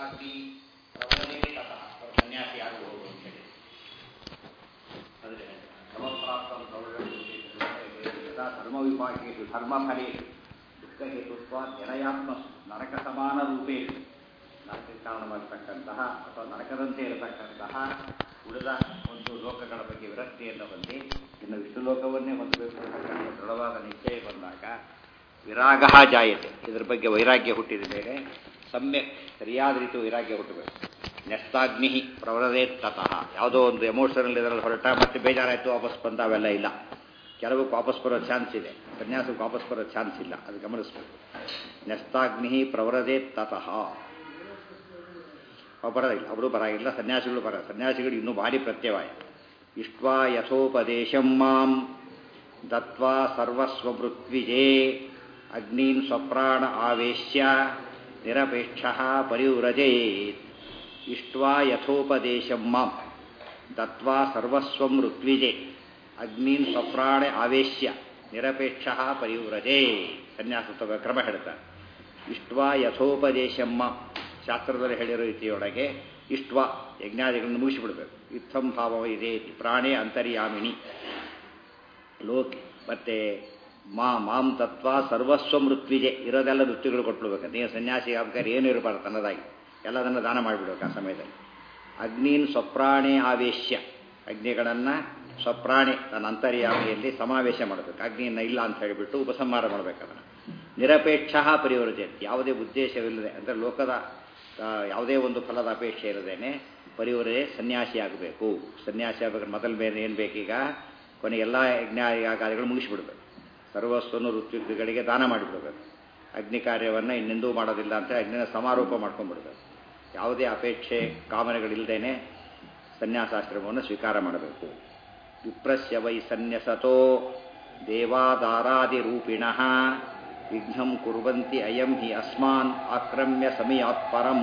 ನೆಸ್ತಾಗ್ನಿ ಪ್ರವರೇ ತತಃ ಅವರು ಸನ್ಯಾಸಿ ಆಗಬಹುದು ಅಂತ ಹೇಳಿ ಆದರೆ ಕ್ರಮಪ್ರಾಪ್ತಂ ಪ್ರವೃತ್ತಿ ಯದಾ ಧರ್ಮವಿಭಾಗೇಷು ಧರ್ಮಫಲೇಷು ದುಃಖಹೇತುತ್ವ ಜನಯಾತ್ಮ ನರಕ ಸಮಾನ ರೂಪೇಷು ನರಕಕ್ಕೆ ಕಾರಣವಾಗಿರ್ತಕ್ಕಂತಹ ಅಥವಾ ನರಕದಂತೆ ಇರತಕ್ಕಂತಹ ಉಳಿದ ಒಂದು ಲೋಕಗಳ ಬಗ್ಗೆ ವಿರಕ್ತಿಯನ್ನು ಹೊಂದಿ ಇನ್ನು ವಿಷ್ಣು ಲೋಕವನ್ನೇ ಹೊಂದಬೇಕು ಅಂತಕ್ಕಂಥ ದೃಢವಾದ ನಿಶ್ಚಯ ಬಂದಾಗ ವಿರಾಗ ಜಾಯತೆ ಇದರ ಬಗ್ಗೆ ವೈರಾಗ್ಯ ಹುಟ್ಟಿದ ಮೇಲೆ ಸಮ್ಯಕ್ ಸರಿಯಾದ ರೀತಿ ವೈರಾಗ್ಯ ಹುಟ್ಟಬೇಕು ನೆಸ್ತಾಗ್ನಿ ಪ್ರವರದೇ ತತಃ ಯಾವುದೋ ಒಂದು ಎಮೋಷನಲ್ ಇದರಲ್ಲಿ ಹೊರಟ ಮತ್ತೆ ಬೇಜಾರಾಯಿತು ವಾಪಸ್ ಬಂದ ಅವೆಲ್ಲ ಇಲ್ಲ ಕೆಲವಕ್ಕೆ ವಾಪಸ್ ಬರೋ ಚಾನ್ಸ್ ಇದೆ ಸನ್ಯಾಸಕ್ಕೆ ವಾಪಸ್ ಬರೋ ಚಾನ್ಸ್ ಇಲ್ಲ ಅದು ಗಮನಿಸಬೇಕು ನೆಸ್ತಾಗ್ನಿ ಪ್ರವರದೇ ತತಃ ಅವ್ರು ಬರೋದಿಲ್ಲ ಅವರು ಬರಾಗಿಲ್ಲ ಸನ್ಯಾಸಿಗಳು ಬರ ಸನ್ಯಾಸಿಗಳು ಇನ್ನೂ ಭಾರಿ ಪ್ರತ್ಯವಾಯ ಇಷ್ಟ್ವಾ ಯಥೋಪದೇಶಂ ಮಾಂ ದತ್ವಾ ಸರ್ವಸ್ವಮೃತ್ವಿಜೇ ಅಗ್ನೀನ್ ಸ್ವಪ್ರಾಣ ಆವೇಶ್ಯ ನಿರಪೇಕ್ಷ ಪರಿವ್ರಜೇತ್ ಇಷ್ಟ್ವಾ ಯಥೋಪದೇಶಂ ಮಾಂ ದತ್ವಾ ಸರ್ವಸ್ವಂ ಋತ್ವಿಜೆ ಅಗ್ನೀನ್ ಸ್ವಪ್ರಾಣ ಆವೇಶ್ಯ ನಿರಪೇಕ್ಷ ಪರಿವ್ರಜೇ ಸನ್ಯಾಸ ತಗೋ ಕ್ರಮ ಹೇಳ್ತಾರೆ ಇಷ್ಟ್ವಾ ಯಥೋಪದೇಶಂ ಮಾಂ ಶಾಸ್ತ್ರದಲ್ಲಿ ಹೇಳಿರೋ ರೀತಿಯೊಳಗೆ ಇಷ್ಟ್ವ ಯಜ್ಞಾದಿಗಳನ್ನು ಮುಗಿಸಿಬಿಡ್ಬೇಕು ಇತ್ತಂ ಭಾವ ಇದೆ ಪ್ರಾಣೇ ಅಂತರ್ಯಾಮಿನಿ ಲೋಕಿ ಮತ್ತೆ ಮಾ ಮಾಂ ತತ್ವ ಸರ್ವಸ್ವ ಮೃತ್ವಿಜೆ ಇರೋದೆಲ್ಲ ಮೃತ್ಯುಗಳು ಕೊಟ್ಬಿಡ್ಬೇಕು ನೀವು ಸನ್ಯಾಸಿ ಆಗ್ಬೇಕಾದ್ರೆ ಏನು ಇರಬಾರ್ದು ತನ್ನದಾಗಿ ಎಲ್ಲದನ್ನು ದಾನ ಮಾಡಿಬಿಡ್ಬೇಕು ಆ ಸಮಯದಲ್ಲಿ ಅಗ್ನೀನ್ ಸ್ವಪ್ರಾಣೆ ಆವೇಶ್ಯ ಅಗ್ನಿಗಳನ್ನು ಸ್ವಪ್ರಾಣಿ ತನ್ನ ಅಂತರ್ಯಾಮಿಯಲ್ಲಿ ಸಮಾವೇಶ ಮಾಡಬೇಕು ಅಗ್ನಿಯನ್ನು ಇಲ್ಲ ಅಂತ ಹೇಳಿಬಿಟ್ಟು ಉಪಸಂಹಾರ ಮಾಡಬೇಕು ಅದನ್ನು ನಿರಪೇಕ್ಷ ಪರಿವರ್ಜತ್ ಯಾವುದೇ ಉದ್ದೇಶವಿಲ್ಲದೆ ಅಂದರೆ ಲೋಕದ ಯಾವುದೇ ಒಂದು ಫಲದ ಅಪೇಕ್ಷೆ ಇರದೇನೆ ಪರಿವರೇ ಸನ್ಯಾಸಿ ಆಗಬೇಕು ಸನ್ಯಾಸಿ ಆಗಬೇಕಾದ್ರೆ ಮೊದಲ ಮೇಲೆ ಏನು ಬೇಕೀಗ ಕೊನೆಗೆಲ್ಲ ಯಜ್ಞ ಕಾರ್ಯಗಳು ಮುಗಿಸಿಬಿಡ್ಬೇಕು ಸರ್ವಸ್ವನು ಋತ್ವಿಗಳಿಗೆ ದಾನ ಮಾಡಿಬಿಡ್ಬೇಕು ಅಗ್ನಿ ಕಾರ್ಯವನ್ನು ಇನ್ನೆಂದೂ ಮಾಡೋದಿಲ್ಲ ಅಂತ ಅಗ್ನಿನ ಸಮಾರೋಪ ಮಾಡ್ಕೊಂಡ್ಬಿಡ್ಬೇಕು ಯಾವುದೇ ಅಪೇಕ್ಷೆ ಕಾಮನೆಗಳಿಲ್ಲದೇನೆ ಸನ್ಯಾಸಾಶ್ರಮವನ್ನು ಸ್ವೀಕಾರ ಮಾಡಬೇಕು ವಿಪ್ರಸ್ಯ ವೈ ಸನ್ಯಸತೋ ದೇವಾದಾರಾದಿರೂಪಿಣಃ ವಿಘ್ನಂ ಕುರ್ವಂತಿ ಅಯಂ ಹಿ ಅಸ್ಮಾನ್ ಆಕ್ರಮ್ಯ ಸಮಯಾತ್ ಪರಂ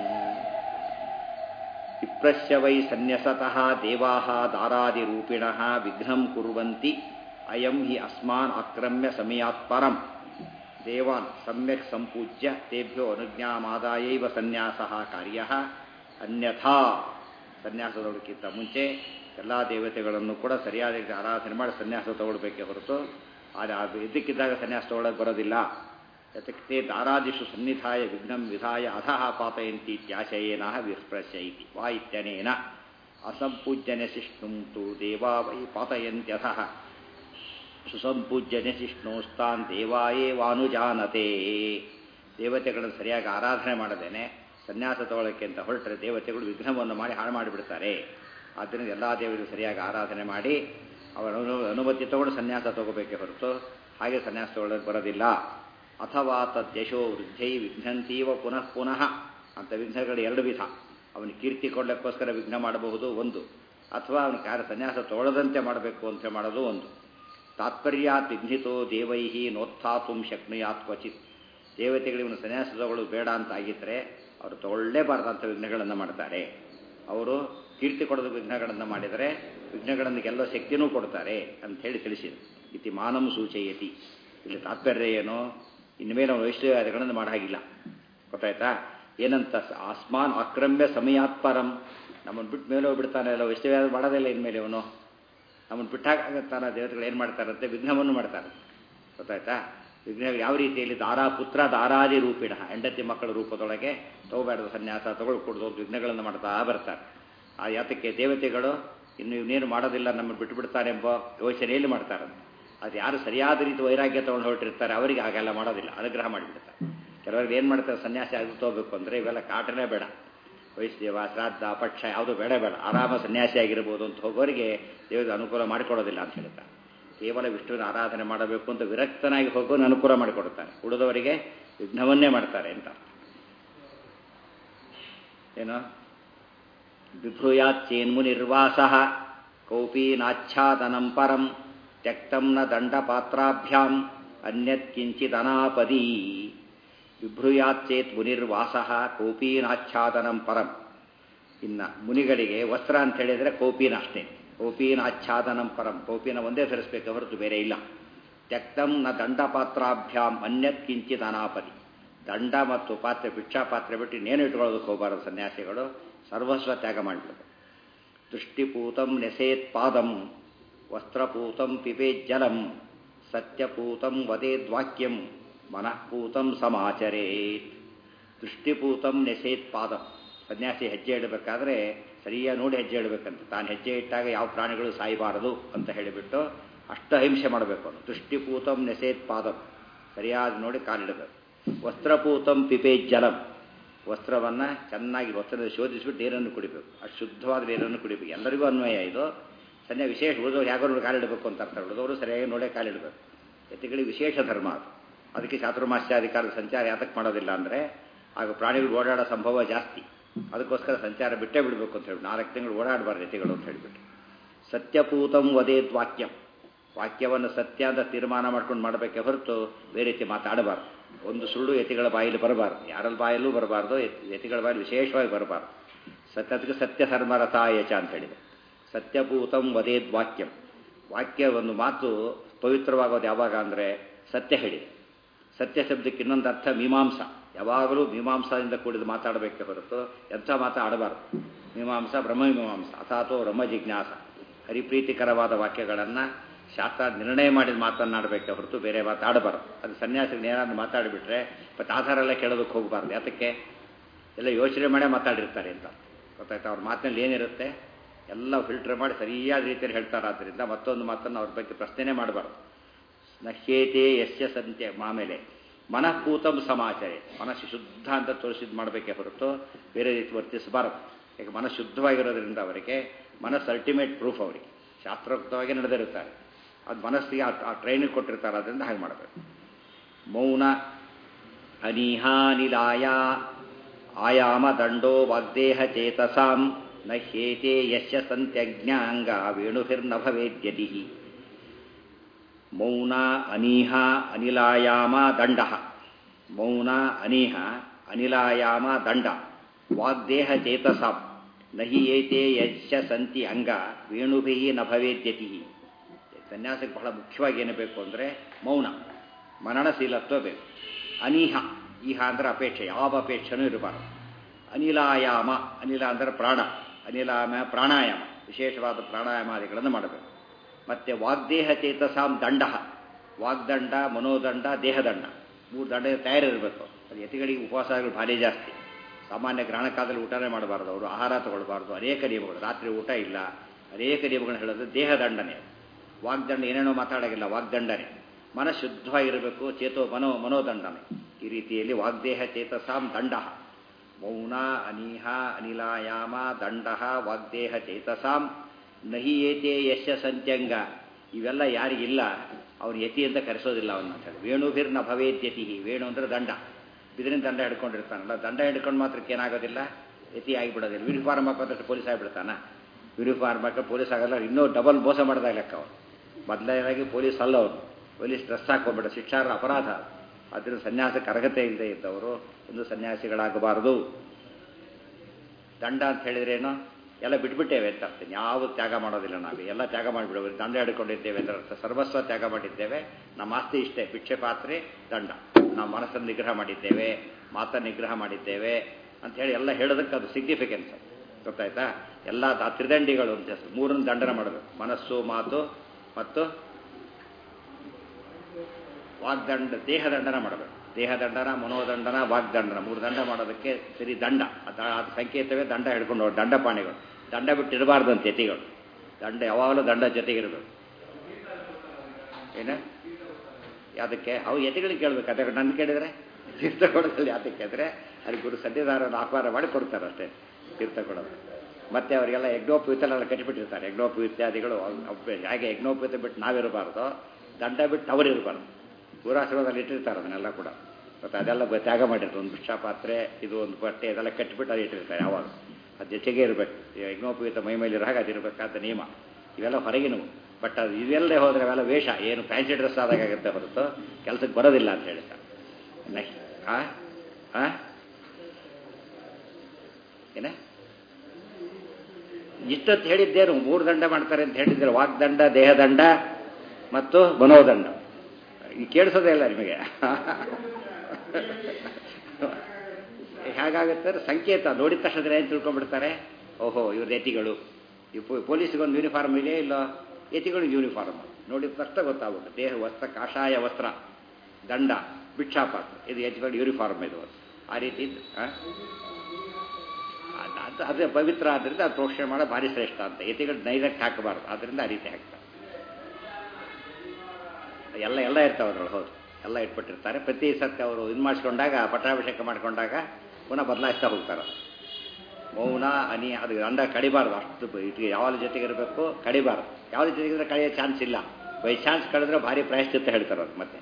ವಿಪ್ರಸ್ಯ ವೈ ಸನ್ಯಸತಃ ದೇವಾಃ ದಾರಾದಿರೂಪಿಣಃ ವಿಘ್ನಂ ಕುರ್ವಂತಿ ಅಯಂ ಹಿ ಅಸ್ಮಾನ್ ಆಕ್ರಮ್ಯ ಸಮಯಾತ್ ಪರಂ ದೇವಾನ್ ಸಮ್ಯಕ್ ಸಂಪೂಜ್ಯ ತೇಭ್ಯೋ ಅನುಜ್ಞಾಮಾದಾಯೈವ ಸನ್ಯಾಸಃ ಕಾರ್ಯ ಅನ್ಯಥಾ ಸನ್ಯಾಸದೊಳಗಿಂತ ಮುಂಚೆ ಎಲ್ಲ ದೇವತೆಗಳನ್ನು ಕೂಡ ಸರಿಯಾದ ರೀತಿ ಆರಾಧನೆ ಮಾಡಿ ಸನ್ಯಾಸ ತಗೊಳ್ಬೇಕೇ ಹೊರತು ಆದರೆ ಇದಕ್ಕಿದ್ದಾಗ ಸನ್ಯಾಸ ತಗೊಳ್ಳೋಕೆ ಬರೋದಿಲ್ಲ ಯತಕ್ತೆ ದಾರಾದಿಷು ಸನ್ನಿಧಾಯ ವಿಘ್ನಂ ವಿಧಾಯ ಅಧಃ ಪಾತಯಂತಿ ಇತ್ಯಾಶಯೇನ ವಿಸ್ಪೃಶ್ಯ ಇತಿ ವಾ ಇತ್ಯನೇನ ಅಸಂಪೂಜ್ಯನ್ಯಸಿಷ್ಣುಂ ತು ದೇವಾ ವೈ ಪಾತಯಂತ್ಯಥಃ ಸುಸಂಪೂಜ್ಯನ್ಯಸಿಷ್ಣೋಸ್ತಾನ್ ದೇವಾಯೇ ವಾನುಜಾನತೆ ದೇವತೆಗಳನ್ನು ಸರಿಯಾಗಿ ಆರಾಧನೆ ಮಾಡದೇನೆ ಸನ್ಯಾಸ ತಗೊಳ್ಳೋಕ್ಕೆ ಅಂತ ಹೊರಟ್ರೆ ದೇವತೆಗಳು ವಿಘ್ನವನ್ನು ಮಾಡಿ ಹಾಳು ಮಾಡಿಬಿಡ್ತಾರೆ ಆದ್ದರಿಂದ ಎಲ್ಲ ದೇವರಿಗೆ ಸರಿಯಾಗಿ ಆರಾಧನೆ ಮಾಡಿ ಅವರ ಅನುಮತಿ ತಗೊಂಡು ಸನ್ಯಾಸ ತಗೋಬೇಕೇ ಹೊರತು ಹಾಗೆ ಸನ್ಯಾಸ ತಗೊಳ್ಳೋಕೆ ಬರೋದಿಲ್ಲ ಅಥವಾ ತದ್ದೇಶೋ ವೃದ್ಧೈ ವಿಘ್ನಂತೀವ ಪುನಃ ಪುನಃ ಅಂತ ವಿಘ್ನಗಳು ಎರಡು ವಿಧ ಅವನು ಕೀರ್ತಿ ಕೊಡಲಿಕ್ಕೋಸ್ಕರ ವಿಘ್ನ ಮಾಡಬಹುದು ಒಂದು ಅಥವಾ ಅವನ ಕಾರ್ಯ ಸನ್ಯಾಸ ತಗೊಳ್ಳದಂತೆ ಮಾಡಬೇಕು ಅಂತ ಮಾಡೋದು ಒಂದು ತಾತ್ಪರ್ಯಾತ್ ವಿಘ್ನಿತೋ ದೇವೈ ನೋತ್ಥಾತು ಶಕ್ನುಯಾತ್ ಕ್ವಚಿತ್ ದೇವತೆಗಳು ಇವನು ಸನ್ಯಾಸ ತಗೊಳ್ಳೋದು ಬೇಡ ಅಂತ ಆಗಿದ್ದರೆ ಅವರು ತಗೊಳ್ಳೇಬಾರ್ದಂಥ ವಿಘ್ನಗಳನ್ನು ಮಾಡ್ತಾರೆ ಅವರು ಕೀರ್ತಿ ಕೊಡೋದು ವಿಘ್ನಗಳನ್ನು ಮಾಡಿದರೆ ವಿಘ್ನಗಳನ್ನು ಗೆಲ್ಲೋ ಶಕ್ತಿನೂ ಕೊಡ್ತಾರೆ ಅಂತ ಹೇಳಿ ತಿಳಿಸಿದೆ ಇತಿ ಮಾನಂ ಸೂಚಯತಿ ಇಲ್ಲಿ ತಾತ್ಪರ್ಯ ಏನು ಇನ್ಮೇಲೆ ಅವನು ವೈಷ್ಣವ್ಯಾದಿಗಳನ್ನು ಮಾಡೋ ಹಾಗಿಲ್ಲ ಗೊತ್ತಾಯ್ತಾ ಏನಂತ ಆಸ್ಮಾನ್ ಆಕ್ರಮ್ಯ ಸಮಯಾತ್ಪರಂ ನಮ್ಮನ್ನು ಬಿಟ್ಟು ಮೇಲೆ ಹೋಗ್ಬಿಡ್ತಾನೆ ಅಲ್ಲ ವೈಷ್ಣವ್ಯಾದ ಮಾಡೋದಿಲ್ಲ ಇನ್ಮೇಲೆ ಅವನು ನಮ್ಮನ್ನು ಬಿಟ್ಟಾಗತ್ತಾನ ದೇವತೆಗಳು ಏನು ಮಾಡ್ತಾರಂತೆ ವಿಘ್ನವನ್ನು ಮಾಡ್ತಾರೆ ಗೊತ್ತಾಯ್ತಾ ವಿಘ್ನ ಯಾವ ರೀತಿಯಲ್ಲಿ ದಾರಾ ಪುತ್ರ ದಾರಾದಿ ರೂಪಿಣ ಹೆಂಡತಿ ಮಕ್ಕಳ ರೂಪದೊಳಗೆ ತಗೋಬೇಡದ ಸನ್ಯಾಸ ತಗೊಳ್ಕೊಡ್ದು ವಿಘ್ನಗಳನ್ನು ಮಾಡ್ತಾ ಬರ್ತಾರೆ ಆ ಯಾತಕ್ಕೆ ದೇವತೆಗಳು ಇನ್ನು ಇವನೇನು ಮಾಡೋದಿಲ್ಲ ನಮ್ಮನ್ನು ಬಿಟ್ಟು ಬಿಡ್ತಾರೆ ಎಂಬ ಯೋಚನೆಯಲ್ಲಿ ಮಾಡ್ತಾರೆ ಅದು ಯಾರು ಸರಿಯಾದ ರೀತಿ ವೈರಾಗ್ಯ ತೊಗೊಂಡು ಹೊರಟಿರ್ತಾರೆ ಅವರಿಗೆ ಹಾಗೆಲ್ಲ ಮಾಡೋದಿಲ್ಲ ಅನುಗ್ರಹ ಮಾಡಿಬಿಡ್ತಾರೆ ಕೆಲವರಿಗೆ ಏನು ಮಾಡ್ತಾರೆ ಸನ್ಯಾಸಿ ಆಗಿ ತಗೋಬೇಕು ಅಂದರೆ ಇವೆಲ್ಲ ಕಾಟನೇ ಬೇಡ ವೈಷ್ಣವ ಶ್ರಾದ್ದ ಪಕ್ಷ ಯಾವುದು ಬೇಡ ಬೇಡ ಆರಾಮ ಸನ್ಯಾಸಿ ಆಗಿರ್ಬೋದು ಅಂತ ಹೋಗೋರಿಗೆ ದೇವರ ಅನುಕೂಲ ಮಾಡಿಕೊಡೋದಿಲ್ಲ ಅಂತ ಹೇಳ್ತಾರೆ ಕೇವಲ ವಿಷ್ಣುವಿನ ಆರಾಧನೆ ಮಾಡಬೇಕು ಅಂತ ವಿರಕ್ತನಾಗಿ ಹೋಗೋನು ಅನುಕೂಲ ಮಾಡಿಕೊಡುತ್ತಾರೆ ಉಳಿದವರಿಗೆ ವಿಘ್ನವನ್ನೇ ಮಾಡ್ತಾರೆ ಅಂತ ಏನು ಬಿಭ್ರೂಯಾಚ್ಚೇನ್ಮುನಿರ್ವಾಸ ಕೌಪಿ ನಾಚ್ಛಾದನಂ ಪರಂ ತ್ಯಕ್ತಂ ನ ದಂಡಪಾತ್ರಾಭ್ಯಾಂ ಅನ್ಯತ್ ಕಿಂಚಿದನಾಪದಿ ಬಿಭ್ರೂಯಾಚ್ಚೇತ್ ಮುನಿರ್ವಾಸ ಕೌಪೀನಾಚ್ಛಾದನಂ ಪರಂ ಇನ್ನು ಮುನಿಗಳಿಗೆ ವಸ್ತ್ರ ಅಂತ ಹೇಳಿದರೆ ಕೌಪೀನ ಅಷ್ಟೇ ಕೌಪೀನ ಆಚ್ಛಾದನಂ ಪರಂ ಕೌಪೀನ ಒಂದೇ ಧರಿಸಬೇಕು ಹೊರತು ಬೇರೆ ಇಲ್ಲ ತ್ಯಕ್ತಂ ನ ದಂಡಪಾತ್ರಾಭ್ಯಾಂ ಅನ್ಯತ್ ಕಿಂಚಿತ್ ಅನಾಪದಿ ದಂಡ ಮತ್ತು ಪಾತ್ರೆ ಭಿಕ್ಷಾ ಪಾತ್ರೆ ಬಿಟ್ಟು ಇನ್ನೇನು ಇಟ್ಕೊಳ್ಳೋದಕ್ಕೆ ಹೋಗಬಾರದು ಸನ್ಯಾಸಿಗಳು ಸರ್ವಸ್ವ ತ್ಯಾಗ ಮಾಡಬೇಕು ದೃಷ್ಟಿಪೂತಂ ನೆಸೇತ್ ಪಾದಂ ವಸ್ತ್ರಪೂತಂ ಪಿಬೇತ್ ಜಲಂ ಸತ್ಯಪೂತಂ ವದೇದ್ವಾಕ್ಯಂ ಮನಃಪೂತಂ ಸಮಾಚರೇತ್ ದೃಷ್ಟಿಪೂತಂ ನೆಸೇತ್ ಪಾದಂ ಸನ್ಯಾಸಿ ಹೆಜ್ಜೆ ಇಡಬೇಕಾದ್ರೆ ಸರಿಯಾಗಿ ನೋಡಿ ಹೆಜ್ಜೆ ಇಡಬೇಕಂತ ತಾನು ಹೆಜ್ಜೆ ಇಟ್ಟಾಗ ಯಾವ ಪ್ರಾಣಿಗಳು ಸಾಯಬಾರದು ಅಂತ ಹೇಳಿಬಿಟ್ಟು ಅಷ್ಟ ಹಿಂಸೆ ಮಾಡಬೇಕು ಅವನು ದೃಷ್ಟಿಪೂತಂ ನೆಸೇತ್ ಪಾದಂ ಸರಿಯಾದ ನೋಡಿ ಕಾಲಿಡಬೇಕು ವಸ್ತ್ರಪೂತಂ ಪಿಪೇತ್ ಜಲಂ ವಸ್ತ್ರವನ್ನು ಚೆನ್ನಾಗಿ ವಸ್ತ್ರದ ಶೋಧಿಸಿಬಿಟ್ಟು ನೀರನ್ನು ಕುಡಿಬೇಕು ಅಷ್ಟು ಶುದ್ಧವಾದ ನೀರನ್ನು ಕುಡಿಬೇಕು ಎಲ್ಲರಿಗೂ ಅನ್ವಯ ಇದು ಸನ್ಯ ವಿಶೇಷ ಉಳಿದವ್ರು ಯಾರೋ ನೋಡಿ ಕಾಲಿಡಬೇಕು ಅಂತ ಅರ್ಥ ಉಳಿದವರು ಸರಿಯಾಗಿ ನೋಡೇ ಕಾಲಿಡಬೇಕು ಎತ್ತಿಗಳಿಗೆ ವಿಶೇಷ ಧರ್ಮ ಅದು ಅದಕ್ಕೆ ಚಾತುರ್ಮಾಸ್ಯಾಧಿಕಾರದ ಸಂಚಾರ ಯಾತಕ್ಕೆ ಮಾಡೋದಿಲ್ಲ ಅಂದರೆ ಆಗ ಪ್ರಾಣಿಗಳು ಓಡಾಡೋ ಸಂಭವ ಜಾಸ್ತಿ ಅದಕ್ಕೋಸ್ಕರ ಸಂಚಾರ ಬಿಟ್ಟೇ ಬಿಡಬೇಕು ಅಂತ ಹೇಳಿ ನಾಲ್ಕು ತಿಂಗಳು ಓಡಾಡಬಾರ್ದು ಎತ್ತಿಗಳು ಅಂತ ಹೇಳಿಬಿಟ್ಟು ಸತ್ಯಪೂತಂ ವದೇದ್ ವಾಕ್ಯಂ ವಾಕ್ಯವನ್ನು ಸತ್ಯ ಅಂತ ತೀರ್ಮಾನ ಮಾಡ್ಕೊಂಡು ಮಾಡಬೇಕೆ ಹೊರತು ಬೇರೆ ರೀತಿ ಮಾತಾಡಬಾರ್ದು ಒಂದು ಸುಳ್ಳು ಯತಿಗಳ ಬಾಯಲ್ಲಿ ಬರಬಾರ್ದು ಯಾರ ಬಾಯಲ್ಲೂ ಬರಬಾರ್ದು ಯತಿಗಳ ಬಾಯಲ್ಲಿ ವಿಶೇಷವಾಗಿ ಬರಬಾರ್ದು ಸತ್ಯದಕ್ಕೆ ಸತ್ಯ ಧರ್ಮರಥಾಯಚ ಅಂತ ಹೇಳಿದೆ ಸತ್ಯಭೂತಂ ವದೇದ್ ವಾಕ್ಯಂ ವಾಕ್ಯ ಒಂದು ಮಾತು ಪವಿತ್ರವಾಗೋದು ಯಾವಾಗ ಅಂದರೆ ಸತ್ಯ ಹೇಳಿದೆ ಸತ್ಯ ಶಬ್ದಕ್ಕೆ ಇನ್ನೊಂದು ಅರ್ಥ ಮೀಮಾಂಸ ಯಾವಾಗಲೂ ಮೀಮಾಂಸದಿಂದ ಕೂಡಿದ ಮಾತಾಡಬೇಕೆ ಹೊರತು ಎಂಥ ಮಾತು ಆಡಬಾರ್ದು ಮೀಮಾಂಸ ಬ್ರಹ್ಮಮೀಮಾಂಸ ಅಥಾತೋ ಬ್ರಹ್ಮ ಜಿಜ್ಞಾಸ ಹರಿಪ್ರೀತಿಕರವಾದ ವಾಕ್ಯಗಳನ್ನು ಶಾಸ್ತ್ರ ನಿರ್ಣಯ ಮಾಡಿದ ಮಾತನ್ನಾಡಬೇಕೆ ಹೊರತು ಬೇರೆ ಮಾತಾಡಬಾರ್ದು ಅದು ಸನ್ಯಾಸಿಗೆ ಏನಾದ್ರು ಮಾತಾಡಿಬಿಟ್ರೆ ಮತ್ತು ಆಧಾರ ಎಲ್ಲ ಕೇಳೋದಕ್ಕೆ ಹೋಗಬಾರ್ದು ಯಾತಕ್ಕೆ ಎಲ್ಲ ಯೋಚನೆ ಮಾಡೇ ಮಾತಾಡಿರ್ತಾರೆ ಅಂತ ಗೊತ್ತಾಯ್ತು ಅವ್ರ ಮಾತಿನಲ್ಲಿ ಏನಿರುತ್ತೆ ಎಲ್ಲ ಫಿಲ್ಟರ್ ಮಾಡಿ ಸರಿಯಾದ ರೀತಿಯಲ್ಲಿ ಹೇಳ್ತಾರೆ ಆದ್ದರಿಂದ ಮತ್ತೊಂದು ಮಾತನ್ನು ಅವ್ರ ಬಗ್ಗೆ ಪ್ರಶ್ನೆನೇ ಮಾಡಬಾರ್ದು ನಶ್ಯೇತೆ ಯಶ್ಯ ಸಂತ್ಯ ಆಮೇಲೆ ಮನಃಪೂತಂ ಸಮಾಚಾರೆ ಮನಸ್ಸು ಶುದ್ಧ ಅಂತ ತೋರಿಸಿದ್ ಮಾಡಬೇಕೆ ಹೊರತು ಬೇರೆ ರೀತಿ ವರ್ತಿಸಬಾರದು ಯಾಕೆ ಮನಸ್ಸು ಶುದ್ಧವಾಗಿರೋದ್ರಿಂದ ಅವರಿಗೆ ಮನಸ್ಸು ಅಲ್ಟಿಮೇಟ್ ಪ್ರೂಫ್ ಅವರಿಗೆ ಶಾಸ್ತ್ರೋಕ್ತವಾಗಿ ನಡೆದಿರುತ್ತಾರೆ ಅದು ಮನಸ್ಸಿಗೆ ಆ ಟ್ರೈನಿಂಗ್ ಕೊಟ್ಟಿರ್ತಾರೆ ಅದರಿಂದ ಹಾಗೆ ಮಾಡಬೇಕು ಮೌನ ಅನಿಹಾನಿಲಾಯ ಆಯಾಮ ದಂಡೋ ವಾಗ್ದೇಹ ಚೇತಸಾಂ ನ ಹೇತೆ ಯಶ ಸಂತ್ಯಜ್ಞಾಂಗ ವೇಣುಭಿರ್ನ ಭವೇದ್ಯತಿ ಮೌನ ಅನೀಹ ಅನಿಲಾಯಾಮ ದಂಡ ಮೌನ ಅನೀಹ ಅನಿಲಾಯಾಮ ದಂಡ ವಾಗ್ದೇಹ ಚೇತಸಾಂ ನಹಿ ಏತೆ ಯಶ ಸಂತಿ ಅಂಗ ವೇಣುಭಿ ನ ಭವೇದ್ಯತಿ ಸನ್ಯಾಸಕ್ಕೆ ಬಹಳ ಮುಖ್ಯವಾಗಿ ಏನು ಬೇಕು ಅಂದರೆ ಮೌನ ಮನನಶೀಲತ್ವ ಬೇಕು ಅನೀಹ ಈಹ ಅಂದ್ರೆ ಅಪೇಕ್ಷೆ ಯಾವ ಅಪೇಕ್ಷೆನೂ ಇರಬಾರದು ಅನಿಲಾಯಾಮ ಅನಿಲ ಅಂದರೆ ಪ್ರಾಣ ಅನಿಲಾಮ ಪ್ರಾಣಾಯಾಮ ವಿಶೇಷವಾದ ಪ್ರಾಣಾಯಾಮಾದಿಗಳನ್ನು ಮಾಡಬೇಕು ಮತ್ತು ವಾಗ್ದೇಹ ಚೇತಸಾಂ ದಂಡ ವಾಗ್ದಂಡ ಮನೋದಂಡ ದೇಹದಂಡ ಮೂರು ದಂಡ ತಯಾರಿರಬೇಕು ಅದು ಯತಿಗಳಿಗೆ ಉಪವಾಸಗಳು ಭಾರಿ ಜಾಸ್ತಿ ಸಾಮಾನ್ಯ ಗ್ರಹಣ ಕಾಲದಲ್ಲಿ ಊಟನೇ ಮಾಡಬಾರ್ದು ಅವರು ಆಹಾರ ತಗೊಳ್ಬಾರ್ದು ಅನೇಕ ನಿಯಮಗಳು ರಾತ್ರಿ ಊಟ ಇಲ್ಲ ಅನೇಕ ನಿಯಮಗಳನ್ನ ಹೇಳೋದು ದೇಹದಂಡನೆ ವಾಗ್ದಂಡ ಏನೇನೋ ಮಾತಾಡೋಗಿಲ್ಲ ವಾಗ್ದಂಡನೆ ಮನ ಶುದ್ಧವಾಗಿರಬೇಕು ಚೇತೋ ಮನೋ ಮನೋದಂಡನೆ ಈ ರೀತಿಯಲ್ಲಿ ವಾಗ್ದೇಹ ಚೇತಸಾಂ ದಂಡ ಮೌನ ಅನೀಹ ಅನಿಲಾಯಾಮ ದಂಡ ವಾಗ್ದೇಹ ಚೇತಸಾಂ ನಹಿ ಏತೆ ಯಶ ಸಂತ್ಯಂಗ ಇವೆಲ್ಲ ಯಾರಿಗಿಲ್ಲ ಅವನು ಯತಿ ಅಂತ ಕರೆಸೋದಿಲ್ಲ ಅವನ್ನ ಅಂತ ಹೇಳಿ ವೇಣುಭಿರ್ ನ ಭವೇದ್ಯತಿ ವೇಣು ಅಂದರೆ ದಂಡ ಬಿದಿರಿನ ದಂಡ ಹಿಡ್ಕೊಂಡಿರ್ತಾನಲ್ಲ ದಂಡ ಹಿಡ್ಕೊಂಡು ಮಾತ್ರಕ್ಕೆ ಏನಾಗೋದಿಲ್ಲ ಯತಿ ಆಗಿಬಿಡೋದಿಲ್ಲ ಯೂನಿಫಾರ್ಮ್ ಹಾಕೋದಷ್ಟು ಪೊಲೀಸ್ ಆಗಿಬಿಡ್ತಾನ ಯೂನಿಫಾರ್ಮ್ ಹಾಕೋ ಪೊಲೀಸ್ ಆಗಲ್ಲ ಇನ್ನೂ ಡಬಲ್ ಮೋಸ ಮಾಡಿದಾಗ ಲೆಕ್ಕ ಅವನು ಮೊದಲನೇದಾಗಿ ಪೊಲೀಸ್ ಅಲ್ಲ ಅವನು ಪೊಲೀಸ್ ಡ್ರೆಸ್ ಹಾಕೊಂಡ್ಬಿಡ ಶಿಕ್ಷಾರ್ಹ ಅಪರಾಧ ಅದರಿಂದ ಸನ್ಯಾಸಕ್ಕೆ ಅರ್ಹತೆ ಇಲ್ಲದೆ ಇದ್ದವರು ಒಂದು ಸನ್ಯಾಸಿಗಳಾಗಬಾರದು ದಂಡ ಅಂತ ಹೇಳಿದ್ರೇನು ಎಲ್ಲ ಬಿಟ್ಬಿಟ್ಟೇವೆ ಅಂತ ಅರ್ಥ ಯಾವ ತ್ಯಾಗ ಮಾಡೋದಿಲ್ಲ ನಾವು ಎಲ್ಲ ತ್ಯಾಗ ಮಾಡಿಬಿಡೋದು ದಂಡ ಹಿಡ್ಕೊಂಡಿದ್ದೇವೆ ಅಂತ ಅರ್ಥ ಸರ್ವಸ್ವ ತ್ಯಾಗ ಮಾಡಿದ್ದೇವೆ ನಮ್ಮ ಆಸ್ತಿ ಇಷ್ಟೇ ಭಿಕ್ಷೆ ಪಾತ್ರೆ ದಂಡ ನಾವು ಮನಸ್ಸನ್ನು ನಿಗ್ರಹ ಮಾಡಿದ್ದೇವೆ ಮಾತನ್ನು ನಿಗ್ರಹ ಮಾಡಿದ್ದೇವೆ ಅಂತ ಹೇಳಿ ಎಲ್ಲ ಹೇಳೋದಕ್ಕೆ ಅದು ಸಿಗ್ನಿಫಿಕೆನ್ಸ್ ಗೊತ್ತಾಯ್ತಾ ಎಲ್ಲ ಆ ತ್ರಿದಂಡಿಗಳು ಅಂತ ಮೂರನ್ನು ದಂಡನ ಮಾಡಬೇಕು ಮನಸ್ಸು ಮಾತು ಮತ್ತು ವಾಗ್ದಂಡ ದೇಹದಂಡನ ಮಾಡಬೇಕು ದೇಹದಂಡನ ಮನೋದಂಡನ ವಾಗ್ದಂಡನ ಮೂರು ದಂಡ ಮಾಡೋದಕ್ಕೆ ಸರಿ ದಂಡ ಅದು ಸಂಕೇತವೇ ದಂಡ ಹಿಡ್ಕೊಂಡು ಹೋಗಿ ದಂಡಪಾಣಿಗಳು ದಂಡ ಬಿಟ್ಟು ಇರಬಾರ್ದು ಅಂತ ಯತಿಗಳು ದಂಡ ಯಾವಾಗಲೂ ದಂಡ ಜೊತೆಗಿರಬೇಕು ಏನ ಯಾವುದಕ್ಕೆ ಅವು ಯತಿಗಳಿಗೆ ಕೇಳಬೇಕು ಅದೇ ನನ್ನ ಕೇಳಿದರೆ ತೀರ್ಥ ಕೊಡೋದಲ್ಲಿ ಯಾತಕ್ಕೆ ಅಂದರೆ ಅಲ್ಲಿ ಗುರು ಸನ್ನಿಧಾನವನ್ನು ಆಹ್ವಾನ ಮಾಡಿ ಕೊಡ್ತಾರೆ ಅಷ್ಟೇ ತೀರ್ಥ ಕೊಡೋದು ಮತ್ತೆ ಅವರಿಗೆಲ್ಲ ಯಜ್ಞೋಪಯುತಲೆಲ್ಲ ಕಟ್ಟಿಬಿಟ್ಟಿರ್ತಾರೆ ಯಜ್ಞೋಪಯುತ್ಯಾದಿಗಳು ಹೇಗೆ ಯಜ್ಞೋಪಯುತ ಬಿಟ್ಟು ನಾವಿರಬಾರ್ದು ದಂಡ ಬಿಟ್ಟು ಅವರಿರಬಾರ್ದು ಪೂರಾಶ್ರಮದಲ್ಲಿ ಇಟ್ಟಿರ್ತಾರೆ ಅದನ್ನೆಲ್ಲ ಕೂಡ ಮತ್ತು ಅದೆಲ್ಲ ತ್ಯಾಗ ಮಾಡಿರ್ತಾರೆ ಒಂದು ಭಿಕ್ಷಾ ಪಾತ್ರೆ ಇದು ಒಂದು ಬಟ್ಟೆ ಇದೆಲ್ಲ ಕಟ್ಟಿಬಿಟ್ಟು ಅದು ಇಟ್ಟಿರ್ತಾರೆ ಯಾವಾಗ ಅದು ಜೊತೆಗೆ ಇರಬೇಕು ಯಜ್ಞೋಪಯುತ ಮೈ ಮೇಲೆ ಇರೋ ಹಾಗೆ ಅದಿರಬೇಕಾದ ನಿಯಮ ಇವೆಲ್ಲ ಹೊರಗಿನವು ಬಟ್ ಅದು ಇವೆಲ್ಲದೆ ಹೋದರೆ ಅವೆಲ್ಲ ವೇಷ ಏನು ಫ್ಯಾನ್ಸಿ ಡ್ರೆಸ್ ಆದಾಗುತ್ತೆ ಹೊರತು ಕೆಲಸಕ್ಕೆ ಬರೋದಿಲ್ಲ ಅಂತ ಹೇಳ್ತಾರೆ ನೈ ಆ ಆ ಏನ ಇಷ್ಟೊತ್ತು ಹೇಳಿದ್ದೇನು ಮೂರು ದಂಡ ಮಾಡ್ತಾರೆ ಅಂತ ಹೇಳಿದ್ದಾರೆ ವಾಗ್ದಂಡ ದೇಹದಂಡ ಮತ್ತು ಮನೋದಂಡ ಈ ಕೇಳಿಸೋದೇ ಇಲ್ಲ ನಿಮಗೆ ಹೇಗಾಗುತ್ತೆ ಅಂದ್ರೆ ಸಂಕೇತ ನೋಡಿದ ತಕ್ಷಣ ಏನು ತಿಳ್ಕೊಂಡ್ಬಿಡ್ತಾರೆ ಓಹೋ ಇವ್ರ ಯತಿಗಳು ಈ ಪೊಲೀಸ್ಗೊಂದು ಯೂನಿಫಾರ್ಮ್ ಇದೆಯೇ ಇಲ್ಲ ಯತಿಗಳು ಯೂನಿಫಾರ್ಮ್ ನೋಡಿದ ತಕ್ಷಣ ಗೊತ್ತಾಗುತ್ತೆ ದೇಹ ವಸ್ತ್ರ ಕಾಷಾಯ ವಸ್ತ್ರ ದಂಡ ಭಿಕ್ಷಾಪಾತ್ರ ಇದು ಯತಿಗಳು ಯೂನಿಫಾರ್ಮ್ ಇದು ಆ ರೀತಿ ಇದ್ದು, ಆ? ಅದ್- ಅದು ಅದೇ ಪವಿತ್ರ ಆದ್ದರಿಂದ ಅದು ಪ್ರೋಕ್ಷಣೆ ಮಾಡೋ ಭಾರಿ ಶ್ರೇಷ್ಠ ಅಂತ ಯತಿಗಳು ನೈದಕ್ಕೆ ಹಾಕಬಾರ್ದು ಆದ್ದರಿಂದ ಆ ರೀತಿ ಹಾಕ್ತಾರೆ ಎಲ್ಲ ಎಲ್ಲ ಇರ್ತಾವೆ ಅದ್ರೊಳಗೆ ಹೌದು ಎಲ್ಲ ಇಟ್ಬಿಟ್ಟಿರ್ತಾರೆ ಪ್ರತಿ ಸತ್ಯ ಅವರು ಇದು ಮಾಡಿಸ್ಕೊಂಡಾಗ ಪಟ್ಟಾಭಿಷೇಕ ಮಾಡ್ಕೊಂಡಾಗ ಪುನಃ ಬದಲಾಯಿಸ್ತಾ ಹೋಗ್ತಾರೆ ಮೌನ ಅನಿ ಅದು ಅಂಡ ಕಡಿಬಾರ್ದು ಅಷ್ಟು ಬ- ಇಟ್ಟಿಗೆ ಯಾವಾಗ ಜೊತೆಗೆ ಇರಬೇಕು ಕಡಿಬಾರ್ದು ಯಾವ್ದು ಜೊತೆಗಿದ್ರೆ ಕಳೆಯೋ ಚಾನ್ಸ್ ಇಲ್ಲ ಬೈ ಚಾನ್ಸ್ ಕಳೆದ್ರೆ ಭಾರಿ ಪ್ರಾಯಶ್ಚಿತ್ತ ಹೇಳ್ತಾರೆ ಅದು ಮತ್ತೆ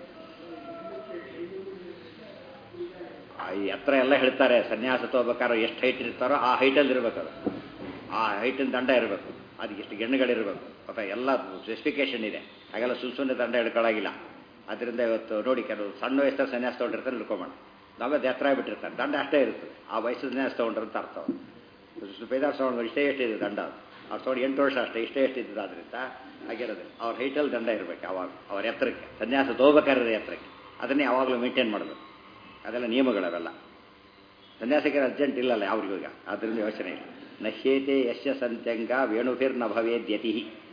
ಆ ಈ ಹತ್ರ ಎಲ್ಲ ಹೇಳ್ತಾರೆ ಸನ್ಯಾಸ ತಗೋಬೇಕಾದ್ರೆ ಎಷ್ಟು ಹೈಟ್ ಇರ್ತಾರೋ ಆ ಹೈಟಲ್ಲಿ ಇರಬೇಕು ಅದು ಆ ಹೈಟಿನ ದಂಡ ಇರಬೇಕು ಅದಕ್ಕೆ ಎಷ್ಟು ಗೆಣ್ಣುಗಳಿರಬೇಕು ಅಥವಾ ಎಲ್ಲ ಸ್ಪೆಸಿಫಿಕೇಶನ್ ಇದೆ ಹಾಗೆಲ್ಲ ಸುಮ್ಮನೆ ಸುಮ್ಮನೆ ದಂಡ ಹಿಡ್ಕೊಳ್ಳಾಗಿಲ್ಲ ಅದರಿಂದ ಇವತ್ತು ನೋಡಿ ಕೆಲವು ಸಣ್ಣ ವಯಸ್ಸಲ್ಲಿ ಸನ್ಯಾಸ ತೊಗೊಂಡಿರ್ತಾರೆ ಹಿಡ್ಕೊಂಬೋಣ ನಾವೇ ಎತ್ತರ ಬಿಟ್ಟಿರ್ತಾರೆ ದಂಡ ಅಷ್ಟೇ ಇರುತ್ತೆ ಆ ವಯಸ್ಸು ಸನ್ಯಾಸ ತೊಗೊಂಡ್ರೆ ಅಂತ ಅರ್ಥ ಬೇದಾರ್ ತೊಗೊಂಡ್ರೆ ಇಷ್ಟೇ ಎಷ್ಟಿದೆ ದಂಡ ಅವ್ರು ತೊಗೊಂಡು ಎಂಟು ವರ್ಷ ಅಷ್ಟೇ ಇಷ್ಟೇ ಎಷ್ಟಿದ್ದು ಆದ್ದರಿಂದ ಆಗಿರೋದು ಅವ್ರ ಹೈಟಲ್ಲಿ ದಂಡ ಇರಬೇಕು ಯಾವಾಗ ಅವ್ರ ಎತ್ತರಕ್ಕೆ ಸನ್ಯಾಸ ತಗೋಬೇಕಾದ್ರೆ ಎತ್ತರಕ್ಕೆ ಅದನ್ನೇ ಯಾವಾಗಲೂ ಮೇಂಟೈನ್ ಮಾಡಬೇಕು ಅದೆಲ್ಲ ನಿಯಮಗಳವೆಲ್ಲ ಸನ್ಯಾಸಕ್ಕೆ ಅರ್ಜೆಂಟ್ ಇಲ್ಲಲ್ಲ ಯಾವ್ರಿಗೂ ಈಗ ಅದರಿಂದ ಯೋಚನೆ ಇಲ್ಲ ನಶ್ಯೇತೆ ಯಶ್ಯ ಸಂತ್ಯಂಗ ವೇಣುಭಿರ್ ನ ಭವೇದ್ಯತಿ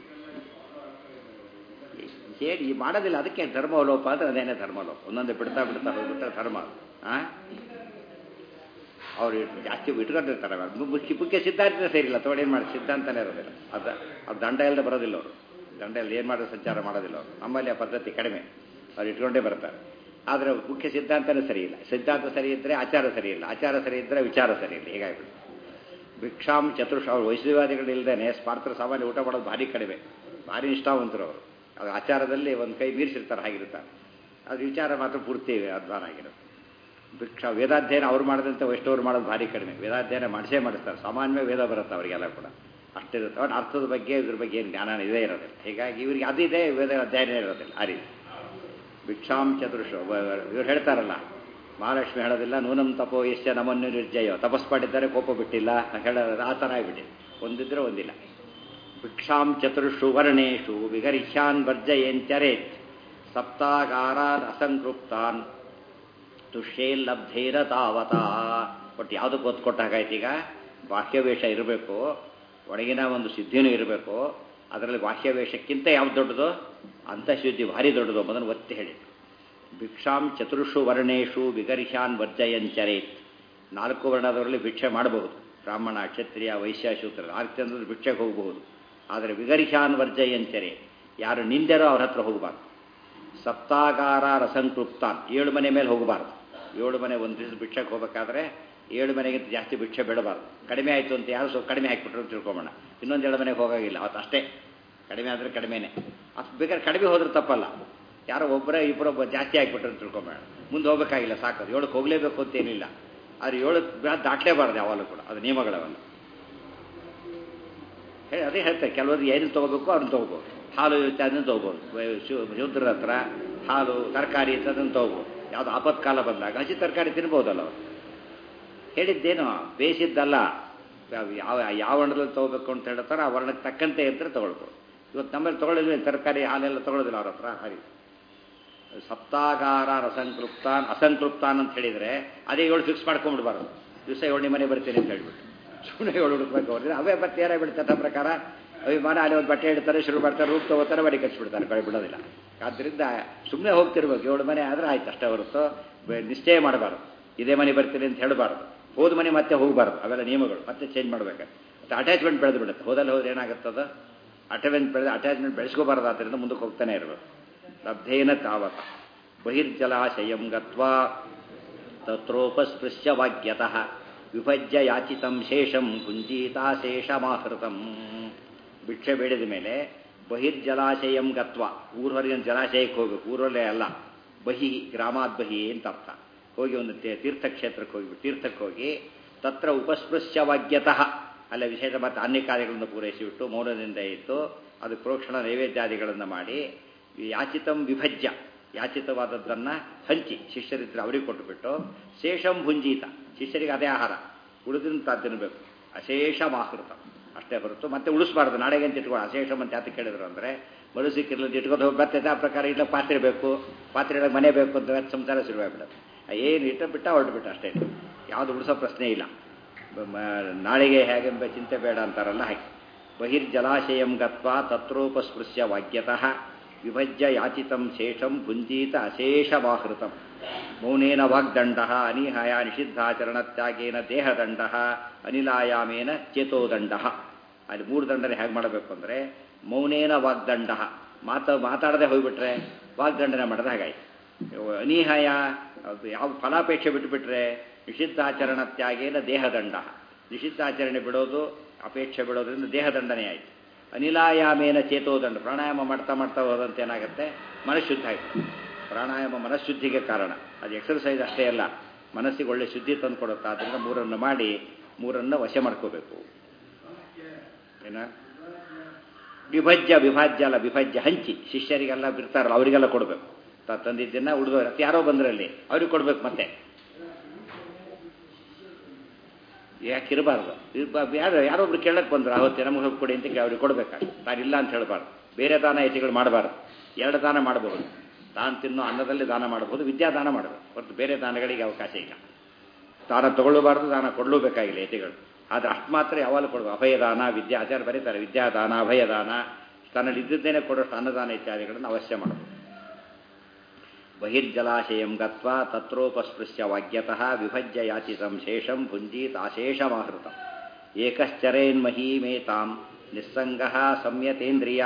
ಹೇಳಿ ಈ ಮಾಡೋದಿಲ್ಲ ಅದಕ್ಕೆ ಧರ್ಮವಲೋಪ ಅಂದ್ರೆ ಅದೇನೇ ಧರ್ಮಲೋಪ ಒಂದೊಂದು ಬಿಡ್ತಾ ಬಿಡ್ತಾ ಹೋಗ್ಬಿಟ್ರೆ ಧರ್ಮ ಆ ಅವ್ರು ಜಾಸ್ತಿ ಇಟ್ಕೊಂಡಿರ್ತಾರೆ ಅವಾಗ ಮುಖ್ಯ ಮುಖ್ಯ ಸಿದ್ಧಾಂತ ಸೇರಿಲ್ಲ ತೋಡಿ ಏನು ಮಾಡಿ ಸಿದ್ಧಾಂತನೇ ಇರೋದಿಲ್ಲ ಅದು ಅವ್ರು ದಂಡ ಇಲ್ಲದೆ ಬರೋದಿಲ್ಲ ಅವರು ದಂಡ ಇಲ್ಲಿ ಏನು ಮಾಡೋದು ಸಂಚಾರ ಮಾಡೋದಿಲ್ಲ ಅವರು ನಮ್ಮಲ್ಲಿ ಆ ಪದ್ಧತಿ ಕಡಿಮೆ ಅವ್ರು ಇಟ್ಕೊಂಡೇ ಬರ್ತಾರೆ ಆದರೆ ಮುಖ್ಯ ಸಿದ್ಧಾಂತನೇ ಸರಿ ಇಲ್ಲ ಸಿದ್ಧಾಂತ ಸರಿ ಇದ್ದರೆ ಆಚಾರ ಸರಿ ಇಲ್ಲ ಆಚಾರ ಸರಿ ಇದ್ದರೆ ವಿಚಾರ ಸರಿ ಇಲ್ಲ ಹೀಗಾಗ್ಬಿಟ್ಟು ಭಿಕ್ಷಾಂ ಚತುರ್ಷ ಅವ್ರು ವೈಶ್ವವಾದಿಗಳು ಇಲ್ಲದೇ ಸ್ಪಾರ್ಥರು ಸಾಮಾನ್ಯ ಊಟ ಮಾಡೋದು ಭಾರಿ ಕಡಿಮೆ ಭಾರಿ ನಿಷ್ಠಾವಂತರು ಅವರು ಅದು ಆಚಾರದಲ್ಲಿ ಒಂದು ಕೈ ಮೀರಿಸಿರ್ತಾರೆ ಹಾಗಿರ್ತಾರೆ ಅದು ವಿಚಾರ ಮಾತ್ರ ಪೂರ್ತಿ ಅಧ್ವಾನ ಆಗಿರುತ್ತೆ ಭಿಕ್ಷಾ ವೇದಾಧ್ಯಯನ ಅವ್ರು ಮಾಡಿದಂತೆ ವೈಷ್ಣವರು ಮಾಡೋದು ಭಾರಿ ಕಡಿಮೆ ವೇದಾಧ್ಯಯನ ಮಾಡಿಸೇ ಮಾಡಿಸ್ತಾರೆ ಸಾಮಾನ್ಯ ವೇದ ಬರುತ್ತೆ ಅವರಿಗೆಲ್ಲ ಕೂಡ ಅಷ್ಟಿರುತ್ತೆ ಅವ್ರ ಅರ್ಥದ ಬಗ್ಗೆ ಇದ್ರ ಬಗ್ಗೆ ಏನು ಜ್ಞಾನ ಇದೇ ಇರೋದಿಲ್ಲ ಹೀಗಾಗಿ ಇವರಿಗೆ ಅದಿದೆ ವೇದ ಅಧ್ಯಯನ ಇರೋದಿಲ್ಲ ಆ ರೀತಿ ಭಿಕ್ಷಾಂ ಚತುರ್ಷ ಇವ್ರು ಹೇಳ್ತಾರಲ್ಲ ಮಹಾಲಕ್ಷ್ಮಿ ಹೇಳೋದಿಲ್ಲ ನೂನಂ ತಪೋ ಎಷ್ಟ ನಮನ್ನು ನಿರ್ಜಯೋ ತಪಸ್ ಮಾಡಿದ್ದಾರೆ ಕೋಪ ಬಿಟ್ಟಿಲ್ಲ ಹೇಳೋದು ಆ ಥರ ಆಗಿಬಿಟ್ಟಿದೆ ಒಂದಿದ್ರೆ ಒಂದಿಲ್ಲ ಭಿಕ್ಷಾಂ ಚತುರ್ಷು ವರ್ಣೇಶು ವಿಗರಿಷ್ಯಾನ್ ವರ್ಜಯೇಂಚರೇತ್ ಸಪ್ತಾಗಾರಾನ್ ಅಸಂಕೃಪ್ತಾನ್ ತುಷ್ಯೇಲ್ಲಬ್ಧೇರ ತಾವತ ಒಟ್ಟು ಯಾವುದಕ್ಕೆ ಒತ್ತು ಕೊಟ್ಟ ಹಾಗಾಯ್ತು ಈಗ ಬಾಹ್ಯವೇಷ ಇರಬೇಕು ಒಳಗಿನ ಒಂದು ಸಿದ್ಧಿನೂ ಇರಬೇಕು ಅದರಲ್ಲಿ ಬಾಹ್ಯವೇಷಕ್ಕಿಂತ ಯಾವ್ದು ದೊಡ್ಡದು ಅಂತಃಶುದ್ಧಿ ಭಾರಿ ದೊಡ್ಡದು ಎಂಬುದನ್ನು ಒತ್ತಿ ಹೇಳಿ ಭಿಕ್ಷಾಂ ಚತುರ್ಷು ವರ್ಣೇಶು ವಿಗರ್ಹ್ಯಾನ್ ವರ್ಜಯಂಚರೇತ್ ನಾಲ್ಕು ವರ್ಣದವರಲ್ಲಿ ಭಿಕ್ಷೆ ಮಾಡಬಹುದು ಬ್ರಾಹ್ಮಣ ಕ್ಷತ್ರಿಯ ವೈಶ್ಯ ಶೂದ್ರ ನಾಲ್ಕು ಜನರಲ್ಲಿ ಭಿಕ್ಷೆಗೆ ಹೋಗಬಹುದು ಆದರೆ ವಿಗರ್ಹ್ಯಾನ್ ವರ್ಜಯಂಚರೆ ಯಾರು ನಿಂದೆರೋ ಅವ್ರ ಹತ್ರ ಹೋಗಬಾರ್ದು ಸಪ್ತಾಗಾರ ರಸಂಕೃಪ್ತಾನ್ ಏಳು ಮನೆ ಮೇಲೆ ಹೋಗಬಾರ್ದು ಏಳು ಮನೆ ಒಂದು ದಿವಸ ಭಿಕ್ಷೆಗೆ ಹೋಗಬೇಕಾದ್ರೆ ಏಳು ಮನೆಗಿಂತ ಜಾಸ್ತಿ ಭಿಕ್ಷೆ ಬಿಡಬಾರ್ದು ಕಡಿಮೆ ಆಯಿತು ಅಂತ ಯಾರು ಸ್ವಲ್ಪ ಕಡಿಮೆ ಹಾಕಿಬಿಟ್ರು ಅಂತ ತಿಳ್ಕೊಂಬೋಣ ಇನ್ನೊಂದು ಏಳು ಮನೆಗೆ ಹೋಗಾಗಿಲ್ಲ ಅವತ್ತು ಅಷ್ಟೇ ಕಡಿಮೆ ಆದರೆ ಕಡಿಮೆನೇ ಅಷ್ಟು ಬೇಕಾದ್ರೆ ಕಡಿಮೆ ಹೋದ್ರೆ ತಪ್ಪಲ್ಲ ಯಾರೋ ಒಬ್ಬರೇ ಇಬ್ಬರೊಬ್ಬ ಜಾಸ್ತಿ ಹಾಕಿಬಿಟ್ರು ಅಂತ ತಿಳ್ಕೊಂಬೇಡ ಮುಂದೆ ಹೋಗಬೇಕಾಗಿಲ್ಲ ಸಾಕು ಏಳಕ್ಕೆ ಹೋಗಲೇಬೇಕು ಅಂತೇನಿಲ್ಲ ಆದರೆ ಏಳಕ್ಕೆ ದಾಟಲೇಬಾರ್ದು ಯಾವಾಗಲೂ ಕೂಡ ಅದು ನಿಯಮಗಳವಲ್ಲ ಹೇಳಿ ಅದೇ ಹೇಳ್ತಾರೆ ಕೆಲವರು ಏನು ತೊಗೋಬೇಕು ಅವ್ರನ್ನ ತೊಗೋಬೋದು ಹಾಲು ಅದನ್ನು ತೊಗೋಬೋದು ಶೂದ್ರ ಹತ್ರ ಹಾಲು ತರಕಾರಿ ಅದನ್ನು ತೊಗೋಬೋದು ಯಾವುದು ಆಪತ್ಕಾಲ ಬಂದಾಗ ಹಸಿ ತರಕಾರಿ ತಿನ್ಬೋದಲ್ಲ ಅವರು ಹೇಳಿದ್ದೇನು ಬೇಯಿಸಿದ್ದಲ್ಲ ಯಾವ ಯಾವ ವರ್ಣದಲ್ಲಿ ತೊಗೋಬೇಕು ಅಂತ ಹೇಳ್ತಾರೋ ಆ ವರ್ಣಕ್ಕೆ ತಕ್ಕಂತೆ ಅಂತ ತೊಗೊಳ್ಬೋದು ಇವತ್ತು ನಮ್ಮಲ್ಲಿ ತೊಗೊಳಿದ್ವಿ ತರಕಾರಿ ಹಾಲೆಲ್ಲ ತೊಗೊಳೋದಿಲ್ಲ ಅವ್ರ ಹತ್ರ ಹರಿ ಸಪ್ತಾಗಾರ ರಸಂಕೃಪ್ತಾನ್ ಅಸಂಕೃಪ್ತಾನ್ ಅಂತ ಹೇಳಿದರೆ ಅದೇ ಏಳು ಫಿಕ್ಸ್ ಮಾಡ್ಕೊಂಡ್ಬಿಡ್ಬಾರ್ದು ದಿವಸ ಏಳನೇ ಮನೆ ಬರ್ತೀನಿ ಅಂತ ಹೇಳ್ಬಿಟ್ಟು ಸುಮ್ಮನೆ ಏಳು ಹುಡುಕ್ಬೇಕು ಅವ್ರಿಗೆ ಅವೇ ಮತ್ತೆ ಏನೇ ಬಿಡ್ತಾರೆ ಪ್ರಕಾರ ಅಭಿಮಾನ ಅಲ್ಲಿ ಒಂದು ಬಟ್ಟೆ ಇಡ್ತಾರೆ ಶುರು ಮಾಡ್ತಾರೆ ರೂಪ್ ತಗೋತಾರೆ ಬಡಿ ಕಚ್ಚಿಬಿಡ್ತಾರೆ ಕಡೆ ಬಿಡೋದಿಲ್ಲ ಆದ್ದರಿಂದ ಸುಮ್ಮನೆ ಹೋಗ್ತಿರ್ಬೇಕು ಏಳು ಮನೆ ಆದರೆ ಆಯ್ತು ಅಷ್ಟೇ ಹೊರತು ನಿಶ್ಚಯ ಮಾಡಬಾರ್ದು ಇದೇ ಮನೆ ಬರ್ತೀನಿ ಅಂತ ಹೇಳಬಾರ್ದು ಹೋದ ಮನೆ ಮತ್ತೆ ಹೋಗಬಾರ್ದು ಅವೆಲ್ಲ ನಿಯಮಗಳು ಮತ್ತೆ ಚೇಂಜ್ ಮಾಡಬೇಕು ಮತ್ತು ಅಟ್ಯಾಚ್ಮೆಂಟ್ ಬೆಳೆದು ಬಿಡುತ್ತೆ ಹೋದಲ್ಲಿ ಹೋದ್ರೆ ಏನಾಗುತ್ತದ ಅಟ್ಯಾಚ್ಮೆಂಟ್ ಬೆಳೆದು ಅಟ್ಯಾಚ್ಮೆಂಟ್ ಬೆಳೆಸ್ಕೋಬಾರ್ದು ಆದ್ದರಿಂದ ಮುಂದಕ್ಕೆ ಹೋಗ್ತಾನೆ ಇರಬೇಕು ಲಬ್ಧೇನ ತಾವತ ಬಹಿರ್ಜಲಾಶಯಂ ಗತ್ವಾ ತತ್ರೋಪಸ್ಪೃಶ್ಯ ವಾಗ್ಯತಃ ವಿಭಜ್ಯ ಯಾಚಿತಂ ಶೇಷಂ ಪುಂಜೀತಾಶೇಷಮಾಹೃತಂ ಭಿಕ್ಷೆ ಬೇಡಿದ ಮೇಲೆ ಬಹಿರ್ಜಲಾಶಯಂ ಗತ್ವ ಊರು ಹೊರಗಿನ ಜಲಾಶಯಕ್ಕೆ ಹೋಗಬೇಕು ಊರಲ್ಲೇ ಅಲ್ಲ ಬಹಿ ಗ್ರಾಮಾದ್ ಬಹಿ ಅಂತ ಅರ್ಥ ಹೋಗಿ ಒಂದು ತೀರ್ಥಕ್ಷೇತ್ರಕ್ಕೆ ಹೋಗಿ ತೀರ್ಥಕ್ಕೆ ಹೋಗಿ ತತ್ರ ಉಪಸ್ಪೃಶ್ಯ ವಾಗ್ಯತಃ ಅಲ್ಲೇ ವಿಶೇಷ ಮತ್ತು ಅನ್ಯಕಾರ್ಯಗಳನ್ನು ಪೂರೈಸಿಬಿಟ್ಟು ಮೌನದಿಂದ ಇತ್ತು ಅದು ಪ್ರೋಕ್ಷಣ ನೈವೇದ್ಯಾದಿಗಳನ್ನು ಮಾಡಿ ಯಾಚಿತಂ ವಿಭಜ್ಯ ಯಾಚಿತವಾದದ್ದನ್ನು ಹಂಚಿ ಶಿಷ್ಯರಿದ್ರೆ ಅವರಿಗೆ ಕೊಟ್ಟುಬಿಟ್ಟು ಶೇಷಂ ಭುಂಜೀತ ಶಿಷ್ಯರಿಗೆ ಅದೇ ಆಹಾರ ಉಳಿದಂತ ತಿನ್ನಬೇಕು ಅಶೇಷ ಮಾಹೃತ ಅಷ್ಟೇ ಹೊರತು ಮತ್ತೆ ಉಳಿಸ್ಬಾರ್ದು ನಾಳೆಗೆ ಅಂತ ಇಟ್ಕೊಂಡು ಅಶೇಷಂ ಅಂತ ಯಾತಕ್ಕೆ ಕೇಳಿದ್ರು ಅಂದರೆ ಮರು ಸಿಕ್ಕಿರ್ಲಿಲ್ಲ ಇಟ್ಕೊಂಡು ಹೋಗಿ ಬರ್ತೈತೆ ಆ ಪ್ರಕಾರ ಇಲ್ಲ ಪಾತ್ರೆ ಬೇಕು ಪಾತ್ರೆ ಮನೆ ಬೇಕು ಅಂತ ಸಂಸಾರ ಶುರುವಾಗ್ಬಿಡೋದು ಏನು ಇಟ್ಟ ಬಿಟ್ಟ ಹೊರಟು ಬಿಟ್ಟ ಅಷ್ಟೇ ಯಾವುದು ಉಳಿಸೋ ಪ್ರಶ್ನೆ ಇಲ್ಲ ಬ- ಮ- ನಾಳೆಗೆ ಹೇಗೆಂಬ ಚಿಂತೆ ಬೇಡ ಅಂತಾರಲ್ಲ ಹಾಗೆ ಬಹಿರ್ಜಲಾಶಯಂ ಗತ್ವಾ ತತ್ರೋಪಸ್ಪೃಶ್ಯ ವಾಕ್ಯತಃ ವಿಭಜ್ಯ ಯಾಚಿತಂ ಶೇಷಂ ಭುಂಜೀತ ಅಶೇಷವಾಹೃತಂ ಮೌನೇನ ವಾಗ್ದಂಡ ಅನಿಹಾಯ ನಿಷಿದ್ಧಾಚರಣತ್ಯಾಗೇನ ದೇಹದಂಡ ಅನಿಲಾಯಾಮೇನ ಚೇತೋದಂಡ ಅಲ್ಲಿ ಮೂರು ದಂಡನೆ ಹೇಗೆ ಮಾಡಬೇಕು ಅಂದರೆ ಮೌನೇನ ವಾಗ್ದಂಡ ಮಾತ ಮಾತಾಡದೆ ಹೋಗ್ಬಿಟ್ರೆ ವಾಗ್ದಂಡನೆ ಮಾಡಿದ ಹಾಗಾಯ್ತು ಅನಿಹಾಯ ಅದು ಯಾವ ಫಲಾಪೇಕ್ಷೆ ಬಿಟ್ಟುಬಿಟ್ರೆ ನಿಷಿದ್ಧಾಚರಣ ತ್ಯಾಗೇನ ದೇಹದಂಡ ನಿಷಿದ್ಧಾಚರಣೆ ಬಿಡೋದು ಅಪೇಕ್ಷೆ ಬಿಡೋದ್ರಿಂದ ದೇಹದಂಡನೆ ಆಯಿತು ಅನಿಲಾಯಾಮೇನ ಚೇತೋದಂಡ ಪ್ರಾಣಾಯಾಮ ಮಾಡ್ತಾ ಮಾಡ್ತಾ ಹೋದಂತೆ ಏನಾಗುತ್ತೆ ಮನಃಶುದ್ಧ ಆಯಿತು ಪ್ರಾಣಾಯಾಮ ಮನಃಶುದ್ಧಿಗೆ ಕಾರಣ ಅದು ಎಕ್ಸರ್ಸೈಸ್ ಅಷ್ಟೇ ಅಲ್ಲ ಮನಸ್ಸಿಗೆ ಒಳ್ಳೆ ಶುದ್ಧಿ ತಂದು ಕೊಡುತ್ತೆ ಆದ್ದರಿಂದ ಮೂರನ್ನು ಮಾಡಿ ಮೂರನ್ನು ವಶ ಮಾಡ್ಕೋಬೇಕು ಏನ ವಿಭಜ್ಯ ವಿಭಾಜ್ಯ ಅಲ್ಲ ವಿಭಜ್ಯ ಹಂಚಿ ಶಿಷ್ಯರಿಗೆಲ್ಲ ಬಿಡ್ತಾರಲ್ಲ ಅವರಿಗೆಲ್ಲ ಕೊಡಬೇಕು ತಾ ತಂದಿದ್ದನ್ನ ಉಳಿದವರು ಯಾರೋ ಬಂದ್ರಲ್ಲಿ ಅವ್ರಿಗೆ ಕೊಡ್ಬೇಕು ಮತ್ತೆ ಯಾಕಿರಬಾರ್ದು ಯಾರು ಯಾರೊಬ್ರು ಕೇಳಕ್ಕೆ ಬಂದ್ರು ಅವತ್ತೇ ನಮಗೆ ಹೋಗಿ ಕೊಡಿ ಅಂತ ಅವ್ರಿಗೆ ಕೊಡ್ಬೇಕಾಗ ತಾನಿಲ್ಲ ಅಂತ ಹೇಳಬಾರ್ದು ಬೇರೆ ದಾನ ಯತಿಗಳು ಮಾಡಬಾರ್ದು ಎರಡು ದಾನ ಮಾಡಬಹುದು ತಾನು ತಿನ್ನೋ ಅನ್ನದಲ್ಲಿ ದಾನ ಮಾಡಬಹುದು ವಿದ್ಯಾದಾನ ಮಾಡಬೇಕು ಹೊರತು ಬೇರೆ ದಾನಗಳಿಗೆ ಅವಕಾಶ ಇಲ್ಲ ದಾನ ತಗೊಳ್ಳಬಾರ್ದು ದಾನ ಕೊಡಲೂಬೇಕಾಗಿಲ್ಲ ಯತಿಗಳು ಆದರೆ ಅಷ್ಟು ಮಾತ್ರ ಯಾವಾಗಲೂ ಕೊಡಬೇಕು ಅಭಯದಾನ ವಿದ್ಯಾ ಆಚಾರ ಬರೀತಾರೆ ವಿದ್ಯಾದಾನ ಅಭಯದಾನ ತನ್ನಲ್ಲಿ ಇದ್ದಿದ್ದೇನೆ ಕೊಡೋಷ್ಟು ಅನ್ನದಾನ ಇತ್ಯಾದಿಗಳನ್ನು ಅವಶ್ಯ ಮಾಡಬೇಕು ಬಹಿರ್ಜಲಾಶಯಂ ಗತ್ವಾ ತತ್ರೋಪಸ್ಪೃಶ್ಯ ವಾಗ್ಯತಃ ವಿಭಜ್ಯ ಯಾಚಿತಂ ಶೇಷಂ ಭುಂಜೀತ್ ಅಶೇಷಮಾಹೃತ ಏಕಶ್ಚರೇನ್ಮಹೀಮೇತಾಂ ನಿಸ್ಸಂಗ ಸಂಯತೇಂದ್ರಿಯ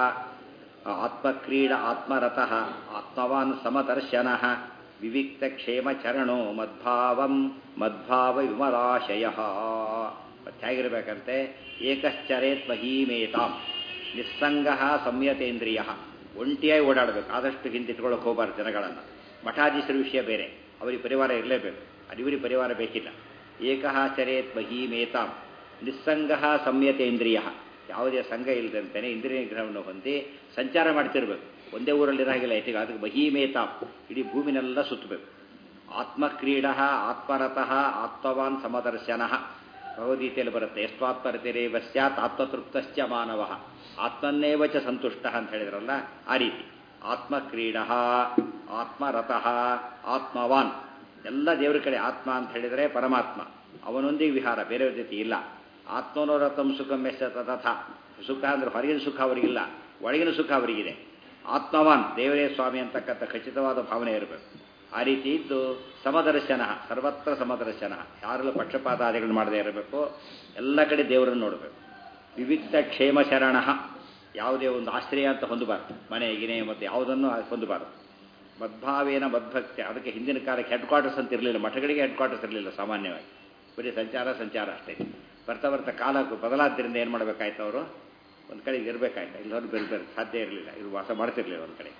ಆತ್ಮಕ್ರೀಡ ಆತ್ಮರತಃ ಆತ್ಮವಾನ್ ಸಮದರ್ಶನ ವಿವಿಕ್ತಕ್ಷೇಮಚರಣೋ ಮದ್ಭಾವಂ ಮದ್ಭಾವ ವಿಮಲಾಶಯ ಮತ್ತೆ ಹೇಗಿರ್ಬೇಕಂತೆ ಏಕಶ್ಚರೇತ್ ಮಹೀಮೇತಾಂ ನಿಸ್ಸಂಗ ಸಂಯತೇಂದ್ರಿಯ ಒಂಟಿಯಾಗಿ ಓಡಾಡಬೇಕು ಆದಷ್ಟು ಹಿಂದಿಟ್ಕೊಳ್ಳೋಕೆ ಹೋಗಬಾರ್ದು ಜನಗಳನ್ನು ಮಠಾಧೀಶರ ವಿಷಯ ಬೇರೆ ಅವರಿಗೆ ಪರಿವಾರ ಇರಲೇಬೇಕು ಅದು ಇವರಿಗೆ ಪರಿವಾರ ಬೇಕಿಲ್ಲ ಏಕಃ ಚರೇತ್ ಮಹೀಮೇತಾಂ ನಿಸ್ಸಂಗ ಸಂಯತೇಂದ್ರಿಯ ಯಾವುದೇ ಸಂಘ ಇಲ್ಲದಂತೆಯೇ ಇಂದ್ರಿಯ ನಿಗ್ರಹವನ್ನು ಹೊಂದಿ ಸಂಚಾರ ಮಾಡ್ತಿರ್ಬೇಕು ಒಂದೇ ಊರಲ್ಲಿ ಇರಾಗಿಲ್ಲ ಐತಿಗ ಅದಕ್ಕೆ ಮಹೀಮೇತಾಂ ಇಡೀ ಭೂಮಿನೆಲ್ಲ ಸುತ್ತಬೇಕು ಆತ್ಮಕ್ರೀಡ ಆತ್ಮರತಃ ಆತ್ಮವಾನ್ ಸಮದರ್ಶನ ಭಗವದ್ಗೀತೆಯಲ್ಲಿ ಬರುತ್ತೆ ಎಷ್ಟಾತ್ಮರತಿರೇವ ಸ್ಯಾತ್ ಆತ್ಮತೃಪ್ತಶ್ಚ ಮಾನವ ಆತ್ಮನ್ನೇವ ಚ ಸಂತುಷ್ಟ ಅಂತ ಹೇಳಿದ್ರಲ್ಲ ಆ ರೀತಿ ಆತ್ಮಕ್ರೀಡ ಆತ್ಮರತಃ ಆತ್ಮವಾನ್ ಎಲ್ಲ ದೇವರ ಕಡೆ ಆತ್ಮ ಅಂತ ಹೇಳಿದರೆ ಪರಮಾತ್ಮ ಅವನೊಂದಿಗೆ ವಿಹಾರ ಬೇರೆಯವ್ರ ಜೊತೆ ಇಲ್ಲ ಆತ್ಮನೋರತಂ ಸುಖಂ ಎಸ್ ತಥಾ ಸುಖ ಅಂದ್ರೆ ಹೊರಗಿನ ಸುಖ ಅವರಿಗಿಲ್ಲ ಒಳಗಿನ ಸುಖ ಅವರಿಗಿದೆ ಆತ್ಮವಾನ್ ದೇವರೇ ಸ್ವಾಮಿ ಅಂತಕ್ಕಂಥ ಖಚಿತವಾದ ಭಾವನೆ ಇರಬೇಕು ಆ ರೀತಿ ಇದ್ದು ಸಮದರ್ಶನ ಸರ್ವತ್ರ ಸಮದರ್ಶನ ಯಾರೆಲ್ಲ ಪಕ್ಷಪಾತಾದಿಗಳು ಮಾಡದೇ ಇರಬೇಕು ಎಲ್ಲ ಕಡೆ ದೇವರನ್ನು ನೋಡಬೇಕು ವಿವಿಕ್ತ ಕ್ಷೇಮ ಶರಣ ಯಾವುದೇ ಒಂದು ಆಶ್ರಯ ಅಂತ ಹೊಂದಬಾರ್ದು ಮನೆ ಗಿನೆ ಮತ್ತು ಯಾವುದನ್ನು ಹೊಂದಬಾರ್ದು ಮದ್ಭಾವೇನ ಮದ್ಭಕ್ತಿ ಅದಕ್ಕೆ ಹಿಂದಿನ ಕಾಲಕ್ಕೆ ಹೆಡ್ ಕ್ವಾರ್ಟರ್ಸ್ ಅಂತ ಇರಲಿಲ್ಲ ಮಠಗಳಿಗೆ ಹೆಡ್ ಕ್ವಾರ್ಟರ್ಸ್ ಇರಲಿಲ್ಲ ಸಾಮಾನ್ಯವಾಗಿ ಬರೀ ಸಂಚಾರ ಸಂಚಾರ ಅಷ್ಟೇ ಬರ್ತಾ ಬರ್ತಾ ಕಾಲ ಬದಲಾದ್ದರಿಂದ ಏನು ಮಾಡಬೇಕಾಯ್ತು ಅವರು ಒಂದು ಕಡೆಗೆ ಇರಬೇಕಾಯ್ತು ಇಲ್ಲವ್ರು ಬೇರೆ ಬೇರೆ ಸಾಧ್ಯ ಇರಲಿಲ್ಲ ಇದು ವಾಸ ಮಾಡ್ತಿರ್ಲಿಲ್ಲ ಒಂದು ಕಡೆ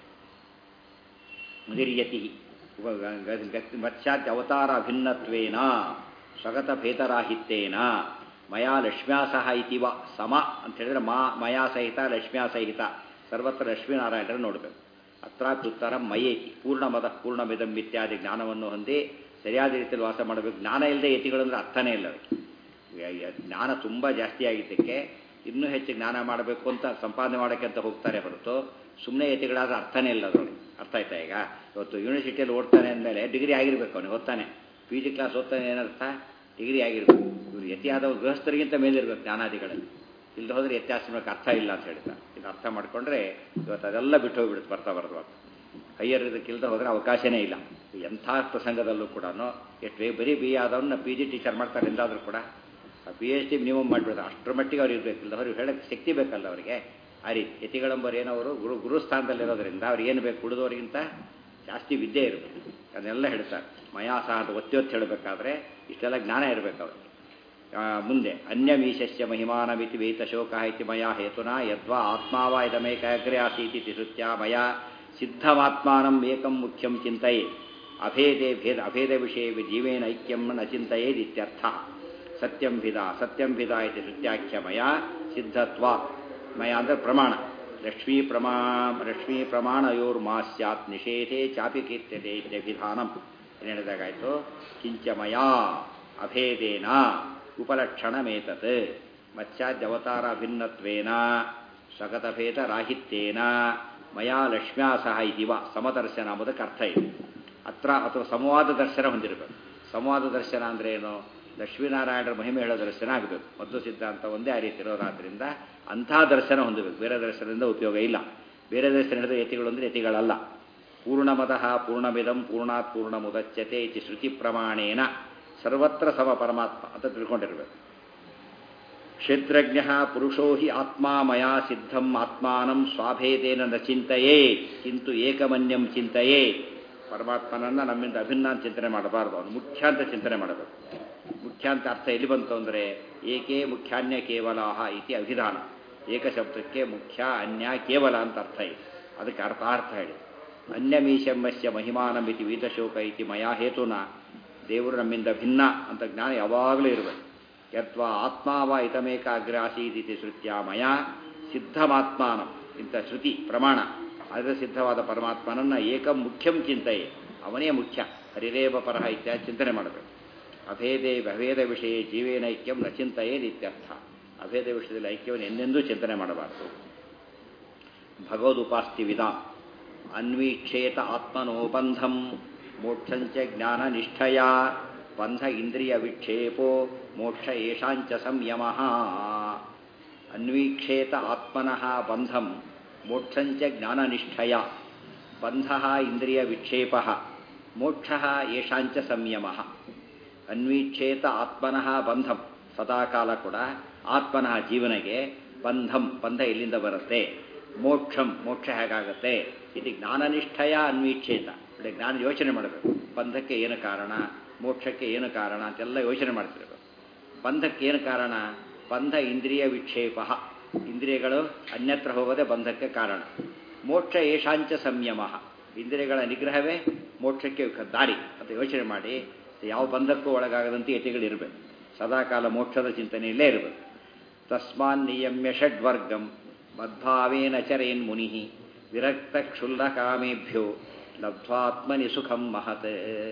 ಮುದಿರ್ಯತಿ ಮತ್ಸ್ಯಾದ್ಯ ಅವತಾರ ಅಭಿನ್ನತ್ವೇನ ಸ್ವಗತ ಭೇದರಾಹಿತ್ಯೇನ ಮಯಾ ಲಕ್ಷ್ಮ್ಯಾ ಸಹ ಇತಿವ ಸಮ ಅಂತ ಹೇಳಿದ್ರೆ ಮಾ ಮಯಾ ಸಹಿತ ಲಕ್ಷ್ಮ್ಯಾ ಸಹಿತ ಸರ್ವತ್ರ ಲಕ್ಷ್ಮೀನಾರಾಯಣರು ನೋಡಬೇಕು ಅತ್ರಾತ್ಯುತ್ತರ ಮಯೇತಿ ಪೂರ್ಣಮದ ಪೂರ್ಣಮಿದಂ ಇತ್ಯಾದಿ ಜ್ಞಾನವನ್ನು ಹೊಂದಿ ಸರಿಯಾದ ರೀತಿಯಲ್ಲಿ ವಾಸ ಮಾಡಬೇಕು ಜ್ಞಾನ ಇಲ್ಲದೆ ಯತಿಗಳಂದ್ರೆ ಅರ್ಥನೇ ಇಲ್ಲ ಅದಕ್ಕೆ ಜ್ಞಾನ ತುಂಬ ಜಾಸ್ತಿ ಆಗಿದ್ದಕ್ಕೆ ಇನ್ನೂ ಹೆಚ್ಚು ಜ್ಞಾನ ಮಾಡಬೇಕು ಅಂತ ಸಂಪಾದನೆ ಮಾಡೋಕ್ಕೆ ಅಂತ ಹೋಗ್ತಾರೆ ಹೊರತು ಸುಮ್ಮನೆ ಯತಿಗಳಾದ್ರೆ ಅರ್ಥನೇ ಇಲ್ಲ ಅದರಲ್ಲಿ ಅರ್ಥ ಆಯ್ತಾ ಈಗ ಇವತ್ತು ಯೂನಿವರ್ಸಿಟಿಯಲ್ಲಿ ಓದ್ತಾನೆ ಅಂದಮೇಲೆ ಡಿಗ್ರಿ ಆಗಿರಬೇಕು ಅವನಿಗೆ ಓದ್ತಾನೆ ಪಿ ಜಿ ಕ್ಲಾಸ್ ಓದ್ತಾನೆ ಏನರ್ಥ ಡಿಗ್ರಿ ಆಗಿರಬೇಕು ಇವ್ರು ಯತಿಯಾದ ಗೃಹಸ್ಥರಿಗಿಂತ ಮೇಲಿರ್ಬೇಕು ಜ್ಞಾನಾದಿಗಳಲ್ಲಿ ಇಲ್ಲದೆ ಹೋದ್ರೆ ವ್ಯತ್ಯಾಸಕ್ಕೆ ಅರ್ಥ ಇಲ್ಲ ಅಂತ ಹೇಳ್ತಾರೆ ಇದು ಅರ್ಥ ಮಾಡಿಕೊಂಡ್ರೆ ಇವತ್ತು ಅದೆಲ್ಲ ಬಿಟ್ಟು ಹೋಗ್ಬಿಡುತ್ತೆ ಬರ್ತಾ ಬರ್ತಾ ಹೈಯರ್ ಇದಕ್ಕಿಲ್ಲದೆ ಹೋದರೆ ಅವಕಾಶನೇ ಇಲ್ಲ ಎಂಥ ಪ್ರಸಂಗದಲ್ಲೂ ಕೂಡ ಎಷ್ಟು ಬರೀ ಬಿ ಆದವನ್ನ ಪಿ ಜಿ ಟೀಚರ್ ಮಾಡ್ತಾರೆ ಎಂದಾದರೂ ಕೂಡ ಪಿ ಎಚ್ ಡಿ ಮಿನಿಮಮ್ ಮಾಡಿಬಿಡ್ತಾರೆ ಅಷ್ಟರ ಮಟ್ಟಿಗೆ ಅವ್ರು ಇರಬೇಕಿಲ್ಲ ಅವ್ರಿಗೆ ಹೇಳೋಕ್ಕೆ ಶಕ್ತಿ ಬೇಕಲ್ಲ ಅವರಿಗೆ ಆ ರೀತಿ ಯತಿಗಳಂಬರು ಏನವರು ಗುರು ಗುರುಸ್ಥಾನದಲ್ಲಿರೋದ್ರಿಂದ ಅವ್ರಿಗೆ ಏನು ಬೇಕು ಉಳಿದವರಿಗಿಂತ ಜಾಸ್ತಿ ವಿದ್ಯೆ ಇರಬೇಕು ಅದನ್ನೆಲ್ಲ ಹೇಳ್ತಾರೆ ಮಯಾ ಸಹ ಅಂತ ಒತ್ತಿ ಒತ್ತಿ ಹೇಳಬೇಕಾದ್ರೆ ಇಷ್ಟೆಲ್ಲ ಜ್ಞಾನ ಇರಬೇಕು ಅವ್ರಿಗೆ ಮುಂದೆ ಅನ್ಯಮೀಶಸ್ಯ ಮಹಿಮಾನಮಿತಿ ವೇತ ಶೋಕ ಇತಿ ಮಯಾ ಹೇತುನ ಯದ್ವಾ ಆತ್ಮಾವ ಇದಮೇಕಾಗ್ರೆ ಆಸೀತಿ ಶ್ರುತ್ಯ ಮಯ ಸಿದ್ಧಮಾತ್ಮಾನಂ ಏಕಂ ಮುಖ್ಯಂ ಚಿಂತೆಯೇ ಅಭೇದೆ ಭೇದ ಅಭೇದ ವಿಷಯ ಜೀವೇನ ಐಕ್ಯಂ ನ ಚಿಂತೆಯೇದಿತ್ಯರ್ಥ ಸತ್ಯಂ ಭಿದ ಸತ್ಯಂ ಭಿದ ಇತಿ ಶ್ರುತ್ಯಾಖ್ಯ ಮಯ ಸಿದ್ಧತ್ವ ಮಯ ಅಂದರೆ ಪ್ರಮಾಣ ಲಕ್ಷ್ಮೀ ಪ್ರಮಾ ಲಕ್ಷ್ಮೀ ಪ್ರಮಾಣಯೋರ್ಮಾ ಸ್ಯಾತ್ ನಿಷೇಧೆ ಚಾಪಿ ಕೀರ್ತ್ಯತೆ ಇತ್ಯಭಿಧಾನಂ ಏನು ಹೇಳಿದಾಗಾಯಿತು ಕಿಂಚಮಯ ಅಭೇದೇನ ಉಪಲಕ್ಷಣಮೇತತ್ ಮತ್ಸ್ಯಾದ್ಯವತಾರ ಭಿನ್ನತ್ವೇನ ಸ್ವಗತಭೇದ ರಾಹಿತ್ಯೇನ ಮಯಾ ಲಕ್ಷ್ಮ್ಯಾ ಸಹ ಇದಿವ ಸಮದರ್ಶನ ಎಂಬುದಕ್ಕೆ ಅರ್ಥ ಇದೆ ಅತ್ರ ಅಥವಾ ಸಮವಾದ ದರ್ಶನ ಹೊಂದಿರಬೇಕು ಸಂವಾದ ದರ್ಶನ ಅಂದರೆ ಏನು ಲಕ್ಷ್ಮೀನಾರಾಯಣರ ಮಹಿಮೆ ಹೇಳೋ ದರ್ಶನ ಆಗಬೇಕು ಮದ್ದು ಸಿದ್ಧಾಂತ ಒಂದೇ ಆ ರೀತಿ ಇರೋದಾದ್ರಿಂದ ಅಂಥ ದರ್ಶನ ಹೊಂದಬೇಕು ಬೇರೆ ದರ್ಶನದಿಂದ ಉಪಯೋಗ ಇಲ್ಲ ಬೇರೆ ದರ್ಶನ ಹಿಡಿದ ಯತಿಗಳು ಅಂದರೆ ಯತಿಗಳಲ್ಲ ಪೂರ್ಣಮದಃ ಪೂರ್ಣಮಿದಂ ಪೂರ್ಣಾತ್ ಪೂರ್ಣ ಮುದಚ್ಯತೆ ಇತಿ ಶ್ರುತಿ ಪ್ರಮಾಣೇನ ಸರ್ವತ್ರ ಸಮ ಪರಮಾತ್ಮ ಅಂತ ತಿಳ್ಕೊಂಡಿರಬೇಕು ಕ್ಷೇತ್ರಜ್ಞ ಪುರುಷೋ ಹಿ ಆತ್ಮ ಮಯಾ ಸಿದ್ಧಂ ಆತ್ಮಾನಂ ಸ್ವಾಭೇದೇನ ನ ಚಿಂತೆಯೇ ಕಿಂತು ಏಕಮನ್ಯಂ ಚಿಂತೆಯೇ ಪರಮಾತ್ಮನನ್ನ ನಮ್ಮಿಂದ ಅಭಿನ್ನ ಅಂತ ಚಿಂತನೆ ಮಾಡಬಾರ್ದು ಅವನು ಮುಖ್ಯ ಅಂತ ಚಿಂತನೆ ಮಾಡಬೇಕು ಮುಖ್ಯ ಅಂತ ಅರ್ಥ ಎಲ್ಲಿ ಬಂತು ಅಂದರೆ ಏಕೆ ಮುಖ್ಯಾನ್ಯ ಕೇವಲಾಹ ಇತಿ ಅಭಿಧಾನ ಏಕಶಬ್ದಕ್ಕೆ ಮುಖ್ಯ ಅನ್ಯ ಕೇವಲ ಅಂತ ಅರ್ಥ ಇದೆ ಅದಕ್ಕೆ ಅರ್ಥ ಅರ್ಥ ಹೇಳಿ ಅನ್ಯಮೀಶಮ್ಮಸ್ಯ ಮಹಿಮಾನಮಿತಿ ವೀತಶೋಕ ಇತಿ ಮಯಾ ಹೇತುನ ದೇವರು ನಮ್ಮಿಂದ ಭಿನ್ನ ಅಂತ ಜ್ಞಾನ ಯಾವಾಗಲೂ ಇರಬೇಕು ಯತ್ವಾ ಆತ್ಮಾವ ಇತಮೇಕಾಗ್ರ ಆಸೀದಿತಿ ಶ್ರುತ್ಯ ಮಯ ಸಿದ್ಧಮಾತ್ಮಾನಂ ಇಂಥ ಶ್ರುತಿ ಪ್ರಮಾಣ ಅದರ ಸಿದ್ಧವಾದ ಪರಮಾತ್ಮನನ್ನ ಏಕಂ ಮುಖ್ಯಂ ಚಿಂತೆಯೇ ಅವನೇ ಮುಖ್ಯ ಹರಿರೇವ ಪರಹ ಇತ್ಯಾದಿ ಚಿಂತನೆ ಮಾಡಬೇಕು ಅಭೇದೇ ಅಭೇದ ವಿಷಯ ಜೀವೇನೈಕ್ಯಂ ನ ಚಿಂತೆಯೇ ಇತ್ಯರ್ಥ ಅಭೇದ ವಿಷಯದಲ್ಲಿ ಐಕ್ಯವನ್ನು ಎಂದೆಂದೂ ಚಿಂತನೆ ಮಾಡಬಾರದು ಭಗವದುಪಾಸ್ತಿ ವಿಧ ಅನ್ವೀಕ್ಷೇತ ಆತ್ಮನೋಬಂಧಂ ಮೋಕ್ಷಂಚ ಜ್ಞಾನನಿಷ್ಠಯ ಬಂಧ ಇಂದ್ರಿಯ ವಿಕ್ಷೇಪೋ ಮೋಕ್ಷ ಏಷಾಂಚ ಸಂಯಮ ಅನ್ವೀಕ್ಷೇತ ಆತ್ಮನಃ ಬಂಧಂ ಮೋಕ್ಷಂಚ ಜ್ಞಾನನಿಷ್ಠಯ ಬಂಧ ಇಂದ್ರಿಯ ವಿಕ್ಷೇಪ ಮೋಕ್ಷ ಏಷಾಂಚ ಸಂಯಮ ಅನ್ವೀಕ್ಷೇತ ಆತ್ಮನಃ ಬಂಧಂ ಸದಾಕಾಲ ಕೂಡ ಆತ್ಮನಃ ಜೀವನಗೆ ಬಂಧಂ ಬಂಧ ಎಲ್ಲಿಂದ ಬರುತ್ತೆ ಮೋಕ್ಷಂ ಮೋಕ್ಷ ಹೇಗಾಗುತ್ತೆ ಇದು ಜ್ಞಾನನಿಷ್ಠಯ ಅನ್ವೀಕ್ಷೇತ ಇಲ್ಲಿ ಜ್ಞಾನ ಯೋಚನೆ ಮಾಡಬೇಕು ಬಂಧಕ್ಕೆ ಏನು ಕಾರಣ ಮೋಕ್ಷಕ್ಕೆ ಏನು ಕಾರಣ ಅಂತೆಲ್ಲ ಯೋಚನೆ ಮಾಡ್ತಿರಬೇಕು ಬಂಧಕ್ಕೆ ಏನು ಕಾರಣ ಬಂಧ ಇಂದ್ರಿಯ ವಿಕ್ಷೇಪ ಇಂದ್ರಿಯಗಳು ಅನ್ಯತ್ರ ಹೋಗೋದೇ ಬಂಧಕ್ಕೆ ಕಾರಣ ಮೋಕ್ಷ ಏಷಾಂಚ ಸಂಯಮ ಇಂದ್ರಿಯಗಳ ನಿಗ್ರಹವೇ ಮೋಕ್ಷಕ್ಕೆ ದಾರಿ ಅಂತ ಯೋಚನೆ ಮಾಡಿ ಯಾವ ಬಂಧಕ್ಕೂ ಒಳಗಾಗದಂತೆ ಯತಿಗಳಿರಬೇಕು ಸದಾಕಾಲ ಮೋಕ್ಷದ ಚಿಂತನೆಯಲ್ಲೇ ಇರಬೇಕು ತಸ್ಮಾನ್ ನಿಯಮ್ಯ ಷಡ್ವರ್ಗಂ ಮದ್ಭಾವೇನ ಚರೇನ್ ಮುನಿ ವಿರಕ್ತ ಕ್ಷುಲ್ಲಕಾಮೇಭ್ಯೋ ಲಬ್ಧ್ವಾತ್ಮನಿ ಸುಖಂ ಮಹತ್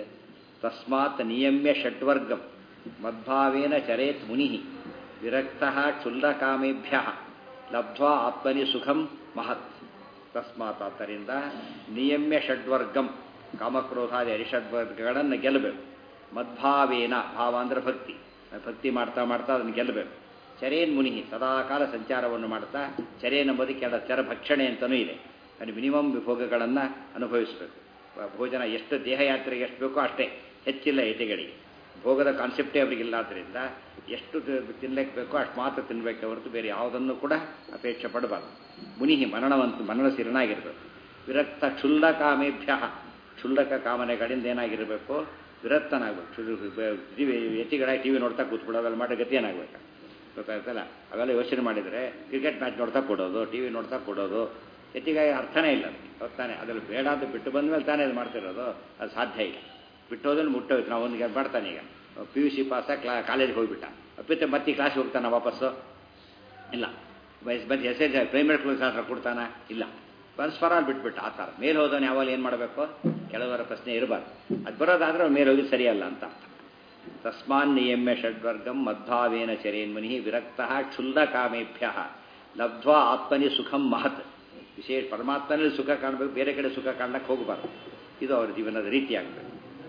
ತಸ್ಮಾತ್ ನಿಯಮ್ಯ ಷಡ್ವರ್ಗಂ ಮದ್ಭಾವೇನ ಚರೇತ್ ಮುನಿ ವಿರಕ್ತ ಕ್ಷುಲ್ಲಕಾಮೇಭ್ಯ ಲಬ್ಧ್ವಾ ಆತ್ಮನಿ ಸುಖಂ ಮಹತ್ ತಸ್ಮಾತ್ ಆದ್ದರಿಂದ ನಿಯಮ್ಯ ಷಡ್ವರ್ಗಂ ಕಾಮಕ್ರೋಧಾದಿ ಅರಿಷಡ್ವರ್ಗಗಳನ್ನು ಗೆಲ್ಲಬೇಕು ಮದ್ಭಾವೇನ ಭಾವ ಅಂದ್ರೆ ಭಕ್ತಿ ಭಕ್ತಿ ಮಾಡ್ತಾ ಮಾಡ್ತಾ ಅದನ್ನು ಗೆಲ್ಲಬೇಕು ಚರೇನ್ ಮುನಿ ಸದಾಕಾಲ ಸಂಚಾರವನ್ನು ಮಾಡ್ತಾ ಚರೇನ್ ಎಂಬುದು ಕೆಲ ಚರಭಕ್ಷಣೆ ಅಂತಲೂ ಇದೆ ಅಲ್ಲಿ ಮಿನಿಮಮ್ ಭೋಗಗಳನ್ನು ಅನುಭವಿಸಬೇಕು ಭೋಜನ ಎಷ್ಟು ದೇಹಯಾತ್ರೆಗೆ ಎಷ್ಟು ಬೇಕೋ ಅಷ್ಟೇ ಹೆಚ್ಚಿಲ್ಲ ಯತಿಗಳಿಗೆ ಭೋಗದ ಕಾನ್ಸೆಪ್ಟೇ ಅವರಿಗಿಲ್ಲ ಆದ್ದರಿಂದ ಎಷ್ಟು ತಿನ್ನಲಿಕ್ಕೆ ಬೇಕೋ ಅಷ್ಟು ಮಾತ್ರ ತಿನ್ನಬೇಕೆ ಹೊರತು ಬೇರೆ ಯಾವುದನ್ನು ಕೂಡ ಅಪೇಕ್ಷೆ ಪಡಬಾರ್ದು ಮುನಿ ಮನನವಂತ ಮನನ ಸಿರನಾಗಿರಬೇಕು ವಿರಕ್ತ ಕ್ಷುಲ್ಲಕಾಮೇಭ್ಯ ಕ್ಷುಲ್ಲಕ ಕಾಮನೆಗಳಿಂದ ಏನಾಗಿರಬೇಕು ವಿರಕ್ತನಾಗಬೇಕು ಟಿವಿ ಯತಿಗಳಾಗಿ ಟಿ ವಿ ನೋಡ್ತಾ ಕೂತ್ಬಿಡೋದಲ್ಲ ಮಾಡೋ ಗತಿ ಏನಾಗಬೇಕು ಗೊತ್ತಾಯ್ತಲ್ಲ ಅವೆಲ್ಲ ಯೋಚನೆ ಮಾಡಿದರೆ ಕ್ರಿಕೆಟ್ ಮ್ಯಾಚ್ ನೋಡ್ತಾ ಕೊಡೋದು ಟಿ ವಿ ನೋಡ್ತಾ ಕೊಡೋದು ಯತಿಗಾಗಿ ಅರ್ಥನೇ ಇಲ್ಲ ಗೊತ್ತಾನೆ ಅದ್ರಲ್ಲಿ ಬೇಡ ಅಂತ ಬಿಟ್ಟು ಬಂದ ಮೇಲೆ ತಾನೇ ಅದು ಮಾಡ್ತಿರೋದು ಅದು ಸಾಧ್ಯ ಇಲ್ಲ ಬಿಟ್ಟೋದನ್ನು ಮುಟ್ಟೋಯ್ತು ನಾವು ಒಂದು ಮಾಡ್ತಾನೆ ಈಗ ಪಿ ಯು ಸಿ ಪಾಸ ಕ್ಲಾ ಕಾಲೇಜಿಗೆ ಹೋಗ್ಬಿಟ್ಟ ಅಪ್ಪಿತ್ತೆ ಮತ್ತೆ ಕ್ಲಾಸ್ ಹೋಗ್ತಾನ ವಾಪಸ್ಸು ಇಲ್ಲ ವಯಸ್ಸು ಬಂದು ಎಸ್ ಎಸ್ ಪ್ರೈಮರಿ ಕ್ಲಾಸ್ ಹತ್ರ ಕೊಡ್ತಾನ ಇಲ್ಲ ಪರಸ್ಪರ ಬಿಟ್ಬಿಟ್ಟ ಆ ಥರ ಮೇಲೆ ಹೋದವನು ಯಾವಾಗ ಏನು ಮಾಡಬೇಕು ಕೆಲವರ ಪ್ರಶ್ನೆ ಇರಬಾರ್ದು ಅದು ಬರೋದಾದ್ರೆ ಅವ್ನು ಮೇಲೆ ಹೋಗಿ ಸರಿಯಲ್ಲ ಅಂತ ಅರ್ಥ ತಸ್ಮಾನ್ ನಿಯಮ್ಯ ಷಡ್ವರ್ಗಂ ಮದ್ಭಾವೇನ ಚರೇನ್ಮನಿ ವಿರಕ್ತ ಕ್ಷುಲ್ಲಕಾಮೇಭ್ಯ ಲಬ್ಧ್ವಾ ಆತ್ಮನಿ ಸುಖಂ ಮಹತ್ ವಿಶೇಷ ಪರಮಾತ್ಮನಲ್ಲಿ ಸುಖ ಕಾಣಬೇಕು ಬೇರೆ ಕಡೆ ಸುಖ ಕಾಣಕ್ಕೆ ಹೋಗಬಾರ್ದು ಇದು ಅವರ ಜೀವನದ ರೀತಿ ಆಗಬೇಕು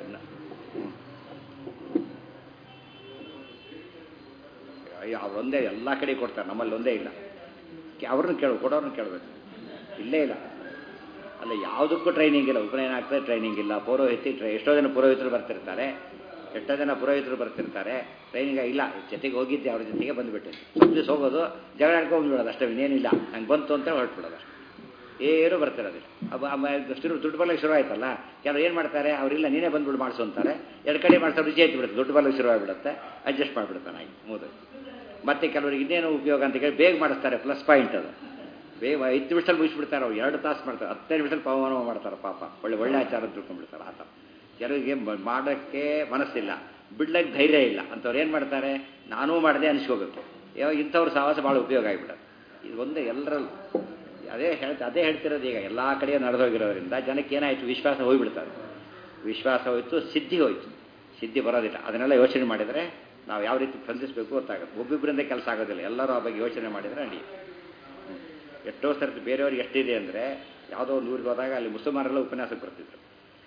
ಅವರೊಂದೇ ಎಲ್ಲ ಕಡೆ ಕೊಡ್ತಾರೆ ನಮ್ಮಲ್ಲಿ ಒಂದೇ ಇಲ್ಲ ಅವ್ರನ್ನ ಕೇಳು ಕೊಡೋರನ್ನ ಕೇಳಬೇಕು ಇಲ್ಲೇ ಇಲ್ಲ ಅಲ್ಲ ಯಾವುದಕ್ಕೂ ಟ್ರೈನಿಂಗ್ ಇಲ್ಲ ಉಪನಯನ ಆಗ್ತದೆ ಟ್ರೈನಿಂಗ್ ಇಲ್ಲ ಪೌರೋಹಿತಿ ಟ್ರೈ ಎಷ್ಟೋ ಜನ ಪುರೋಹಿತರು ಬರ್ತಿರ್ತಾರೆ ಎಷ್ಟೋ ಜನ ಪುರೋಹಿತರು ಬರ್ತಿರ್ತಾರೆ ಟ್ರೈನಿಂಗ್ ಇಲ್ಲ ಜೊತೆಗೆ ಹೋಗಿದ್ದೆ ಅವ್ರ ಜೊತೆಗೆ ಬಂದುಬಿಟ್ಟೆ ಸ್ವಲ್ಪ ದಿವಸ ಹೋಗೋದು ಜಗಳ ಆಡ್ಕೊಂಡ್ಬಿಡೋದು ಅಷ್ಟೇ ಇನ್ನೇನಿಲ್ಲ ನಂಗೆ ಬಂತು ಅಂತ ಹೊರಟ್ಬಿಡೋದು ಅಷ್ಟೇ ಏನು ಬರ್ತಿರೋದಿಲ್ಲ ಅಬ್ಬ ಆಮೇಲೆ ಶುರು ದುಡ್ಡು ಬರ್ಲಿಕ್ಕೆ ಶುರು ಆಯ್ತಲ್ಲ ಕೆಲವರು ಏನು ಮಾಡ್ತಾರೆ ಅವರಿಲ್ಲ ನೀನೇ ಬಂದ್ಬಿಟ್ಟು ಮಾಡಿಸು ಅಂತಾರೆ ಎರಡು ಕಡೆ ಮಾಡ್ತಾರೆ ರುಚಿ ಆಯ್ತು ಬಿಡುತ್ತೆ ದುಡ್ಡು ಬರ್ಲಿಕ್ಕೆ ಶುರು ಆಗಿಬಿಡುತ್ತೆ ಅಡ್ಜಸ್ಟ್ ಮಾಡಿಬಿಡ್ತಾನೆ ಆಯ್ತು ಮೂದು ಮತ್ತೆ ಕೆಲವರಿಗೆ ಇನ್ನೇನು ಉಪಯೋಗ ಅಂತ ಕೇಳಿ ಬೇಗ ಮಾಡಿಸ್ತಾರೆ ಪ್ಲಸ್ ಪಾಯಿಂಟ್ ಅದು ಬೇಗ ಐದು ನಿಮಿಷದಲ್ಲಿ ಮುಗಿಸ್ಬಿಡ್ತಾರೆ ಅವ್ರು ಎರಡು ತಾಸು ಮಾಡ್ತಾರೆ ಹತ್ತೈದು ನಿಮಿಷದಲ್ಲಿ ಪವಮಾನ ಮಾಡ್ತಾರೆ ಪಾಪ ಒಳ್ಳೆ ಒಳ್ಳೆ ಆಚಾರ ತಿಳ್ಕೊಂಡ್ಬಿಡ್ತಾರೆ ಆತ ಕೆಲವರಿಗೆ ಮಾಡೋಕ್ಕೆ ಮನಸ್ಸಿಲ್ಲ ಬಿಡ್ಲಿಕ್ಕೆ ಧೈರ್ಯ ಇಲ್ಲ ಅಂಥವ್ರು ಏನು ಮಾಡ್ತಾರೆ ನಾನೂ ಮಾಡಿದೆ ಅನಿಸ್ಕೋಬೇಕು ಯಾವಾಗ ಇಂಥವ್ರ ಸಹವಾಸ ಭಾಳ ಉಪಯೋಗ ಆಗಿಬಿಡುತ್ತೆ ಇದು ಒಂದೇ ಎಲ್ಲರಲ್ಲೂ ಅದೇ ಹೇಳ್ತಾ ಅದೇ ಹೇಳ್ತಿರೋದು ಈಗ ಎಲ್ಲ ಕಡೆ ನಡೆದೋಗಿರೋದ್ರಿಂದ ಜನಕ್ಕೆ ಏನಾಯಿತು ವಿಶ್ವಾಸ ಹೋಗಿಬಿಡ್ತಾರೆ ವಿಶ್ವಾಸ ಹೋಯಿತು ಸಿದ್ಧಿ ಹೋಯಿತು ಸಿದ್ಧಿ ಬರೋದಿಲ್ಲ ಅದನ್ನೆಲ್ಲ ಯೋಚನೆ ಮಾಡಿದರೆ ನಾವು ಯಾವ ರೀತಿ ಸ್ಪಂದಿಸಬೇಕು ಗೊತ್ತಾಗುತ್ತೆ ಒಬ್ಬಿಬ್ಬರಿಂದ ಕೆಲಸ ಆಗೋದಿಲ್ಲ ಎಲ್ಲರೂ ಆ ಬಗ್ಗೆ ಯೋಚನೆ ಮಾಡಿದರೆ ನಡೆಯುತ್ತೆ ಎಷ್ಟೋ ಸರ್ತಿ ಬೇರೆಯವ್ರಿಗೆ ಎಷ್ಟಿದೆ ಅಂದರೆ ಯಾವುದೋ ಒಂದು ಊರಿಗೆ ಹೋದಾಗ ಅಲ್ಲಿ ಮುಸಲ್ಮಾನರೆಲ್ಲ ಉಪನ್ಯಾಸಕ್ಕೆ ಬರ್ತಿದ್ರು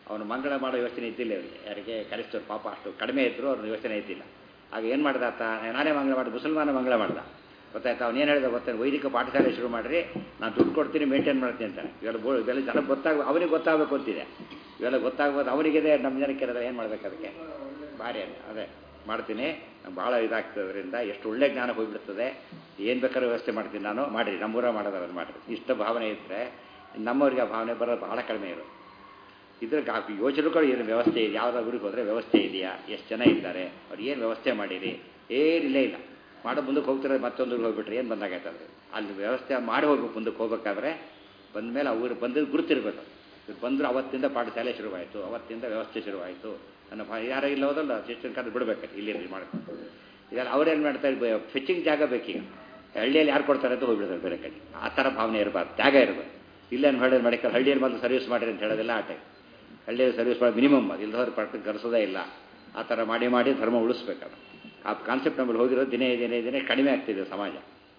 ಅವನು ಮಂಗಳ ಮಾಡೋ ಯೋಚನೆ ಇದ್ದಿಲ್ಲ ಅವರಿಗೆ ಯಾರಿಗೆ ಕಲಿಸ್ತವ್ರು ಪಾಪ ಅಷ್ಟು ಕಡಿಮೆ ಇದ್ದರೂ ಅವ್ರ ಯೋಚನೆ ಇದ್ದಿಲ್ಲ ಆಗ ಏನು ಮಾಡ್ದ ಆತ ನಾನೇ ಮಂಗಳ ಮಾಡಿ ಮುಸಲ್ಮಾನ ಮಂಗಳ ಮಾಡ್ದ ಗೊತ್ತಾಯ್ತು ಅವ್ನು ಏನು ಹೇಳಿದ ಗೊತ್ತಾನೆ ವೈದಿಕ ಪಾಠಶಾಲೆ ಶುರು ಮಾಡಿರಿ ನಾನು ದುಡ್ಡು ಕೊಡ್ತೀನಿ ಮೇಂಟೈನ್ ಮಾಡ್ತೀನಿ ಅಂತ ಇವೆಲ್ಲ ಬೋ ಇವೆಲ್ಲ ಜನಕ್ಕೆ ಗೊತ್ತಾಗ ಅವನಿಗೆ ಗೊತ್ತಾಗಬೇಕು ಅಂತಿದೆ ಇವೆಲ್ಲ ಗೊತ್ತಾಗ್ಬೋದು ಅವನಿಗಿದೆ ನಮ್ಮ ಜನಕ್ಕೆ ಇರೋದು ಏನು ಮಾಡ್ಬೇಕು ಅದಕ್ಕೆ ಭಾರಿ ಅಂತ ಅದೇ ಮಾಡ್ತೀನಿ ಭಾಳ ಇದಾಗ್ತದೆ ಅದರಿಂದ ಎಷ್ಟು ಒಳ್ಳೆ ಜ್ಞಾನ ಹೋಗ್ಬಿಡ್ತದೆ ಏನು ಬೇಕಾದ್ರೂ ವ್ಯವಸ್ಥೆ ಮಾಡ್ತೀನಿ ನಾನು ಮಾಡಿರಿ ನಮ್ಮೂರ ಮಾಡೋದನ್ನು ಮಾಡಿರಿ ಇಷ್ಟ ಭಾವನೆ ಇದ್ದರೆ ನಮ್ಮವ್ರಿಗೆ ಆ ಭಾವನೆ ಬರೋದು ಭಾಳ ಕಡಿಮೆ ಇರೋದು ಇದ್ರ ಯೋಚನೆಗಳು ಏನು ವ್ಯವಸ್ಥೆ ಇದೆ ಯಾವುದೋ ಊರಿಗೆ ಹೋದರೆ ವ್ಯವಸ್ಥೆ ಇದೆಯಾ ಎಷ್ಟು ಜನ ಇದ್ದಾರೆ ಅವ್ರು ಏನು ವ್ಯವಸ್ಥೆ ಮಾಡಿರಿ ಏನಿಲ್ಲೇ ಇಲ್ಲ ಮಾಡೋ ಮುಂದಕ್ಕೆ ಹೋಗ್ತಾರೆ ಮತ್ತೊಂದು ಹೋಗ್ಬಿಟ್ರೆ ಏನು ಬಂದಾಗೈತೆ ಅಂದರೆ ಅಲ್ಲಿ ವ್ಯವಸ್ಥೆ ಮಾಡಿ ಹೋಗ್ಬೇಕು ಮುಂದಕ್ಕೆ ಹೋಗ್ಬೇಕಾದ್ರೆ ಬಂದ ಮೇಲೆ ಅವ್ರು ಬಂದಿದ್ದು ಗುರುತಿರ್ಬೇಕು ಇವ್ರು ಬಂದರು ಅವತ್ತಿಂದ ಪಾಠಶಾಲೆ ಶುರುವಾಯಿತು ಅವತ್ತಿಂದ ವ್ಯವಸ್ಥೆ ಶುರುವಾಯಿತು ನನ್ನ ಭಾ ಯಾರೋ ಇಲ್ಲ ಹೋದಲ್ಲ ಶಿಕ್ಷಣ ಕರೆದು ಬಿಡ್ಬೇಕು ಇಲ್ಲಿ ಮಾಡ್ಕೊಂಡು ಇದೆಲ್ಲ ಅವ್ರೇನು ಮಾಡ್ತಾರೆ ಫೆಚಿಂಗ್ ಜಾಗ ಬೇಕೀಗ ಹಳ್ಳಿಯಲ್ಲಿ ಯಾರು ಕೊಡ್ತಾರೆ ಅಂತ ಹೋಗ್ಬಿಡ್ತಾರೆ ಬೇರೆ ಕಡೆ ಆ ಥರ ಭಾವನೆ ಇರಬಾರ್ದು ಜಾಗ ಇರಬಾರ್ದು ಇಲ್ಲೇನು ಹೇಳಿದ್ರೆ ಮೆಡಿಕಲ್ ಹಳ್ಳಿಯಲ್ಲಿ ಮೊದಲು ಸರ್ವಿಸ್ ಮಾಡಿರಿ ಅಂತ ಹೇಳೋದಿಲ್ಲ ಆ ಟೈಮ್ ಹಳ್ಳಿಯಲ್ಲಿ ಸರ್ವಿಸ್ ಮಾಡಿ ಮಿನಿಮಮ್ ಅದು ಇಲ್ಲದವ್ರು ಪಟ್ಟು ಗರಿಸೋದೇ ಇಲ್ಲ ಆ ಥರ ಮಾಡಿ ಮಾಡಿ ಧರ್ಮ ಉಳಿಸ್ಬೇಕದು ಆ ಕಾನ್ಸೆಪ್ಟ್ ನಮ್ಮಲ್ಲಿ ಹೋಗಿರೋದು ದಿನೇ ದಿನೇ ದಿನೇ ಕಡಿಮೆ ಆಗ್ತಿದೆ ಸಮಾಜ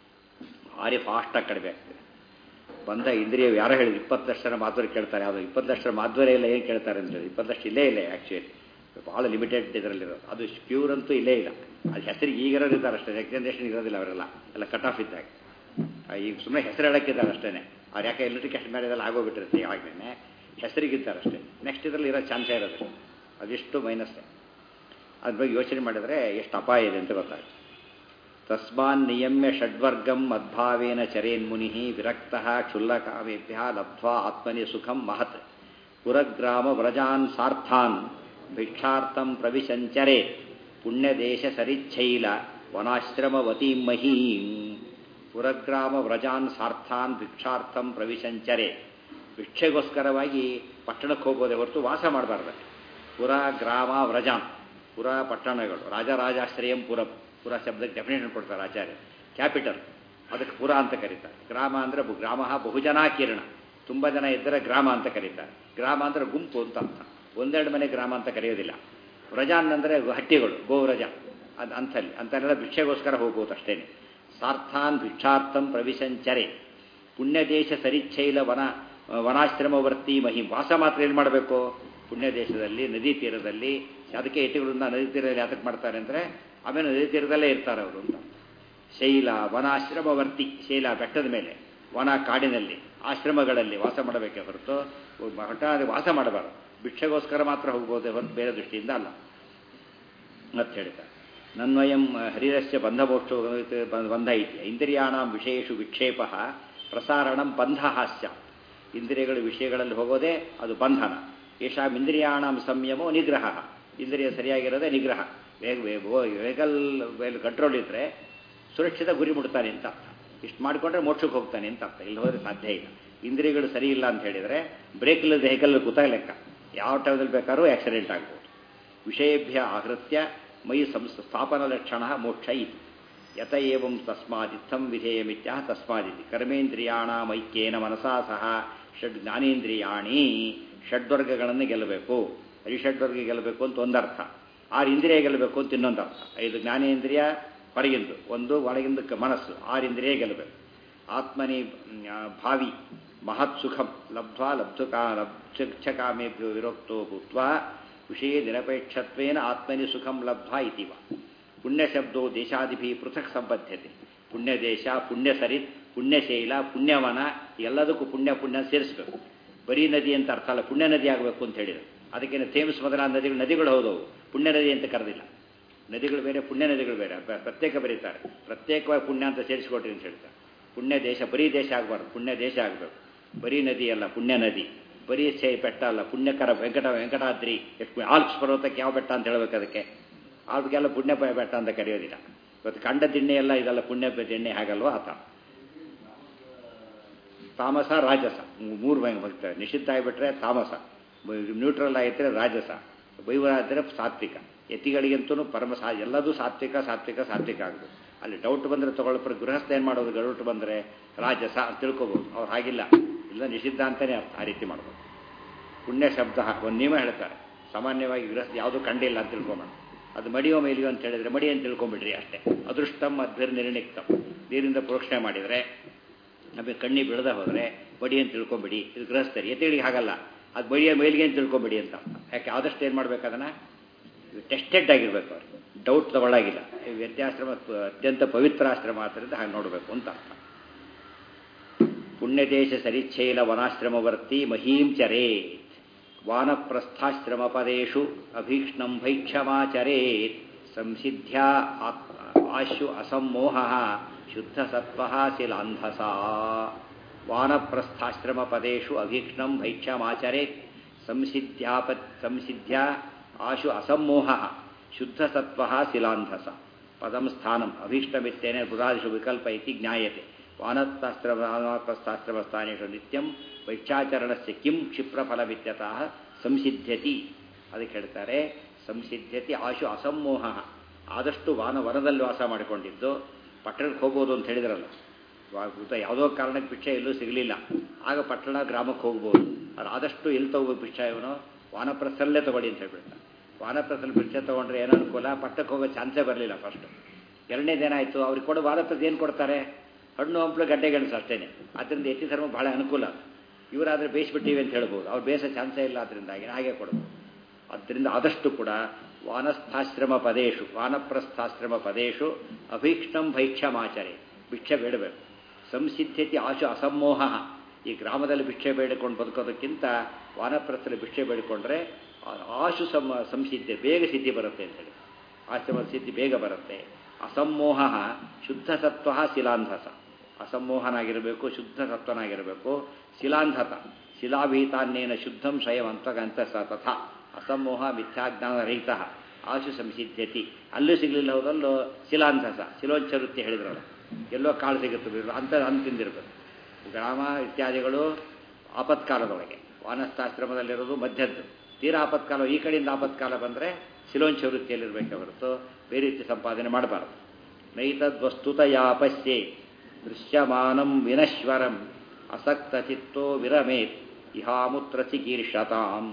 ಭಾರಿ ಫಾಸ್ಟಾಗಿ ಕಡಿಮೆ ಆಗ್ತಿದೆ ಬಂದ ಇಂದ್ರಿಯ ಯಾರೋ ಹೇಳಿದ್ರು ಇಪ್ಪತ್ತು ಲಕ್ಷ ಮಾಧ್ವರಿ ಕೇಳ್ತಾರೆ ಯಾವುದೋ ಇಪ್ಪತ್ತು ಲಕ್ಷ ಮಾಧ್ವರಿ ಇಲ್ಲ ಏನು ಕೇಳ್ತಾರೆ ಅಂತ ಹೇಳಿ ಇಪ್ಪತ್ತು ಲಕ್ಷ ಇಲ್ಲೇ ಇಲ್ಲ ಆ್ಯಕ್ಚುಲಿ ಭಾಳ ಲಿಮಿಟೆಡ್ ಇದರಲ್ಲಿರೋದು ಅದು ಪ್ಯೂರ್ ಅಂತೂ ಇಲ್ಲೇ ಇಲ್ಲ ಅದು ಹೆಸರಿಗೆ ಈಗಿರೋರು ಇದ್ದಾರೆ ಅಷ್ಟೇ ನೆಕ್ಸ್ಟ್ ಜನ್ರೇಷನ್ ಇರೋದಿಲ್ಲ ಅವರೆಲ್ಲ ಎಲ್ಲ ಕಟ್ ಆಫ್ ಇದ್ದಾಗ ಈಗ ಸುಮ್ಮನೆ ಹೆಸರು ಹೇಳಕ್ಕಿದ್ದಾರೆ ಅಷ್ಟೇ ಅವ್ರು ಯಾಕೆ ಎಲೆಕ್ಟ್ರಿಕೇಶನ್ ಮ್ಯಾರೇಜಲ್ಲಿ ಆಗೋಗ್ಬಿಟ್ಟಿರುತ್ತೆ ಯಾವಾಗಲೇ ಹೆಸರಿಗಿದ್ದಾರೆ ಅಷ್ಟೇ ನೆಕ್ಸ್ಟ್ ಇದರಲ್ಲಿ ಇರೋ ಚಾನ್ಸೇ ಇರೋದು ಅದೆಷ್ಟು ಮೈನಸ್ಸೇ ಅದ್ರ ಬಗ್ಗೆ ಯೋಚನೆ ಮಾಡಿದರೆ ಎಷ್ಟು ಅಪಾಯ ಇದೆ ಅಂತ ಗೊತ್ತಾಗುತ್ತೆ ತಸ್ಮಾನ್ ನಿಯಮ್ಯ ಷಡ್ವರ್ಗಂ ಮದ್ಭಾವೇನ ಚರೇನ್ಮುನಿ ವಿರಕ್ತ ಕ್ಷುಲ್ಲಕಾಮೇಭ್ಯ ಲಬ್ಧ್ವಾ ಆತ್ಮನಿ ಸುಖಂ ಮಹತ್ ಪುರಗ್ರಾಮ ವ್ರಜಾನ್ ಸಾರ್ಥಾನ್ ಭಿಕ್ಷಾರ್ಥಂ ಪ್ರವಿಶಂಚರೆ ಪುಣ್ಯದೇಶ ಸರಿಚ್ಛೈಲ ವನಾಶ್ರಮವತೀಂ ಮಹೀಂ ಪುರಗ್ರಾಮ ವ್ರಜಾನ್ ಸಾರ್ಥಾನ್ ಭಿಕ್ಷಾರ್ಥಂ ಪ್ರವಿಶಂಚರೆ ಭಿಕ್ಷೆಗೋಸ್ಕರವಾಗಿ ಪಟ್ಟಣಕ್ಕೆ ಹೋಗೋದೇ ಹೊರತು ವಾಸ ಮಾಡಬಾರ್ದು ಪುರ ಗ್ರಾಮ ವ್ರಜಾನ್ ಪುರ ಪಟ್ಟಣಗಳು ರಾಜರಾಜಾಶ್ರಯಂ ಪುರ ಪುರ ಶಬ್ದಕ್ಕೆ ಡೆಫಿನೇಷನ್ ಕೊಡ್ತಾರೆ ಆಚಾರ್ಯ ಕ್ಯಾಪಿಟಲ್ ಅದಕ್ಕೆ ಪುರ ಅಂತ ಕರೀತಾರೆ ಗ್ರಾಮ ಅಂದರೆ ಗ್ರಾಮ ಬಹುಜನಾಕೀರ್ಣ ತುಂಬ ಜನ ಇದ್ದರೆ ಗ್ರಾಮ ಅಂತ ಕರೀತಾರೆ ಗ್ರಾಮ ಅಂದರೆ ಗುಂಪು ಅಂತ ಅರ್ಥ ಒಂದೆರಡು ಮನೆ ಗ್ರಾಮ ಅಂತ ಕರೆಯೋದಿಲ್ಲ ವ್ರಜಾನ್ ಅಂದರೆ ಹಟ್ಟಿಗಳು ಗೋವ್ರಜ ಅದು ಅಂಥಲ್ಲಿ ಅಂಥಲ್ಲೆಲ್ಲ ಭಿಕ್ಷೆಗೋಸ್ಕರ ಹೋಗುವುದು ಅಷ್ಟೇ ಸಾರ್ಥಾನ್ ಭಿಕ್ಷಾರ್ಥಂ ಪ್ರವಿಶಂಚರೆ ಪುಣ್ಯದೇಶ ಸರಿಚ್ಛೈಲ ವನ ವನಾಶ್ರಮವರ್ತಿ ಮಹಿ ವಾಸ ಮಾತ್ರ ಏನು ಮಾಡಬೇಕು ಪುಣ್ಯ ದೇಶದಲ್ಲಿ ನದಿ ತೀರದಲ್ಲಿ ಅದಕ್ಕೆ ಎಟ್ಟಿಗಳಿಂದ ನದಿ ತೀರದಲ್ಲಿ ಯಾತಕ್ಕೆ ಮಾಡ್ತಾರೆ ಅಂದರೆ ಆಮೇಲೆ ನದಿ ತೀರದಲ್ಲೇ ಇರ್ತಾರೆ ಅವರು ಅಂತ ಶೈಲ ವನಾಶ್ರಮವರ್ತಿ ಶೈಲ ಬೆಟ್ಟದ ಮೇಲೆ ವನ ಕಾಡಿನಲ್ಲಿ ಆಶ್ರಮಗಳಲ್ಲಿ ವಾಸ ಮಾಡಬೇಕೇ ಹೊರತು ಹಠಾತ್ ವಾಸ ಮಾಡಬಾರದು ಭಿಕ್ಷೆಗೋಸ್ಕರ ಮಾತ್ರ ಹೋಗ್ಬೋದೇ ಹೊರತು ಬೇರೆ ದೃಷ್ಟಿಯಿಂದ ಅಲ್ಲ ಅಂತ ಹೇಳ್ತಾರೆ ನನ್ವಯಂ ಹರಿರಸ್ಯ ಬಂಧಮೋಕ್ಷ ಬಂಧ ಇತ್ಯ ಇಂದ್ರಿಯಾಣಂ ವಿಷಯೇಶು ವಿಕ್ಷೇಪ ಪ್ರಸಾರಣಂ ಬಂಧ ಹಾಸ್ಯ ಇಂದ್ರಿಯಗಳ ವಿಷಯಗಳಲ್ಲಿ ಹೋಗೋದೇ ಅದು ಬಂಧನ ಯಶಾಂ ಇಂದ್ರಿಯಾಣಂ ಸಂಯಮೋ ನಿಗ್ರಹ ಇಂದ್ರಿಯ ಸರಿಯಾಗಿರೋದೇ ನಿಗ್ರಹ ವೇಗ ವೆಹಿಕಲ್ ಮೇಲೆ ಕಂಟ್ರೋಲ್ ಇದ್ದರೆ ಸುರಕ್ಷಿತ ಗುರಿ ಮುಡ್ತಾನೆ ಅಂತ ಅರ್ಥ ಇಷ್ಟು ಮಾಡಿಕೊಂಡ್ರೆ ಮೋಕ್ಷಕ್ಕೆ ಹೋಗ್ತಾನೆ ಅಂತ ಅರ್ಥ ಇಲ್ಲಿ ಹೋದರೆ ಸಾಧ್ಯ ಇಲ್ಲ ಇಂದ್ರಿಯಗಳು ಸರಿ ಇಲ್ಲ ಅಂತ ಹೇಳಿದರೆ ಬ್ರೇಕ್ ಇಲ್ಲದ ವೆಹಿಕಲ್ ಕೂತಾಗ ಲೆಕ್ಕ ಯಾವ ಟೈಮಲ್ಲಿ ಬೇಕಾದ್ರೂ ಆಕ್ಸಿಡೆಂಟ್ ಆಗ್ಬೋದು ವಿಷಯೇಭ್ಯ ಆಹೃತ್ಯ ಮೈ ಸಂಸ್ ಸ್ಥಾಪನ ಲಕ್ಷಣ ಮೋಕ್ಷ ಇತಿ ಯತ ಏವಂ ತಸ್ಮಾದಿತ್ತಂ ವಿಧೇಯಮಿತ್ಯ ತಸ್ಮಾದಿತಿ ಕರ್ಮೇಂದ್ರಿಯಾಣಮೈಕ್ಯೇನ ಮನಸಾ ಸಹ ಷಡ್ ಜ್ಞಾನೇಂದ್ರಿಯಾಣಿ ಷಡ್ವರ್ಗಗಳನ್ನು ಗೆಲ್ಲಬೇಕು ಹರಿಷಡ್ವರ್ಗ ಗೆಲ್ಲಬೇಕು ಅಂತ ಒಂದರ್ಥ ಆರು ಇಂದ್ರಿಯ ಗೆಲ್ಲಬೇಕು ಅಂತ ಇನ್ನೊಂದು ಅರ್ಥ ಐದು ಜ್ಞಾನೇಂದ್ರಿಯ ಹೊರಗಿಂದು ಒಂದು ಒಳಗಿಂದ ಮನಸ್ಸು ಆರು ಇಂದ್ರಿಯ ಗೆಲ್ಲಬೇಕು ಆತ್ಮನಿ ಭಾವಿ ಮಹತ್ ಸುಖಂ ಲಬ್ಧ್ವಾ ಲಬ್ಧುಕಾ ಲಬ್ಧಕಾಮೇಭ್ಯೋ ವಿರೋಕ್ತೋ ಭೂತ್ವ ವಿಷಯ ನಿರಪೇಕ್ಷತ್ವೇನ ಆತ್ಮನಿ ಸುಖಂ ಲಬ್ಧ್ವಾ ಇತಿವ ಪುಣ್ಯಶಬ್ದೋ ದೇಶಾದಿಭಿ ಪೃಥಕ್ ಸಂಬದ್ಧತೆ ಪುಣ್ಯ ದೇಶ ಪುಣ್ಯ ಸರಿತ್ ಪುಣ್ಯಶೈಲ ಪುಣ್ಯವನ ಎಲ್ಲದಕ್ಕೂ ಪುಣ್ಯ ಪುಣ್ಯ ಸೇರಿಸಬೇಕು ಬರೀ ನದಿ ಅಂತ ಅರ್ಥ ಅಲ್ಲ ಪುಣ್ಯ ನದಿ ಆಗಬೇಕು ಅಂತ ಹೇಳಿದರು ಅದಕ್ಕೇನು ಥೇಮ್ಸ್ ಮೊದಲಾದ ನದಿಗಳು ನದಿಗಳು ಹೌದವು ಪುಣ್ಯ ನದಿ ಅಂತ ಕರೆದಿಲ್ಲ ನದಿಗಳು ಬೇರೆ ಪುಣ್ಯ ನದಿಗಳು ಬೇರೆ ಪ್ರತ್ಯೇಕ ಬರೀತಾರೆ ಪ್ರತ್ಯೇಕವಾಗಿ ಪುಣ್ಯ ಅಂತ ಸೇರಿಸ್ಕೊಟ್ರಿ ಅಂತ ಹೇಳ್ತಾರೆ ಪುಣ್ಯ ದೇಶ ಬರೀ ದೇಶ ಆಗಬಾರ್ದು ಪುಣ್ಯ ದೇಶ ಆಗಬೇಕು ಬರೀ ನದಿ ಅಲ್ಲ ಪುಣ್ಯ ನದಿ ಬರೀ ಚೈ ಬೆಟ್ಟ ಅಲ್ಲ ಪುಣ್ಯಕರ ವೆಂಕಟ ವೆಂಕಟಾದ್ರಿ ಎಷ್ಟು ಆಲ್ಪ್ಸ್ ಪರ್ವತಕ್ಕೆ ಯಾವ ಬೆಟ್ಟ ಅಂತ ಹೇಳಬೇಕು ಅದಕ್ಕೆ ಅದಕ್ಕೆಲ್ಲ ಪುಣ್ಯ ಬೆಟ್ಟ ಅಂತ ಕರೆಯೋದಿಲ್ಲ ಇವತ್ತು ಕಂಡ ದಿಣ್ಣೆ ಎಲ್ಲ ಇದೆಲ್ಲ ಪುಣ್ಯ ದಿಣ್ಣೆ ಹಾಗಲ್ವಾ ಆತ ತಾಮಸ ರಾಜಸ ಮೂರು ಭಯ ಹೋಗ್ತಾರೆ ನಿಷಿದ್ಧ ಆಗಿಬಿಟ್ರೆ ತಾಮಸ ನ್ಯೂಟ್ರಲ್ ಆಗಿದ್ರೆ ರಾಜಸ ಬೈವರಾದರೆ ಸಾತ್ವಿಕ ಯತಿಗಳಿಗಂತೂ ಪರಮ ಸಾ ಎಲ್ಲದೂ ಸಾತ್ವಿಕ ಸಾತ್ವಿಕ ಸಾತ್ವಿಕ ಆಗೋದು ಅಲ್ಲಿ ಡೌಟ್ ಬಂದರೆ ತಗೊಳ್ಳಪ್ರ ಗೃಹಸ್ಥ ಏನು ಮಾಡೋದು ಡೌಟ್ ಬಂದರೆ ರಾಜಸ ಅಂತ ತಿಳ್ಕೊಬೋದು ಅವ್ರು ಹಾಗಿಲ್ಲ ಇಲ್ಲ ನಿಷಿದ್ಧ ಅಂತಲೇ ಅರ್ಥ ಆ ರೀತಿ ಮಾಡ್ಬೋದು ಪುಣ್ಯ ಶಬ್ದ ಒಂದು ನಿಯಮ ಹೇಳ್ತಾರೆ ಸಾಮಾನ್ಯವಾಗಿ ಗೃಹಸ್ಥ ಯಾವುದೂ ಕಂಡಿಲ್ಲ ಅಂತ ತಿಳ್ಕೊಂಬೋಣ ಅದು ಮಡಿಯೋ ಮೇಲಿಯೋ ಅಂತ ಹೇಳಿದ್ರೆ ಮಡಿ ಅಂತ ತಿಳ್ಕೊಂಬಿಡ್ರಿ ಅಷ್ಟೇ ಅದೃಷ್ಟಂ ಅದ್ಭಿರ್ ನಿರ್ಣಿಕ್ತಂ ನೀರಿಂದ ಪ್ರೋಕ್ಷಣೆ ಮಾಡಿದರೆ ನಮಗೆ ಕಣ್ಣಿ ಬೀಳದ ಹೋದರೆ ಬಡಿ ಅಂತ ತಿಳ್ಕೊಂಬಿಡಿ ಇದು ಗೃಹಸ್ಥರಿ ಯತಿಗಳಿಗೆ ಹಾಗಲ್ಲ ಅದು ಬೈಯ ಮೇಲ್ಗೆ ಅಂತ ತಿಳ್ಕೊಬೇಡಿ ಅಂತ ಯಾಕೆ ಆದಷ್ಟು ಏನು ಮಾಡ್ಬೇಕು ಅದನ್ನು ಟೆಸ್ಟೆಡ್ ಆಗಿರ್ಬೇಕು ಅವ್ರು ಡೌಟ್ ತಗೊಳ್ಳಾಗಿಲ್ಲ ಈ ವ್ಯತ್ಯಾಶ್ರಮ ಅತ್ಯಂತ ಪವಿತ್ರ ಆಶ್ರಮ ಆದ್ದರಿಂದ ಹಾಗೆ ನೋಡಬೇಕು ಅಂತ ಅರ್ಥ ಪುಣ್ಯದೇಶ ಸರಿಚ್ಛೈಲ ವನಾಶ್ರಮವರ್ತಿ ಮಹೀಂ ಚರೇತ್ ವಾನಪ್ರಸ್ಥಾಶ್ರಮ ಪದೇಶು ಅಭೀಕ್ಷ್ಣಂ ಭೈಕ್ಷಮಾಚರೇತ್ ಸಂಸಿದ್ಧ್ಯಾ ಆಶು ಅಸಮ್ಮೋಹ ಶುದ್ಧ ಸತ್ವ ಶಿಲಾಂಧಸ ವಾನಪ್ರಸ್ಥಾಶ್ರಮ ಪದೇಶು ಅಭೀಕ್ಷ್ಣಂ ಭೈಕ್ಷಮಾಚರೇತ್ ಸಂಸಿದ್ಧ್ಯಾಪ ಸಂಸಿದ್ಧ್ಯಾ ಆಶು ಅಸಮ್ಮೋಹ ಶುದ್ಧ ಸತ್ವ ಶಿಲಾಂಧಸ ಪದಂ ಸ್ಥಾನಂ ಅಭೀಷ್ಟಮಿತ್ತೇನೆ ಬುಧಾದಿಷು ವಿಕಲ್ಪ ಇತಿ ಜ್ಞಾಯತೆ ವಾನತ್ತಾಸ್ತ್ರಮ ವಾನಪ್ರಸ್ಥಾಶ್ರಮ ಸ್ಥಾನೇಶು ನಿತ್ಯಂ ವೈಚ್ಛಾಚರಣಸ್ಯ ಕಿಂ ಕ್ಷಿಪ್ರಫಲವಿತ್ಯತಃ ಸಂಸಿದ್ಧ್ಯತಿ ಅದಕ್ಕೆ ಹೇಳ್ತಾರೆ ಸಂಸಿದ್ಧ್ಯತಿ ಆಶು ಅಸಮ್ಮೋಹ ಆದಷ್ಟು ವಾನ ವನದಲ್ಲಿ ವಾಸ ಮಾಡಿಕೊಂಡಿದ್ದು ಪಟ್ಟಣಕ್ಕೆ ಹೋಗ್ಬೋದು ಅಂತ ಹೇಳಿದ್ರಲ್ಲ ಯಾವುದೋ ಕಾರಣಕ್ಕೆ ಭಿಕ್ಷೆ ಎಲ್ಲೂ ಸಿಗಲಿಲ್ಲ ಆಗ ಪಟ್ಟಣ ಗ್ರಾಮಕ್ಕೆ ಹೋಗ್ಬೋದು ಅದು ಆದಷ್ಟು ಎಲ್ಲಿ ತಗೋಬೇಕು ಭಿಕ್ಷೆ ಇವನು ವಾನಪ್ರಸ್ಥಲ್ಲೇ ತಗೊಳ್ಳಿ ಅಂತ ಹೇಳ್ಬಿಡ್ತಾರೆ ವಾನಪ್ರಸ್ಥಲ್ಲಿ ಭಿಕ್ಷೆ ತೊಗೊಂಡ್ರೆ ಏನೋ ಅನುಕೂಲ ಪಟ್ಟಕ್ಕೆ ಹೋಗೋ ಚಾನ್ಸೇ ಬರಲಿಲ್ಲ ಫಸ್ಟು ಎರಡನೇದೇನಾಯಿತು ಅವ್ರಿಗೆ ಕೊಡೋ ವಾನಪ್ರಸ್ಥ ಏನು ಕೊಡ್ತಾರೆ ಹಣ್ಣು ಹಂಪಲು ಗಡ್ಡೆ ಗೆಣಸು ಅಷ್ಟೇ ಅದರಿಂದ ಎತ್ತಿ ಧರ್ಮ ಬಹಳ ಅನುಕೂಲ ಇವರಾದರೆ ಬೇಯಿಸ್ಬಿಟ್ಟಿವಿ ಅಂತ ಹೇಳ್ಬೋದು ಅವ್ರು ಬೇಯಿಸೋ ಚಾನ್ಸೇ ಇಲ್ಲ ಅದರಿಂದಾಗಿ ಹಾಗೆ ಕೊಡ್ಬೋದು ಆದ್ದರಿಂದ ಆದಷ್ಟು ಕೂಡ ವಾನಸ್ಥಾಶ್ರಮ ಪದೇಶು ವಾನಪ್ರಸ್ಥಾಶ್ರಮ ಪದೇಶು ಅಭೀಕ್ಷಣಂ ಭೈಕ್ಷಮಾಚರೆ ಭಿಕ್ಷೆ ಬೇಡಬೇಕು ಸಂಸಿದ್ಧತೆ ಆಶು ಅಸಮ್ಮೋಹ ಈ ಗ್ರಾಮದಲ್ಲಿ ಭಿಕ್ಷೆ ಬೇಡಿಕೊಂಡು ಬದುಕೋದಕ್ಕಿಂತ ವಾನಪ್ರಸ್ಥದಲ್ಲಿ ಭಿಕ್ಷೆ ಬೇಡಿಕೊಂಡ್ರೆ ಆಶು ಸಮ ಸಂಸಿದ್ಧೆ ಬೇಗ ಸಿದ್ಧಿ ಬರುತ್ತೆ ಅಂತೇಳಿ ಆಶ್ರಮ ಸಿದ್ಧಿ ಬೇಗ ಬರುತ್ತೆ ಅಸಮ್ಮೋಹ ಶುದ್ಧ ಸತ್ವ ಶಿಲಾಂಧಸ ಅಸಮ್ಮೋಹನಾಗಿರಬೇಕು ಶುದ್ಧ ಸತ್ವನಾಗಿರಬೇಕು ಶಿಲಾಂಧತ ಶಿಲಾಭೀತಾನ್ನೇನ ಶುದ್ಧಂ ಸ್ವಯಂ ಅಂತಗಂತ ಸ ತಥಾ ಅಸಮ್ಮೋಹ ಮಿಥ್ಯಾಜ್ಞಾನ ರಹಿತ ಆಶು ಸಂಸಿದ್ಧತಿ ಅಲ್ಲೂ ಸಿಗಲಿಲ್ಲ ಹೋದಲ್ಲೂ ಶಿಲಾಂಧಸ ಶಿಲೋಚ್ಚರುತ್ತಿ ಹೇಳಿದ್ರಲ್ಲ ಎಲ್ಲೋ ಕಾಳು ಸಿಗುತ್ತೆ ಬಿಡ್ರು ಅಂತ ಅಂತ ತಿಂದಿರ್ಬೇಕು ಗ್ರಾಮ ಇತ್ಯಾದಿಗಳು ಆಪತ್ಕಾಲದೊಳಗೆ ವಾನಸ್ಥಾಶ್ರಮದಲ್ಲಿರೋದು ಮಧ್ಯದ್ದು ತೀರಾ ಆಪತ್ಕಾಲ ಈ ಕಡೆಯಿಂದ ಆಪತ್ಕಾಲ ಬಂದರೆ ಶಿಲೋಂಚ ವೃತ್ತಿಯಲ್ಲಿರಬೇಕೆ ಹೊರತು ಬೇರೆ ರೀತಿ ಸಂಪಾದನೆ ಮಾಡಬಾರದು ನೈತದ್ವಸ್ತುತಯಾ ಪಶ್ಯೆ ದೃಶ್ಯಮಾನಂ ವಿನಶ್ವರಂ ಅಸಕ್ತ ಚಿತ್ತೋ ವಿರಮೇತ್ ಇಹಾಮುತ್ರ ಚಿಕೀರ್ಷತಾಂ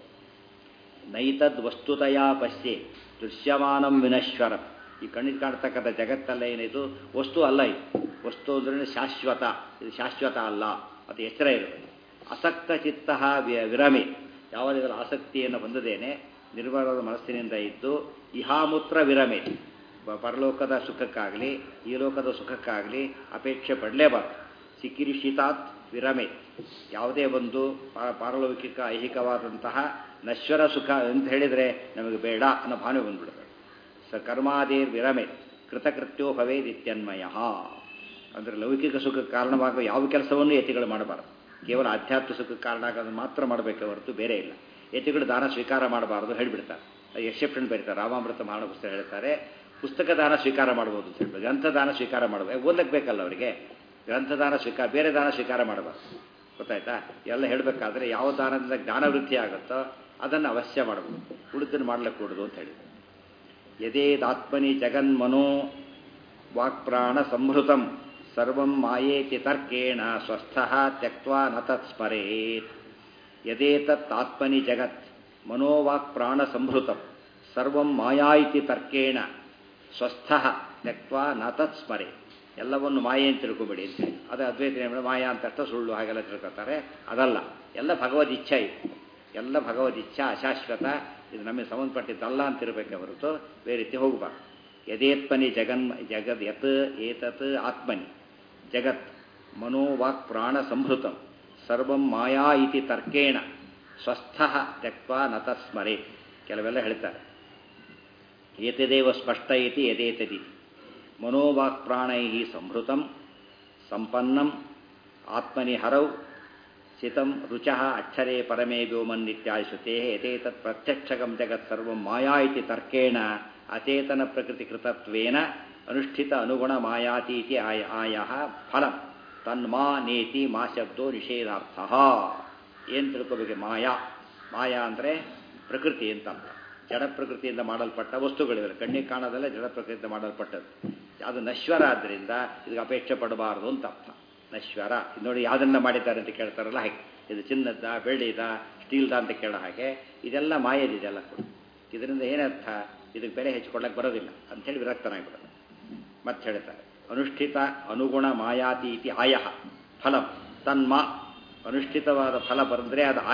ನೈತದ್ ವಸ್ತುತಯಾ ಪಶ್ಯೆ ದೃಶ್ಯಮಾನಂ ವಿನಶ್ವರಂ ಈ ಕಣ್ಣಿಗೆ ಕಾಣ್ತಕ್ಕಂಥ ಜಗತ್ತಲ್ಲ ಏನಿದು ವಸ್ತು ಅಲ್ಲ ಇದು ವಸ್ತು ಅಂದ್ರೆ ಶಾಶ್ವತ ಇದು ಶಾಶ್ವತ ಅಲ್ಲ ಅದು ಎಚ್ಚರ ಇರಬೇಕು ಅಸಕ್ತ ಚಿತ್ತ ವಿರಮೆ ಯಾವಾಗ ಇದರ ಆಸಕ್ತಿಯನ್ನು ಹೊಂದದೇನೆ ನಿರ್ಮಲವಾದ ಮನಸ್ಸಿನಿಂದ ಇದ್ದು ಇಹಾಮೂತ್ರ ವಿರಮೆ ಪರಲೋಕದ ಸುಖಕ್ಕಾಗಲಿ ಈ ಲೋಕದ ಸುಖಕ್ಕಾಗಲಿ ಅಪೇಕ್ಷೆ ಪಡಲೇಬಾರ್ದು ಸಿಕ್ಕಿರಿಷಿತಾತ್ ವಿರಮೆ ಯಾವುದೇ ಒಂದು ಪಾರಲೌಕಿಕ ಐಹಿಕವಾದಂತಹ ನಶ್ವರ ಸುಖ ಅಂತ ಹೇಳಿದರೆ ನಮಗೆ ಬೇಡ ಅನ್ನೋ ಭಾವನೆ ಬಂದ್ಬಿಡುತ್ತೆ ಸ ಕರ್ಮಾದೇರ್ ವಿರಮೆ ಕೃತಕೃತ್ಯೋ ಭವೇದಿತ್ಯನ್ಮಯ ಅಂದರೆ ಲೌಕಿಕ ಸುಖಕ್ಕೆ ಕಾರಣವಾಗುವ ಯಾವ ಕೆಲಸವನ್ನು ಯತಿಗಳು ಮಾಡಬಾರದು ಕೇವಲ ಆಧ್ಯಾತ್ಮ ಸುಖಕ್ಕೆ ಕಾರಣ ಆಗೋದನ್ನು ಮಾತ್ರ ಮಾಡಬೇಕೆ ಹೊರತು ಬೇರೆ ಇಲ್ಲ ಯತಿಗಳು ದಾನ ಸ್ವೀಕಾರ ಮಾಡಬಾರದು ಹೇಳಿಬಿಡ್ತಾರೆ ಎಕ್ಸೆಪ್ಷನ್ ಬರೀತಾರೆ ರಾಮಾಮೃತ ಮಹಾಣ ಪುಸ್ತಕ ಹೇಳ್ತಾರೆ ಪುಸ್ತಕ ದಾನ ಸ್ವೀಕಾರ ಮಾಡ್ಬೋದು ಅಂತ ಹೇಳ್ಬೋದು ಗ್ರಂಥದಾನ ಸ್ವೀಕಾರ ಮಾಡಬೇಕು ಓದಕ್ಕೆ ಬೇಕಲ್ಲ ಅವರಿಗೆ ಗ್ರಂಥದಾನ ಸ್ವೀಕಾರ ಬೇರೆ ದಾನ ಸ್ವೀಕಾರ ಮಾಡಬಾರ್ದು ಗೊತ್ತಾಯ್ತಾ ಎಲ್ಲ ಹೇಳಬೇಕಾದ್ರೆ ಯಾವ ದಾನದಿಂದ ಜ್ಞಾನವೃದ್ಧಿ ಆಗುತ್ತೋ ಅದನ್ನು ಅವಶ್ಯ ಮಾಡಬಹುದು ಉಳಿದನ್ನು ಮಾಡ್ಲಿಕ್ಕೆ ಕೂಡುದು ಅಂತ ಹೇಳಿ ಯದೇದಾತ್ಮನಿ ಜಗನ್ಮನೋ ವಾಕ್ಪ್ರಾಣ ಸಂಹೃತಂ ಸರ್ವಂ ಮಾಯೇತಿ ತರ್ಕೇಣ ಸ್ವಸ್ಥ ತ್ಯಕ್ವಾ ನ ತತ್ಸ್ಮರೇತ್ ಯದೇತತ್ ಆತ್ಮನಿ ಜಗತ್ ಮನೋವಾಕ್ ಪ್ರಾಣ ಸಂಹೃತಂ ಸರ್ವಂ ಮಾಯಾ ಇತಿ ತರ್ಕೇಣ ಸ್ವಸ್ಥ ತ್ಯಕ್ವಾ ನ ತತ್ಸ್ಮರೆ ಎಲ್ಲವನ್ನು ಮಾಯೆ ಅಂತ ತಿಳ್ಕೊಬೇಡಿ ಅಂತ ಹೇಳಿ ಅದು ಅದ್ವೈತ ಮಾಯಾ ಅಂತ ಅರ್ಥ ಸುಳ್ಳು ಹಾಗೆಲ್ಲ ತಿಳ್ಕೊತಾರೆ ಅದಲ್ಲ ಎಲ್ಲ ಭಗವದ್ ಇಚ್ಛಾ ಇದು ಎಲ್ಲ ಭಗವದ್ ಇಚ್ಛಾ ಅಶಾಶ್ವತ ಇದು ನಮಗೆ ಸಂಬಂಧಪಟ್ಟಿದ್ದಲ್ಲ ಅಂತಿರಬೇಕೆ ಹೊರತು ಬೇರೆ ರೀತಿ ಹೋಗಬಾರ್ದು ಯದೇತ್ಮನಿ ಜಗನ್ ಜಗದ್ ಯತ್ ಏತತ್ ಆತ್ಮನಿ ಜಗತ್ ಮನೋವಾಕ್ ಪ್ರಾಣ ಸಂಹೃತಂ ಸರ್ವಂ ಮಾಯಾ ಇತಿ ತರ್ಕೇಣ ಸ್ವಸ್ಥ ತ್ಯಕ್ವಾ ನತ ಸ್ಮರೆ ಕೆಲವೆಲ್ಲ ಹೇಳ್ತಾರೆ ಏತದೇವ ಸ್ಪಷ್ಟ ಇತಿ ಯದೇತದಿ ಮನೋವಾಕ್ ಪ್ರಾಣೈ ಸಂಹೃತಂ ಸಂಪನ್ನಂ ಆತ್ಮನಿ ಹರೌ ಸ್ಥಿತಂ ರುಚ ಅಕ್ಷರೇ ಪರಮೇ ವ್ಯೋಮನ್ನಿತ್ಯಾಶ್ರುತೆ ಯಥೇತತ್ ಪ್ರತ್ಯಕ್ಷಗಂ ಜಗತ್ ಸರ್ವ ಮಾಯಾ ಇತಿ ತರ್ಕೇಣ ಅಚೇತನ ಪ್ರಕೃತಿ ಕೃತತ್ವೇನ ಅನುಷ್ಠಿತ ಅನುಗುಣ ಮಾಯಾತೀತಿ ಆಯ ಆಯ ಫಲಂ ತನ್ಮಾ ನೇತಿ ಮಾ ಶಬ್ದೋ ನಿಷೇಧಾರ್ಥ ಏನು ತಿಳ್ಕೋಬೇಕು ಮಾಯಾ ಮಾಯಾ ಅಂದರೆ ಪ್ರಕೃತಿ ಅಂತ ಅರ್ಥ ಜಡ ಪ್ರಕೃತಿಯಿಂದ ಮಾಡಲ್ಪಟ್ಟ ವಸ್ತುಗಳಿವೆ ಕಣ್ಣಿಗೆ ಕಾಣೋದಲ್ಲ ಜಡ ಪ್ರಕೃತಿಯಿಂದ ಮಾಡಲ್ಪಟ್ಟದ್ದು ಅದು ನಶ್ವರ ಆದ್ದರಿಂದ ಇದಕ್ಕೆ ಅಪೇಕ್ಷೆ ಪಡಬಾರದು ಅಂತ ಅರ್ಥ ನಶ್ವರ ನೋಡಿ ಯಾವುದನ್ನ ಮಾಡಿದ್ದಾರೆ ಅಂತ ಕೇಳ್ತಾರಲ್ಲ ಹಾಗೆ ಇದು ಚಿನ್ನದ ಬೆಳ್ಳಿದ ಸ್ಟೀಲ್ದ ಅಂತ ಕೇಳೋ ಹಾಗೆ ಇದೆಲ್ಲ ಮಾಯದಿದೆಲ್ಲ ಕೂಡ ಇದರಿಂದ ಏನರ್ಥ ಇದಕ್ಕೆ ಬೆಲೆ ಹೆಚ್ಚಿಕೊಳ್ಳಕ್ಕೆ ಬರೋದಿಲ್ಲ ಅಂಥೇಳಿ ವಿರಕ್ತನಾಗ್ಬಿಡೋದು ಮತ್ತೆ ಹೇಳ್ತಾರೆ ಅನುಷ್ಠಿತ ಅನುಗುಣ ಮಾಯಾತಿ ಇತಿ ಆಯ ಫಲಂ ತನ್ಮ ಅನುಷ್ಠಿತವಾದ ಫಲ ಬಂದರೆ ಅದು ಆಯ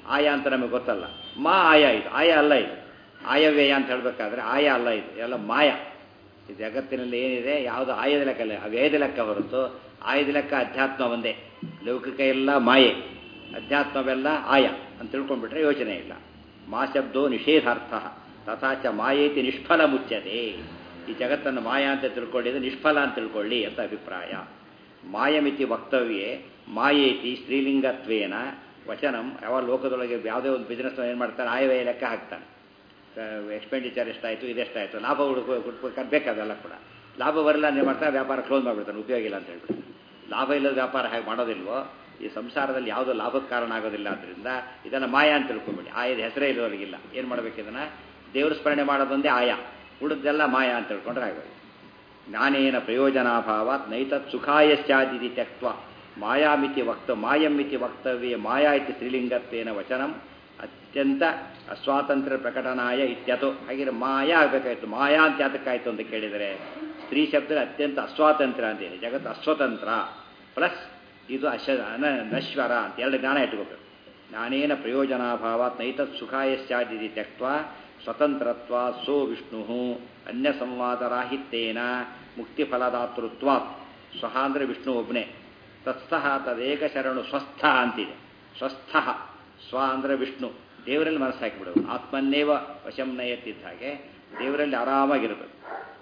ಆಯ ಅಂತ ನಮಗೆ ಗೊತ್ತಲ್ಲ ಮಾ ಆಯ ಇದು ಆಯ ಅಲ್ಲ ಇದು ಆಯವ್ಯಯ ಅಂತ ಹೇಳಬೇಕಾದ್ರೆ ಆಯ ಅಲ್ಲ ಇದು ಎಲ್ಲ ಮಾಯ ಈ ಜಗತ್ತಿನಲ್ಲಿ ಏನಿದೆ ಯಾವುದು ಆಯದ ಲೆಕ್ಕ ಅಲ್ಲ ಅವ್ಯಯದ ಲೆಕ್ಕ ಹೊರತು ಆಯದ ಲೆಕ್ಕ ಅಧ್ಯಾತ್ಮ ಒಂದೇ ಲೌಕಿಕ ಎಲ್ಲ ಮಾಯೆ ಅಧ್ಯಾತ್ಮವೆಲ್ಲ ಆಯ ಅಂತ ತಿಳ್ಕೊಂಡ್ಬಿಟ್ರೆ ಯೋಚನೆ ಇಲ್ಲ ಮಾ ಶಬ್ದೋ ನಿಷೇಧಾರ್ಥ ತಥಾಚ ಮಾಯೇತಿ ನಿಷ್ಫಲ ಮುಚ್ಚದೆ ಈ ಜಗತ್ತನ್ನು ಮಾಯ ಅಂತ ತಿಳ್ಕೊಂಡಿದ್ದು ನಿಷ್ಫಲ ಅಂತ ತಿಳ್ಕೊಳ್ಳಿ ಅಂತ ಅಭಿಪ್ರಾಯ ಮಾಯಮಿತಿ ವಕ್ತವ್ಯೆ ಮಾಯೇತಿ ಸ್ತ್ರೀಲಿಂಗತ್ವೇನ ವಚನಂ ಯಾವ ಲೋಕದೊಳಗೆ ಯಾವುದೇ ಒಂದು ಬಿಸ್ನೆಸ್ ಏನು ಮಾಡ್ತಾನೆ ಆಯವ್ಯಯ ಲೆಕ್ಕ ಹಾಕ್ತಾನೆ ಎಕ್ಸ್ಪೆಂಡಿಚರ್ ಎಷ್ಟಾಯಿತು ಇದೆಷ್ಟಾಯಿತು ಲಾಭ ಹುಡುಕೋ ಹುಡ್ಕೋಬೇಕಾದ್ರೆ ಬೇಕಾದಲ್ಲ ಕೂಡ ಲಾಭ ಬರಲ್ಲ ನೀವು ಮಾಡ್ತಾರೆ ವ್ಯಾಪಾರ ಕ್ಲೋಸ್ ಮಾಡಿಬಿಡ್ತಾನೆ ಉಪಯೋಗ ಇಲ್ಲ ಅಂತ ಹೇಳ್ಬಿಟ್ಟು ಲಾಭ ಇಲ್ಲದ ವ್ಯಾಪಾರ ಹೇಗೆ ಮಾಡೋದಿಲ್ವೋ ಈ ಸಂಸಾರದಲ್ಲಿ ಯಾವುದೋ ಲಾಭಕ್ಕೆ ಕಾರಣ ಆಗೋದಿಲ್ಲ ಆದ್ದರಿಂದ ಇದನ್ನು ಮಾಯ ಅಂತ ತಿಳ್ಕೊಂಬಿಡಿ ಆಯದ ಹೆಸರೇ ಇರೋರಿಗಿಲ್ಲ ಏನು ಮಾಡಬೇಕು ಇದನ್ನು ದೇವ್ರ ಸ್ಮರಣೆ ಮಾಡೋದೊಂದೇ ಆಯ ಉಳಿದೆಲ್ಲ ಮಾಯ ಅಂತ ತಿಳ್ಕೊಂಡ್ರೆ ಆಗೋದು ಜ್ಞಾನೇನ ಪ್ರಯೋಜನಾಭಾವಾತ್ ನೈತತ್ ಸುಖಾಯಶ್ಚಾದಿತಿ ತ್ಯಕ್ವ ಮಾಯಾಮಿತಿ ವಕ್ತ ಮಾಯಮಿತಿ ವಕ್ತವ್ಯ ಮಾಯಾ ಇತಿ ಸ್ತ್ರೀಲಿಂಗತ್ವೇನ ವಚನಂ ಅತ್ಯಂತ ಅಸ್ವಾತಂತ್ರ್ಯ ಪ್ರಕಟನಾಯ ಇತ್ಯಥೋ ಹಾಗಿದ್ರೆ ಮಾಯಾ ಆಗಬೇಕಾಯ್ತು ಮಾಯಾ ಅಂತ ಯಾತಕ್ಕಾಯ್ತು ಅಂತ ಕೇಳಿದರೆ ಸ್ತ್ರೀ ಶಬ್ದ ಅತ್ಯಂತ ಅಸ್ವಾತಂತ್ರ್ಯ ಅಂತೇಳಿ ಜಗತ್ತು ಅಸ್ವತಂತ್ರ ಪ್ಲಸ್ ಇದು ಅಶ ಅನ- ನಶ್ವರ ಅಂತ ಎರಡು ಜ್ಞಾನ ಇಟ್ಕೋಬೇಕು ಜ್ಞಾನೇನ ಪ್ರಯೋಜನಾಭಾವಾತ್ ನೈತತ್ ಸುಖಾಯಶ್ಚಾದಿತಿ ತ್ಯಕ್ವ ಸ್ವತಂತ್ರತ್ವ ಸೋ ವಿಷ್ಣು ಅನ್ಯ ಸಂವಾದರಾಹಿತ್ಯೇನ ಮುಕ್ತಿಫಲದಾತೃತ್ವಾತ್ ಸ್ವಹ ಅಂದರೆ ವಿಷ್ಣು ಒಬ್ಬನೇ ತತ್ಸ್ಥಃ ತದೇಕ ಶರಣು ಸ್ವಸ್ಥ ಅಂತಿದೆ ಸ್ವಸ್ಥ ಸ್ವ ಅಂದರೆ ವಿಷ್ಣು ದೇವರಲ್ಲಿ ಮನಸ್ಸು ಹಾಕಿಬಿಡೋದು ಆತ್ಮನ್ನೇವ ವಶಂನಯತ್ತಿದ್ದ ಹಾಗೆ ದೇವರಲ್ಲಿ ಆರಾಮಾಗಿರಬೇಕು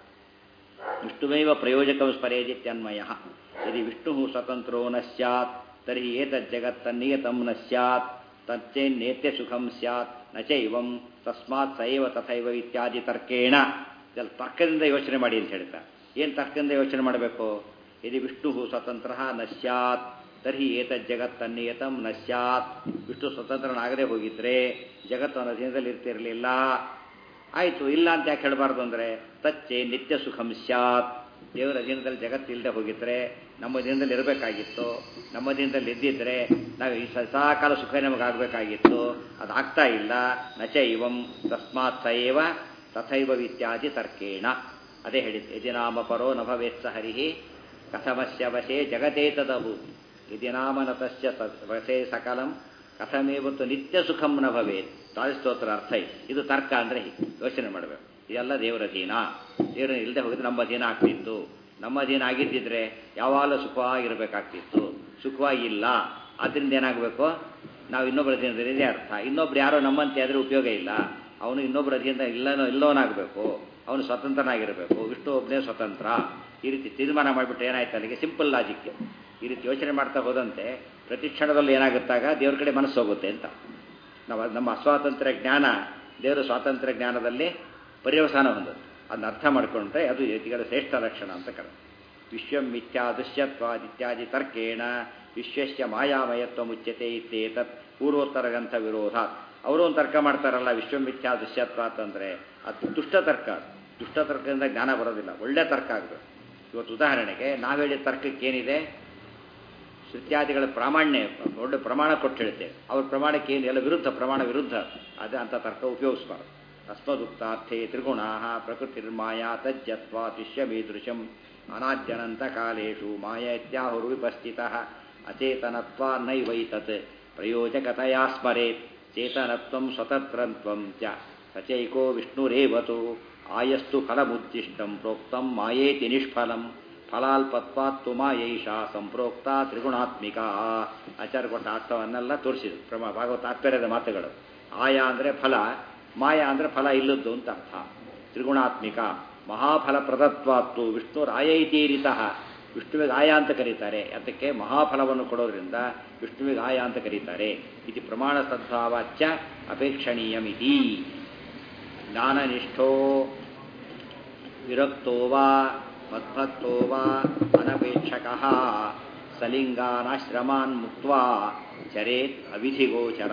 ವಿಷ್ಣುವೈವ ಪ್ರಯೋಜಕ ಸ್ಮರೇದಿತ್ಯನ್ಮಯ ಯದಿ ವಿಷ್ಣು ಸ್ವತಂತ್ರೋ ನ ಸ್ಯಾತ್ ತರ್ಹಿ ಏತಜ್ಜಗತ್ತನ್ನಿಯತಂ ನ ಸ್ಯಾತ್ ತಚ್ಚೇನ್ನೇತ್ಯ ಸುಖಂ ಸ್ಯಾತ್ ನ ಚೈವಂ ತಸ್ಮಾತ್ ಸೈವ ತಥೈವ ಇತ್ಯಾದಿ ತರ್ಕೇಣ ಇದೆಲ್ಲ ತರ್ಕದಿಂದ ಯೋಚನೆ ಮಾಡಿ ಅಂತ ಹೇಳ್ತಾರೆ ಏನು ತರ್ಕದಿಂದ ಯೋಚನೆ ಮಾಡಬೇಕು ಯದಿ ವಿಷ್ಣು ಸ್ವತಂತ್ರ ನ ಸ್ಯಾತ್ ತರ್ಹಿ ಏತಜ್ಜಗತ್ತನ್ನಿಯತಂ ನ ಸ್ಯಾತ್ ವಿಷ್ಣು ಸ್ವತಂತ್ರನಾಗದೆ ಹೋಗಿದ್ರೆ ಜಗತ್ತು ಅನ್ನೋ ದಿನದಲ್ಲಿ ಇರ್ತಿರಲಿಲ್ಲ ಆಯಿತು ಇಲ್ಲ ಅಂತ ಯಾಕೆ ಹೇಳಬಾರ್ದು ಅಂದರೆ ತಚ್ಚೆ ನಿತ್ಯ ಸುಖಂ ಸ್ಯಾತ್ ದೇವರ ದಿನದಲ್ಲಿ ಜಗತ್ತು ಇಲ್ಲದೆ ಹೋಗಿದ್ರೆ ನಮ್ಮ ದಿನದಲ್ಲಿ ಇರಬೇಕಾಗಿತ್ತು ನಮ್ಮ ದಿನದಲ್ಲಿ ಇದ್ದಿದ್ರೆ ನಾವು ಈ ಸದಾಕಾಲ ಸುಖ ನಮಗಾಗಬೇಕಾಗಿತ್ತು ಅದು ಆಗ್ತಾ ಇಲ್ಲ ನಚ ಇವಂ ತಸ್ಮಾತ್ ಸೈವ ತಥೈವ ಇತ್ಯಾದಿ ತರ್ಕೇಣ ಅದೇ ಹೇಳಿದ್ದು ಯದಿ ನಾಮ ಪರೋ ನ ಭವೇತ್ ಸ ಹರಿ ಕಥಮಸ್ಯ ವಶೇ ಜಗತೇತದಭೂತಿ ಯದಿ ನಾಮ ನತಸ್ಯ ತದ್ ವಶೇ ಸಕಲಂ ಕಥಮೇವತ್ತು ನಿತ್ಯ ಸುಖಂ ನ ಭವೇತ್ ಸ್ತೋತ್ರ ಅರ್ಥ ಇದೆ ಇದು ತರ್ಕ ಅಂದರೆ ಹೀಗೆ ಯೋಚನೆ ಮಾಡಬೇಕು ಇದೆಲ್ಲ ದೇವರ ಅಧೀನ ದೇವರ ಇಲ್ಲದೆ ಹೋಗಿದ್ರೆ ನಮ್ಮ ಅಧೀನ ಆಗ್ತಿತ್ತು ನಮ್ಮ ಅಧೀನ ಆಗಿದ್ದಿದ್ರೆ ಯಾವಾಗಲೂ ಸುಖವಾಗಿರಬೇಕಾಗ್ತಿತ್ತು ಸುಖವಾಗಿ ಇಲ್ಲ ಆದ್ದರಿಂದ ಏನಾಗಬೇಕು ನಾವು ಇನ್ನೊಬ್ಬರ ಅಧೀನದಲ್ಲಿ ಇದೇ ಅರ್ಥ ಇನ್ನೊಬ್ರು ಯಾರೋ ನಮ್ಮಂತೆ ಆದರೆ ಉಪಯೋಗ ಇಲ್ಲ ಅವನು ಇನ್ನೊಬ್ಬರ ಅಧೀನ ಇಲ್ಲನೋ ಇಲ್ಲೋನಾಗಬೇಕು ಅವನು ಸ್ವತಂತ್ರನಾಗಿರಬೇಕು ವಿಷ್ಣು ಒಬ್ಬನೇ ಸ್ವತಂತ್ರ ಈ ರೀತಿ ತೀರ್ಮಾನ ಮಾಡಿಬಿಟ್ರೆ ಏನಾಯ್ತು ಅಲ್ಲಿಗೆ ಸಿಂಪಲ್ ಲಾಜಿಕ್ ಈ ರೀತಿ ಯೋಚನೆ ಮಾಡ್ತಾ ಹೋದಂತೆ ಪ್ರತಿ ಕ್ಷಣದಲ್ಲಿ ಏನಾಗುತ್ತಾಗ ದೇವ್ರ ಕಡೆ ಮನಸ್ಸು ಹೋಗುತ್ತೆ ಅಂತ ನಾವು ನಮ್ಮ ಅಸ್ವಾತಂತ್ರ್ಯ ಜ್ಞಾನ ದೇವರ ಸ್ವಾತಂತ್ರ್ಯ ಜ್ಞಾನದಲ್ಲಿ ಪರ್ಯವಸಾನ ಹೊಂದೋದು ಅದನ್ನ ಅರ್ಥ ಮಾಡಿಕೊಂಡ್ರೆ ಅದು ಯತಿಗಳ ಶ್ರೇಷ್ಠ ಲಕ್ಷಣ ಅಂತ ಕರೆ ವಿಶ್ವಂ ಮಿಥ್ಯಾ ದೃಶ್ಯತ್ವಾದಿತ್ಯಾದಿ ತರ್ಕೇಣ ವಿಶ್ವಸ್ಯ ಮಾಯಾಮಯತ್ವ ಮುಚ್ಯತೆ ಇತ್ತೇತತ್ ಪೂರ್ವೋತ್ತರ ಗ್ರಂಥ ವಿರೋಧ ಅವರು ಒಂದು ತರ್ಕ ಮಾಡ್ತಾರಲ್ಲ ವಿಶ್ವಂ ಮಿಥ್ಯಾ ದೃಶ್ಯತ್ವ ಅಂತಂದರೆ ಅದು ದುಷ್ಟ ತರ್ಕ ಅದು. ದುಷ್ಟ ತರ್ಕದಿಂದ ಜ್ಞಾನ ಬರೋದಿಲ್ಲ ಒಳ್ಳೆ ತರ್ಕ ಆಗಬೇಕು ಇವತ್ತು ಉದಾಹರಣೆಗೆ ನಾವು ಹೇಳಿದ ತರ್ಕಕ್ಕೆ ಏನಿದೆ ಶ್ರುತ್ಯಾದಿಗಳ ಪ್ರಾಮಾಣ್ಯ ದೊಡ್ಡ ಪ್ರಮಾಣ ಕೊಟ್ಟು ಹೇಳ್ತೇವೆ ಅವ್ರ ಪ್ರಮಾಣಕ್ಕೆ ಏನು ಎಲ್ಲ ವಿರುದ್ಧ ಪ್ರಮಾಣ ವಿರುದ್ಧ ಅದೇ ಅಂತ ತರ್ಕ ಉಪಯೋಗಿಸಬಾರ್ದು ಅಸ್ಮದುಕ್ತಾರ್ಥೆ ತ್ರಿಗುಣಾ ಪ್ರಕೃತಿರ್ಮಾಯಾ ತಜ್ಜತ್ವ ವಿಶ್ವಮೀದೃಶಂ ಅನಾದ್ಯನಂತ ಕಾಲೇಶು ಮಾಯ ಇತ್ಯಾಹುರು ವಿಪಸ್ಥಿತ ಅಚೇತನತ್ವ ನೈವೈತತ್ ಪ್ರಯೋಜಕತೆಯಾ ಸ್ಮರೇತ್ ಚೇತನತ್ವಂ ಸ್ವತಂತ್ರತ್ವಂ ಚ ಸಚೈಕೋ ವಿಷ್ಣುರೇವತು ಆಯಸ್ತು ಫಲಮುದ್ದಿಷ್ಟಂ ಪ್ರೋಕ್ತಂ ಮಾಯೇತಿ ನಿಷ್ಫಲಂ ಫಲಾಲ್ಪತ್ವಾತ್ತು ಮಾಯೈಷಾ ಸಂಪ್ರೋಕ್ತ ತ್ರಿಗುಣಾತ್ಮಿಕ ಆಚಾರ ಕೊಟ್ಟ ಅರ್ಥವನ್ನೆಲ್ಲ ತೋರಿಸಿದ್ರು ಪ್ರಮ ಭಾಗವತ ತಾತ್ಪರ್ಯದ ಮಾತುಗಳು ಆಯ ಅಂದರೆ ಫಲ ಮಾಯ ಅಂದರೆ ಫಲ ಇಲ್ಲದ್ದು ಅಂತ ಅರ್ಥ ತ್ರಿಗುಣಾತ್ಮಿಕ ಮಹಾಫಲ ಪ್ರದತ್ವಾತ್ತು ವಿಷ್ಣು ರಾಯೈತೀರಿತಃ ವಿಷ್ಣುವಿಗೆ ಆಯ ಅಂತ ಕರೀತಾರೆ ಅದಕ್ಕೆ ಮಹಾಫಲವನ್ನು ಕೊಡೋದ್ರಿಂದ ವಿಷ್ಣುವಿಗೆ ಆಯ ಅಂತ ಕರೀತಾರೆ ಇದು ಪ್ರಮಾಣ ಸದ್ಭಾವಾಚ್ಯ ಅಪೇಕ್ಷಣೀಯಮಿತಿ ಜ್ಞಾನನಿಷ್ಠೋ ವಿರಕ್ತೋ ವಾ ಮದ್ಭಕ್ತೋ ವಾ ಅನಪೇಕ್ಷಕ ಸಲಿಂಗಾನಾಶ್ರಮಾನ್ ಮುಕ್ತ್ವಾ ಚರೇತ್ ಅವಿಧಿಗೋಚರ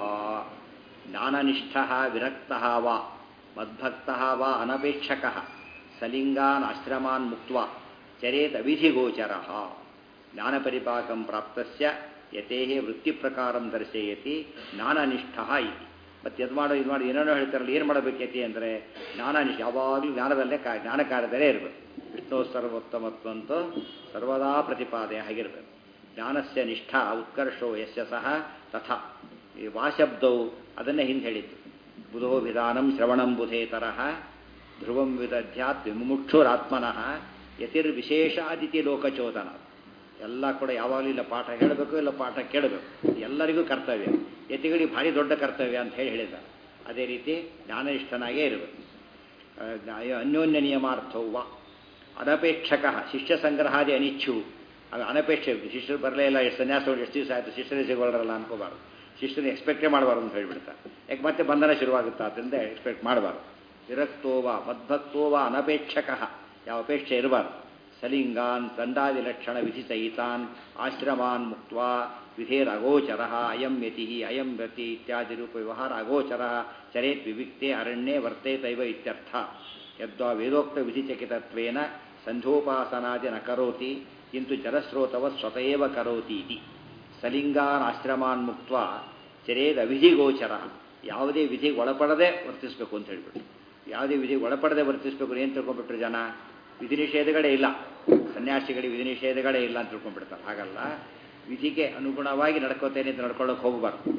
ಜ್ಞಾನನಿಷ್ಠ ವಿರಕ್ತ ವಾ ಮದ್ಭಕ್ತ ವಾ ಅನಪೇಕ್ಷಕ ಸಲಿಂಗಾನ್ ಆಶ್ರಮಾನ್ ಮುಕ್ತ್ವಾ ಚರೇತ್ ಅವಿಧಿಗೋಚರ ಜ್ಞಾನಪರಿಪಾಕಂ ಪ್ರಾಪ್ತಸ್ಯ ಯತೇಹೇ ವೃತ್ತಿಪ್ರಕಾರಂ ದರ್ಶಯತಿ ಜ್ಞಾನನಿಷ್ಠ ಇತಿ ಮತ್ತೆ ಇದು ಮಾಡೋ ಇದು ಮಾಡಿ ಏನೇನೋ ಹೇಳ್ತಾರಲ್ಲ ಏನು ಮಾಡಬೇಕೈತಿ ಅಂದರೆ ಜ್ಞಾನನಿಷ್ಠ ಯಾವಾಗಲೂ ಜ್ಞಾನದಲ್ಲೇ ಕಾ ಜ್ಞಾನ ಕಾರ್ಯದಲ್ಲೇ ಇರಬೇಕು ವಿಷ್ಣು ಸರ್ವೋತ್ತಮತ್ವಂತೂ ಸರ್ವದಾ ಪ್ರತಿಪಾದನೆ ಆಗಿರಬೇಕು ಜ್ಞಾನಸ್ಯ ನಿಷ್ಠ ಉತ್ಕರ್ಷೋ ಯಸ್ಯ ಸಹ ತಥಾ ಈ ವಾಶಬ್ದವು ಅದನ್ನೇ ಹಿಂದೆ ಹೇಳಿದ್ದು ಬುಧೋ ವಿಧಾನಂ ಶ್ರವಣಂ ಬುಧೇ ತರಹ ಧ್ರುವಂ ವಿದಧ್ಯಾತ್ ವಿಮುಕ್ಷುರಾತ್ಮನಃ ಯತಿರ್ವಿಶೇಷಾದಿತಿ ಲೋಕಚೋದನ ಎಲ್ಲ ಕೂಡ ಯಾವಾಗಲೂ ಇಲ್ಲ ಪಾಠ ಹೇಳಬೇಕು ಇಲ್ಲ ಪಾಠ ಕೇಳಬೇಕು ಎಲ್ಲರಿಗೂ ಕರ್ತವ್ಯ ಯತಿಗಳಿಗೆ ಭಾರಿ ದೊಡ್ಡ ಕರ್ತವ್ಯ ಅಂತ ಹೇಳಿ ಹೇಳಿದ ಅದೇ ರೀತಿ ಜ್ಞಾನನಿಷ್ಠನಾಗೇ ಇರಬೇಕು ಅನ್ಯೋನ್ಯ ನಿಯಮಾರ್ಥವು ವಾ ಅನಪೇಕ್ಷಕ ಶಿಷ್ಯ ಸಂಗ್ರಹಾದಿ ಅನಿಚ್ಛು ಅದು ಅನಪೇಕ್ಷೆ ಶಿಷ್ಯರು ಬರಲೇ ಇಲ್ಲ ಎಷ್ಟು ಸನ್ಯಾಸ ಎಷ್ಟು ದಿವಸ ಆಯಿತು ಶಿಷ್ಯರೇ ಸಿಗೋಲ್ರಲ್ಲ ಅನ್ಕೋಬಾರ್ದು ಶಿಷ್ಯನ ಎಕ್ಸ್ಪೆಕ್ಟೇ ಮಾಡಬಾರ್ದು ಅಂತ ಹೇಳಿಬಿಡ್ತಾರೆ ಯಾಕೆ ಮತ್ತೆ ಬಂಧನ ಶುರುವಾಗುತ್ತಾ ಅದರಿಂದ ಎಕ್ಸ್ಪೆಕ್ಟ್ ಮಾಡಬಾರ್ದು ವಿರಕ್ತೋವ ಮದ್ಭಕ್ತೋವ ಅನಪೇಕ್ಷಕ ಯಾವ ಅಪೇಕ್ಷೆ ಇರಬಾರ್ದು ಸಲಿಂಗಾನ್ ದಂಡಾದಿ ಲಕ್ಷಣ ವಿಧಿಸಹಿತಾನ್ ಆಶ್ರಮಾನ್ ಮುಕ್ತ ವಿಧೇರ್ ಅಗೋಚರ ಅಯಂ ಯತಿ ಅಯಂ ಗತಿ ಇತ್ಯಾದಿ ರೂಪ ವ್ಯವಹಾರ ಅಗೋಚರ ಚರೇತ್ ವಿವಿಕ್ತೆ ಅರಣ್ಯೇ ವರ್ತೇತೈವ ಇತ್ಯರ್ಥ ಯದ್ವಾ ವೇದೋಕ್ತ ವಿಧಿಚಕಿತತ್ವೇನ ಸಂಧೋಪಾಸನಾದಿ ನ ಕರೋತಿ ಕಿಂತು ಜಲಸ್ರೋತವ ಸ್ವತಯೇವ ಕರೋತಿ ಇತಿ ಸಲಿಂಗಾನ್ ಆಶ್ರಮಾನ್ ಮುಕ್ತ ಚರೇದ್ ಅವಿಧಿಗೋಚರ ಯಾವುದೇ ವಿಧಿಗೆ ಒಳಪಡದೆ ವರ್ತಿಸಬೇಕು ಅಂತ ಹೇಳ್ಬಿಟ್ಟು ಯಾವುದೇ ವಿಧಿಗೆ ಒಳಪಡದೆ ವರ್ತಿಸಬೇಕು ಏನು ತಿಳ್ಕೊಂಡ್ಬಿಟ್ರು ಜನ ವಿಧಿ ನಿಷೇಧಗಳೇ ಇಲ್ಲ ಸನ್ಯಾಸಿಗಳಿಗೆ ವಿಧಿ ನಿಷೇಧಗಳೇ ಇಲ್ಲ ಅಂತ ತಿಳ್ಕೊಂಡ್ಬಿಡ್ತಾರೆ ಹಾಗಲ್ಲ ವಿಧಿಗೆ ಅನುಗುಣವಾಗಿ ನಡ್ಕೋತೇನೆ ಅಂತ ನಡ್ಕೊಳ್ಳೋಕೆ ಹೋಗಬಾರ್ದು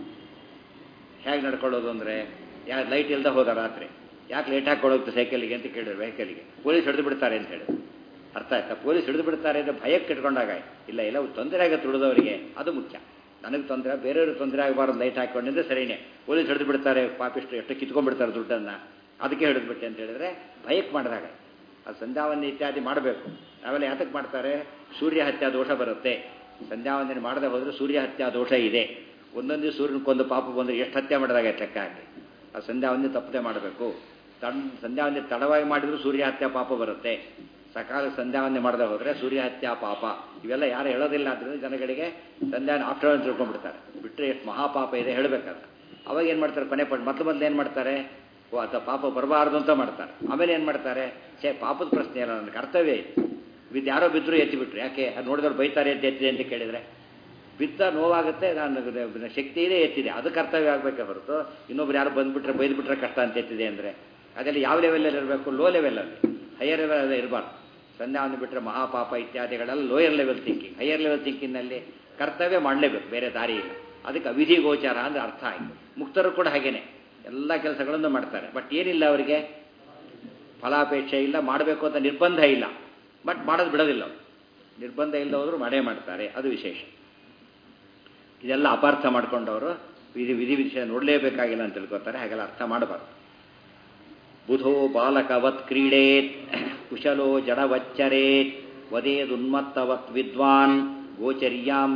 ಹೇಗೆ ನಡ್ಕೊಳ್ಳೋದು ಅಂದರೆ ಯಾಕೆ ಲೈಟ್ ಇಲ್ಲದೆ ಹೋದ ರಾತ್ರಿ ಯಾಕೆ ಲೇಟ್ ಹಾಕಿ ಸೈಕಲ್ಗೆ ಅಂತ ಕೇಳಿದ್ರು ವೆಹಿಕಲ್ಗೆ ಪೊಲೀಸ್ ಹಿಡಿದು ಬಿಡ್ತಾರೆ ಅಂತ ಹೇಳಿದ್ರು ಅರ್ಥ ಆಯ್ತಾ ಪೊಲೀಸ್ ಹಿಡಿದು ಬಿಡ್ತಾರೆ ಅಂದರೆ ಭಯಕ್ಕೆ ಇಟ್ಕೊಂಡಾಗ ಇಲ್ಲ ಇಲ್ಲ ತೊಂದರೆ ಆಗುತ್ತೆ ಉಳಿದವರಿಗೆ ಅದು ಮುಖ್ಯ ನನಗೆ ತೊಂದರೆ ಬೇರೆಯವ್ರಿಗೆ ತೊಂದರೆ ಆಗಬಾರ್ದು ಲೈಟ್ ಹಾಕೊಂಡಿದ್ರೆ ಸರಿನೇ ಪೊಲೀಸ್ ಹಿಡಿದು ಬಿಡ್ತಾರೆ ಪಾಪಿಷ್ಟು ಎಷ್ಟು ಕಿತ್ಕೊಂಡ್ಬಿಡ್ತಾರೆ ದುಡ್ಡನ್ನು ಅದಕ್ಕೆ ಹಿಡಿದ್ಬಿಟ್ಟೆ ಅಂತ ಹೇಳಿದ್ರೆ ಭಯಕ್ಕೆ ಮಾಡಿದಾಗ ಅದು ಸಂಧ್ಯಾವಂದನೆ ಇತ್ಯಾದಿ ಮಾಡಬೇಕು ಆಮೇಲೆ ಯಾತಕ್ಕೆ ಮಾಡ್ತಾರೆ ಸೂರ್ಯ ಹತ್ಯಾ ದೋಷ ಬರುತ್ತೆ ಸಂಧ್ಯಾವಂದನೆ ಮಾಡದೆ ಹೋದರೆ ಸೂರ್ಯ ಹತ್ಯಾ ದೋಷ ಇದೆ ಒಂದೊಂದು ಸೂರ್ಯನಕ್ಕೊಂದು ಪಾಪ ಬಂದರೆ ಎಷ್ಟು ಹತ್ಯೆ ಮಾಡಿದಾಗ ಲೆಕ್ಕ ಹಾಕಿ ಆ ಸಂಧ್ಯಾವಂದನೆ ತಪ್ಪದೆ ಮಾಡಬೇಕು ತನ್ ಸಂಧ್ಯಾವಂದನೆ ತಡವಾಗಿ ಮಾಡಿದ್ರು ಸೂರ್ಯ ಹತ್ಯಾ ಪಾಪ ಬರುತ್ತೆ ಸಕಾಲ ಸಂಧ್ಯಾವಂದನೆ ಮಾಡದೆ ಹೋದರೆ ಸೂರ್ಯ ಹತ್ಯಾ ಪಾಪ ಇವೆಲ್ಲ ಯಾರು ಹೇಳೋದಿಲ್ಲ ಆದ್ದರಿಂದ ಜನಗಳಿಗೆ ಸಂಧ್ಯಾನ ಆಫ್ಟರ್ ಅಂತ ತಿಳ್ಕೊಂಡ್ಬಿಡ್ತಾರೆ ಬಿಟ್ಟರೆ ಎಷ್ಟು ಮಹಾಪಾಪ ಇದೆ ಹೇಳಬೇಕಾದ್ರೆ ಅವಾಗ ಏನು ಮಾಡ್ತಾರೆ ಕೊನೆ ಪಟ್ಟು ಮೊದಲು ಮೊದಲು ಏನು ಮಾಡ್ತಾರೆ ಓ ಆತ ಪಾಪ ಬರಬಾರ್ದು ಅಂತ ಮಾಡ್ತಾರೆ ಆಮೇಲೆ ಏನು ಮಾಡ್ತಾರೆ ಛೇ ಪಾಪದ ಪ್ರಶ್ನೆ ಅಲ್ಲ ನನ್ನ ಕರ್ತವ್ಯ ಇತ್ತು ಬಿದ್ದು ಯಾರೋ ಬಿದ್ದರೂ ಎತ್ತಿಬಿಟ್ರು ಯಾಕೆ ಅದು ನೋಡಿದವ್ರು ಬೈತಾರೆ ಅಂತ ಎತ್ತಿದೆ ಅಂತ ಕೇಳಿದರೆ ಬಿದ್ದ ನೋವಾಗುತ್ತೆ ನಾನು ಶಕ್ತಿ ಇದೆ ಎತ್ತಿದೆ ಅದು ಕರ್ತವ್ಯ ಆಗಬೇಕೆ ಹೊರತು ಇನ್ನೊಬ್ರು ಯಾರು ಬಂದುಬಿಟ್ರೆ ಬೈದ್ಬಿಟ್ರೆ ಕಷ್ಟ ಅಂತ ಎತ್ತಿದೆ ಅಂದರೆ ಅದರಲ್ಲಿ ಯಾವ ಲೆವೆಲಲ್ಲಿ ಇರಬೇಕು ಲೋ ಲೆವೆಲಲ್ಲಿ ಹೈಯರ್ ಲೆವೆಲ್ ಅದೇ ಇರಬಾರ್ದು ಸಂಧ್ಯಾವನ್ನು ಬಿಟ್ಟರೆ ಮಹಾಪಾಪ ಇತ್ಯಾದಿಗಳೆಲ್ಲ lower level thinking higher level ಥಿಂಕಿಂಗ್ನಲ್ಲಿ ಕರ್ತವ್ಯ ಮಾಡಲೇಬೇಕು ಬೇರೆ ದಾರಿ ಇಲ್ಲ ಅದಕ್ಕೆ ಅವಿಧಿ ಗೋಚಾರ ಅಂದರೆ ಅರ್ಥ ಆಯಿತು ಮುಕ್ತರು ಕೂಡ ಹಾಗೇನೆ ಎಲ್ಲ ಕೆಲಸಗಳನ್ನು ಮಾಡ್ತಾರೆ ಬಟ್ ಏನಿಲ್ಲ ಅವರಿಗೆ ಫಲಾಪೇಕ್ಷೆ ಇಲ್ಲ ಮಾಡಬೇಕು ಅಂತ ನಿರ್ಬಂಧ ಇಲ್ಲ ಬಟ್ ಮಾಡೋದು ಬಿಡೋದಿಲ್ಲ ಅವರು ನಿರ್ಬಂಧ ಇಲ್ಲ ಹೋದ್ರು ಮಾಡೇ ಮಾಡ್ತಾರೆ ಅದು ವಿಶೇಷ ಇದೆಲ್ಲ ಅಪಾರ್ಥ ಮಾಡ್ಕೊಂಡವರು ವಿಧಿ ವಿಧಿ ವಿಷಯ ನೋಡಲೇಬೇಕಾಗಿಲ್ಲ ಅಂತ ತಿಳ್ಕೊತಾರೆ ಹಾಗೆಲ್ಲ ಅರ್ಥ ಮಾಡಬಾರ್ದು ಬುಧೋ ಬಾಲಕವತ್ ಕ್ರೀಡೇತ್ ಕುಶಲೋ ಜಡವಚ್ಚರೇತ್ ವದೇದುನ್ಮತ್ತವತ್ ವಿದ್ವಾನ್ ಗೋಚರ್ಯಾಂ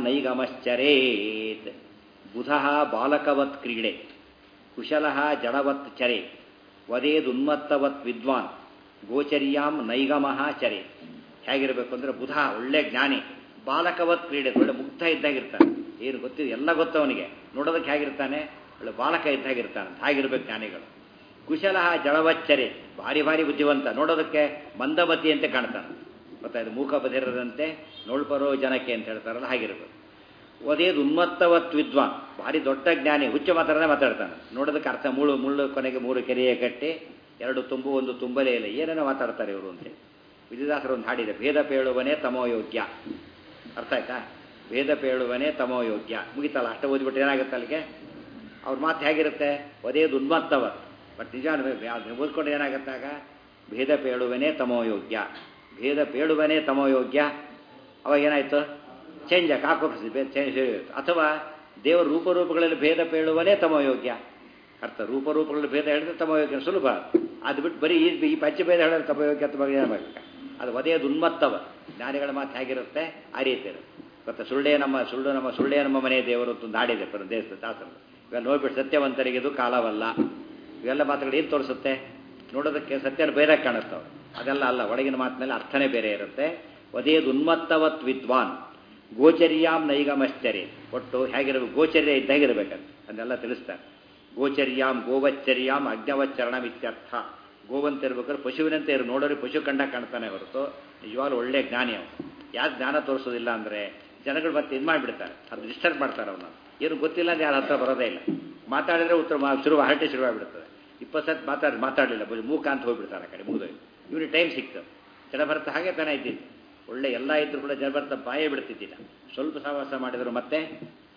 ನೈಗಮಶ್ಚರೇತ್ ಬುಧ ಬಾಲಕವತ್ ಕ್ರೀಡೇತ್ ಕುಶಲ ಜಡವತ್ ಚರೆ ವದೇದುನ್ಮತ್ತವತ್ ವಿದ್ವಾನ್ ಗೋಚರ್ಯಾಂ ನೈಗಮಃ ಚರೆ ಹೇಗಿರಬೇಕು ಅಂದರೆ ಬುಧ ಒಳ್ಳೆ ಜ್ಞಾನಿ ಬಾಲಕವತ್ ಕ್ರೀಡೆ ಒಳ್ಳೆ ಮುಗ್ಧ ಇದ್ದಾಗಿರ್ತಾನೆ ಏನು ಗೊತ್ತಿದೆ ಎಲ್ಲ ಗೊತ್ತು ಅವನಿಗೆ ನೋಡೋದಕ್ಕೆ ಹೇಗಿರ್ತಾನೆ ಒಳ್ಳೆ ಬಾಲಕ ಇದ್ದಾಗಿರ್ತಾನೆ ಹಾಗಿರ್ಬೇಕು ಜ್ಞಾನಿಗಳು ಕುಶಲ ಜಳವಚ್ಚರೆ ಭಾರಿ ಭಾರಿ ಬುದ್ಧಿವಂತ ನೋಡೋದಕ್ಕೆ ಮಂದಮತಿ ಅಂತ ಕಾಣ್ತಾನೆ ಗೊತ್ತಾಯ್ತು ಮೂಕ ಬದಿರದಂತೆ ನೋಡ್ಬರೋ ಜನಕ್ಕೆ ಅಂತ ಹೇಳ್ತಾರಲ್ಲ ಹಾಗಿರ್ಬೇಕು ಅದೇದು ಉನ್ಮತ್ತವತ್ ವಿದ್ವಾನ್ ಭಾರಿ ದೊಡ್ಡ ಜ್ಞಾನಿ ಹುಚ್ಚ ಮಾತಾಡದೆ ಮಾತಾಡ್ತಾನೆ ನೋಡೋದಕ್ಕೆ ಅರ್ಥ ಮುಳ್ಳು ಮುಳ್ಳು ಕೊನೆಗೆ ಮೂರು ಕೆರೆಯ ಕಟ್ಟಿ ಎರಡು ತುಂಬು ಒಂದು ತುಂಬಲೇ ಇಲ್ಲ ಏನೇನೋ ಮಾತಾಡ್ತಾರೆ ಇವರು ಅಂತೇಳಿ ವಿದ್ಯಾದಾಸರು ಒಂದು ಹಾಡಿದೆ ಭೇದ ಪೇಳುವನೇ ತಮೋಯೋಗ್ಯ ಅರ್ಥ ಆಯ್ತಾ ಭೇದ ಪೇಳುವನೇ ತಮೋಯೋಗ್ಯ ಮುಗಿತಲ್ಲ ಅಷ್ಟ ಓದ್ಬಿಟ್ಟು ಏನಾಗುತ್ತೆ ಅಲ್ಲಿಗೆ ಅವ್ರ ಮಾತು ಹೇಗಿರುತ್ತೆ ಒದೇದು ಉನ್ಮತ್ತವ ಬಟ್ ನಿಜ ಓದ್ಕೊಂಡು ಏನಾಗುತ್ತಾಗ ಭೇದ ಪೇಳುವನೇ ತಮೋಯೋಗ್ಯ ಭೇದ ಪೇಳುವನೇ ತಮೋಯೋಗ್ಯ ಅವಾಗ ಏನಾಯ್ತು ಚೇಂಜ್ ಕಾಕೋಪಿಸಿ ಚೇಂಜ್ ಅಥವಾ ದೇವರ ರೂಪರೂಪಗಳಲ್ಲಿ ಭೇದ ಪೇಳುವನೇ ತಮೋಯೋಗ್ಯ ಅರ್ಥ ರೂಪರೂಪಗಳಲ್ಲಿ ಭೇದ ಹೇಳಿದ್ರೆ ತಮೋಯೋಗ್ಯ ಸುಲಭ ಅದು ಬಿಟ್ಟು ಬರೀ ಈ ಈ ಪಂಚಭೇದ ಹೇಳಿದ್ರೆ ತಮೋಯೋಗ್ಯ ಅಥವಾ ಏನಾಗಬೇಕು ಅದು ಒದೆಯದು ಉನ್ಮತ್ತವ ಜ್ಞಾನಿಗಳ ಮಾತು ಹೇಗಿರುತ್ತೆ ಆ ರೀತಿ ಇರುತ್ತೆ ಗೊತ್ತಾ ಸುಳ್ಳೆ ನಮ್ಮ ಸುಳ್ಳು ನಮ್ಮ ಸುಳ್ಳೆ ನಮ್ಮ ಮನೆ ದೇವರು ಅಂತ ಒಂದು ಹಾಡಿದೆ ಪರ ದೇಶದ ದಾಸರು ಇವೆಲ್ಲ ನೋಡ್ಬಿಟ್ಟು ಸತ್ಯವಂತರಿಗೆ ಇದು ಕಾಲವಲ್ಲ ಇವೆಲ್ಲ ಮಾತುಗಳು ಏನು ತೋರಿಸುತ್ತೆ ನೋಡೋದಕ್ಕೆ ಸತ್ಯನ ಬೇರೆ ಕಾಣುತ್ತವೆ ಅದೆಲ್ಲ ಅಲ್ಲ ಒಳಗಿನ ಮಾತಿನಲ್ಲಿ ಅರ್ಥನೇ ಬೇರೆ ಇರುತ್ತೆ ಒದೇದು ಉನ್ಮತ್ತವತ್ ವಿದ್ವಾನ್ ಗೋಚರ್ಯಾಂ ನೈಗಮಶ್ಚರ್ಯ ಒಟ್ಟು ಹೇಗಿರಬೇಕು ಗೋಚರ್ಯ ಇದ್ದಾಗಿರ್ಬೇಕಂತ ಅದನ್ನೆಲ್ಲ ತಿಳಿಸ್ತಾರೆ ಗೋಚರ್ಯಾಂ ಗೋವಚ್ಚರ್ಯಾಂ ಅಜ್ಞವಚ್ಚರಣ ಇತ್ಯರ್ಥ ಗೋವಂತ ಇರ್ಬೇಕಾದ್ರೆ ಪಶುವಿನಂತೆ ಇರು ನೋಡೋರಿಗೆ ಪಶು ಕಂಡ ಕಾಣ್ತಾನೆ ಹೊರತು ನಿಜವಾಗ್ಲೂ ಒಳ್ಳೆ ಜ್ಞಾನಿ ಅವನು ಯಾಕೆ ಜ್ಞಾನ ತೋರಿಸೋದಿಲ್ಲ ಅಂದರೆ ಜನಗಳು ಮತ್ತೆ ಇದು ಮಾಡಿಬಿಡ್ತಾರೆ ಅದು ಡಿಸ್ಟರ್ಬ್ ಮಾಡ್ತಾರೆ ಅವನು ಏನು ಗೊತ್ತಿಲ್ಲ ಅಂದ್ರೆ ಯಾರ ಹತ್ರ ಬರೋದೇ ಇಲ್ಲ ಮಾತಾಡಿದ್ರೆ ಉತ್ತರ ಶುರು ಹರಟೆ ಶುರುವಾಗಿಬಿಡ್ತದೆ ಇಪ್ಪತ್ತು ಸತ್ ಮಾತಾಡಿ ಮಾತಾಡಲಿಲ್ಲ ಮೂಕ ಅಂತ ಹೋಗ್ಬಿಡ್ತಾರೆ ಆ ಕಡೆ ಮುಗಿದೋಗಿ ಇವನಿಗೆ ಟೈಮ್ ಸಿಕ್ತು ಜನಭರ್ತ ಹಾಗೆ ತಾನೇ ಇದ್ದಿದ್ದು ಒಳ್ಳೆ ಎಲ್ಲ ಇದ್ರು ಕೂಡ ಜನಭರ್ತ ಬಾಯೇ ಬಿಡ್ತಿದ್ದಿಲ್ಲ ಸ್ವಲ್ಪ ಸಹವಾಸ ಮಾಡಿದ್ರು ಮತ್ತೆ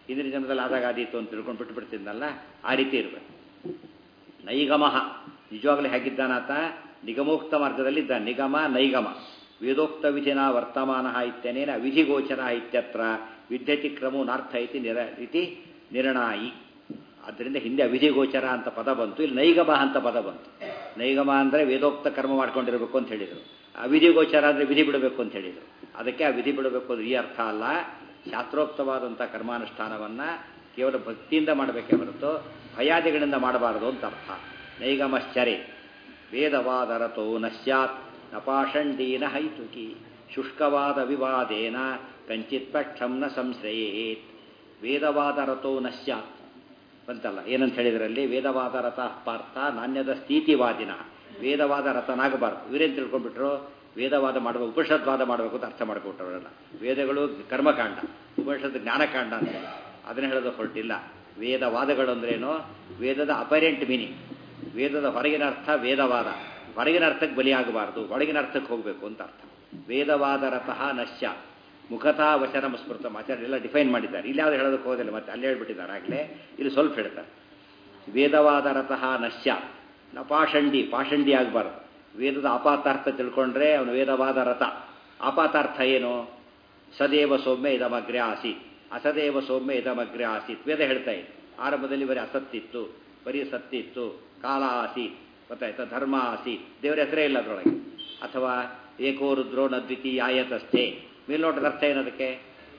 ಹಿಂದಿನ ಜನ್ಮದಲ್ಲಿ ಆದಾಗ ಆದೀತು ಅಂತ ತಿಳ್ಕೊಂಡು ಬಿಟ್ಟು ಬಿಡ್ತಿದ್ನಲ್ಲ ಆ ರೀತಿ ಇರಬೇಕು ನೈಗಮಃ ನಿಜವಾಗ್ಲೂ ಹೇಗಿದ್ದಾನಾತ ನಿಗಮೋಕ್ತ ಮಾರ್ಗದಲ್ಲಿ ಇದ್ದಾನೆ ನಿಗಮ ನೈಗಮ ವೇದೋಕ್ತ ವಿಧಿನ ವರ್ತಮಾನ ಇತ್ಯನೇನ ವಿಧಿಗೋಚರ ಇತ್ಯತ್ರ ವಿದ್ಯತಿ ಕ್ರಮೋ ನಾರ್ಥ ಇತಿ ನಿರ ಇತಿ ನಿರ್ಣಾಯಿ ಆದ್ದರಿಂದ ಹಿಂದೆ ಅವಿಧಿಗೋಚರ ಅಂತ ಪದ ಬಂತು ಇಲ್ಲಿ ನೈಗಮ ಅಂತ ಪದ ಬಂತು ನೈಗಮ ಅಂದರೆ ವೇದೋಕ್ತ ಕರ್ಮ ಮಾಡ್ಕೊಂಡಿರಬೇಕು ಅಂತ ಹೇಳಿದರು ಅವಿಧಿಗೋಚರ ಅಂದರೆ ವಿಧಿ ಬಿಡಬೇಕು ಅಂತ ಹೇಳಿದರು ಅದಕ್ಕೆ ಆ ವಿಧಿ ಬಿಡಬೇಕು ಅಂದ್ರೆ ಈ ಅರ್ಥ ಅಲ್ಲ ಶಾಸ್ತ್ರೋಕ್ತವಾದಂಥ ಕರ್ಮಾನುಷ್ಠಾನವನ್ನು ಕೇವಲ ಭಕ್ತಿಯಿಂದ ಮಾಡಬೇಕೇ ಹೊರತು ಭಯಾದಿಗಳಿಂದ ಮಾಡಬಾರದು ಅಂತ ಅರ್ಥ ನೈಗಮಶ್ಚರೆ ವೇದವಾದರತೋ ನ ಸ್ಯಾತ್ ನಪಾಷಂಡೀನ ಹೈತುಕಿ ಶುಷ್ಕವಾದ ವಿವಾದೇನ ಕಂಚಿತ್ ಪಕ್ಷಂ ನ ಸಂಶ್ರಯೇತ್ ವೇದವಾದರತೋ ನ ಸ್ಯಾತ್ ಬಂತಲ್ಲ ಏನಂತ ಹೇಳಿದ್ರಲ್ಲಿ ವೇದವಾದ ರಥ ಪಾರ್ಥ ನಾಣ್ಯದ ಸ್ಥಿತಿವಾದಿನ ವೇದವಾದ ರಥನಾಗಬಾರ್ದು ಇವರೇನು ತಿಳ್ಕೊಂಡ್ಬಿಟ್ರು ವೇದವಾದ ಮಾಡಬೇಕು ಉಪನಿಷದ್ವಾದ ಮಾಡಬೇಕು ಅಂತ ಅರ್ಥ ಮಾಡಿಕೊಟ್ರವರೆಲ್ಲ ವೇದಗಳು ಕರ್ಮಕಾಂಡ ಉಪನಿಷತ್ ಜ್ಞಾನಕಾಂಡ ಅಂತ ಅದನ್ನ ಹೇಳೋದು ಹೊರಟಿಲ್ಲ ವೇದವಾದಗಳು ಅಂದ್ರೇನು ವೇದದ ಅಪರೆಂಟ್ ಮೀನಿಂಗ್ ವೇದದ ಹೊರಗಿನ ಅರ್ಥ ವೇದವಾದ ಹೊರಗಿನ ಅರ್ಥಕ್ಕೆ ಬಲಿಯಾಗಬಾರ್ದು ಒಳಗಿನ ಅರ್ಥಕ್ಕೆ ಹೋಗಬೇಕು ಅಂತ ಅರ್ಥ ವೇದವಾದ ರಥಃ ನಶ್ಯ ಮುಖತಾ ವಚನ ಸ್ಮೃತ ಆಚಾರ್ಯ ಎಲ್ಲ ಡಿಫೈನ್ ಮಾಡಿದ್ದಾರೆ ಇಲ್ಲಿ ಯಾವ್ದು ಹೇಳೋದಕ್ಕೆ ಹೋಗೋದಿಲ್ಲ ಮತ್ತೆ ಅಲ್ಲಿ ಹೇಳ್ಬಿಟ್ಟಿದ್ದಾರೆ ಆಗಲೇ ಇಲ್ಲಿ ಸ್ವಲ್ಪ ಹೇಳ್ತಾರೆ ವೇದವಾದ ರಥಃ ನಶ್ಯ ನ ಪಾಷಂಡಿ ಪಾಷಂಡಿ ಆಗಬಾರ್ದು ವೇದದ ಆಪಾತಾರ್ಥ ತಿಳ್ಕೊಂಡ್ರೆ ಅವನು ವೇದವಾದ ರಥ ಆಪಾತಾರ್ಥ ಏನು ಸದೇವ ಸೌಮ್ಯ ಇದಮಗ್ರೆ ಆಸೀತ್ ಅಸದೇವ ಸೌಮ್ಯ ಇದಮಗ್ರೆ ಆಸೀತ್ ವೇದ ಹೇಳ್ತಾ ಇದೆ ಆರಂಭದಲ್ಲಿ ಬರೀ ಅಸತ್ತಿತ್ತು ಬರೀ ಸತ್ತಿತ್ತು ಕಾಲ ಆಸೀತ್ ಗೊತ್ತಾಯ್ತಾ ಧರ್ಮ ಆಸೀತ್ ದೇವರ ಹೆಸರೇ ಇಲ್ಲ ಅದರೊಳಗೆ ಅಥವಾ ಏಕೋ ರುದ್ರೋ ನ ದ್ವಿತೀಯಾಯತಸ್ಥೆ ಮೇಲ್ನೋಟದ ಅರ್ಥ ಏನದಕ್ಕೆ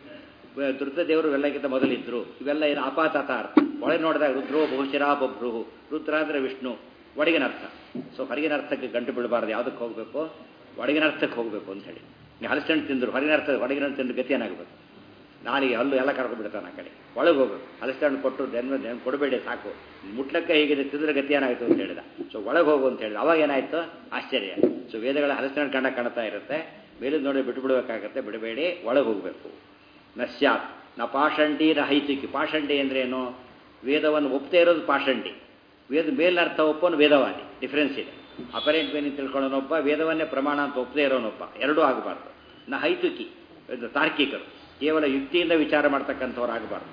ದುರ್ಗ ದೇವರು ಎಲ್ಲಕ್ಕಿಂತ ಮೊದಲಿದ್ರು ಇವೆಲ್ಲ ಏನು ಅಪಾತಾತ ಅರ್ಥ ಒಳಗೆ ನೋಡಿದಾಗ ರುದ್ರೋ ಬಹುಶಿರ ಬೊಬ್ರು ರುದ್ರ ಅಂದರೆ ವಿಷ್ಣು ಒಳಗಿನ ಅರ್ಥ ಸೊ ಹೊರಗಿನ ಅರ್ಥಕ್ಕೆ ಗಂಟು ಬೀಳಬಾರ್ದು ಯಾವುದಕ್ಕೆ ಹೋಗಬೇಕು ಒಳಗಿನ ಅರ್ಥಕ್ಕೆ ಹೋಗಬೇಕು ಅಂತ ಹೇಳಿ ಹಲಸಣ್ಣು ತಿಂದರು ಹೊರಗಿನ ಅರ್ಥ ಹೊರಗಿನ ತಿಂದು ಗತಿ ಏನಾಗಬೇಕು ನಾಲಿಗೆ ಹಲ್ಲು ಎಲ್ಲ ಕರ್ಕೊಂಡ್ಬಿಡ್ತಾನೆ ಆ ಕಡೆ ಒಳಗೆ ಹೋಗ್ಬೇಕು ಹಲಸಣ್ಣು ಕೊಟ್ಟು ಜನ್ಮ ಜನ್ಮ ಕೊಡಬೇಡಿ ಸಾಕು ಮುಟ್ಲಕ್ಕೆ ಹೇಗಿದೆ ತಿಂದ್ರೆ ಗತಿ ಏನಾಯಿತು ಅಂತ ಹೇಳಿದ ಸೊ ಒಳಗೆ ಹೋಗು ಅಂತ ಹೇಳಿದ ಅವಾಗ ಏನಾಯಿತು ಆಶ್ಚರ್ಯ ಸೊ ವೇದಗಳ ಹಲಸಣ್ಣು ಕಂಡ ಕಾಣ್ತಾ ಇರುತ್ತೆ ಮೇಲಿಂದ ನೋಡಿ ಬಿಟ್ಟು ಬಿಡಬೇಕಾಗತ್ತೆ ಬಿಡಬೇಡಿ ಒಳಗೆ ಹೋಗಬೇಕು ನಶ್ಯಾತ್ ನ ಪಾಷಂಡಿ ನ ಹೈತಿಕಿ ಪಾಷಂಡಿ ಅಂದ್ರೇನು ವೇದವನ್ನು ಒಪ್ಪದೇ ಇರೋದು ಪಾಷಂಡಿ ವೇದ ಮೇಲರ್ಥ ಒಪ್ಪನು ವೇದವಾದಿ ಡಿಫ್ರೆನ್ಸ್ ಇದೆ ಅಪರೆಂಟ್ ಮೀನಿಂಗ್ ತಿಳ್ಕೊಳ್ಳೋನೊಬ್ಬ ವೇದವನ್ನೇ ಪ್ರಮಾಣ ಅಂತ ಒಪ್ಪದೇ ಇರೋನೊಬ್ಬ ಎರಡೂ ಆಗಬಾರ್ದು ನ ಹೈತುಕಿ ತಾರ್ಕಿಕರು ಕೇವಲ ಯುಕ್ತಿಯಿಂದ ವಿಚಾರ ಮಾಡ್ತಕ್ಕಂಥವ್ರು ಆಗಬಾರ್ದು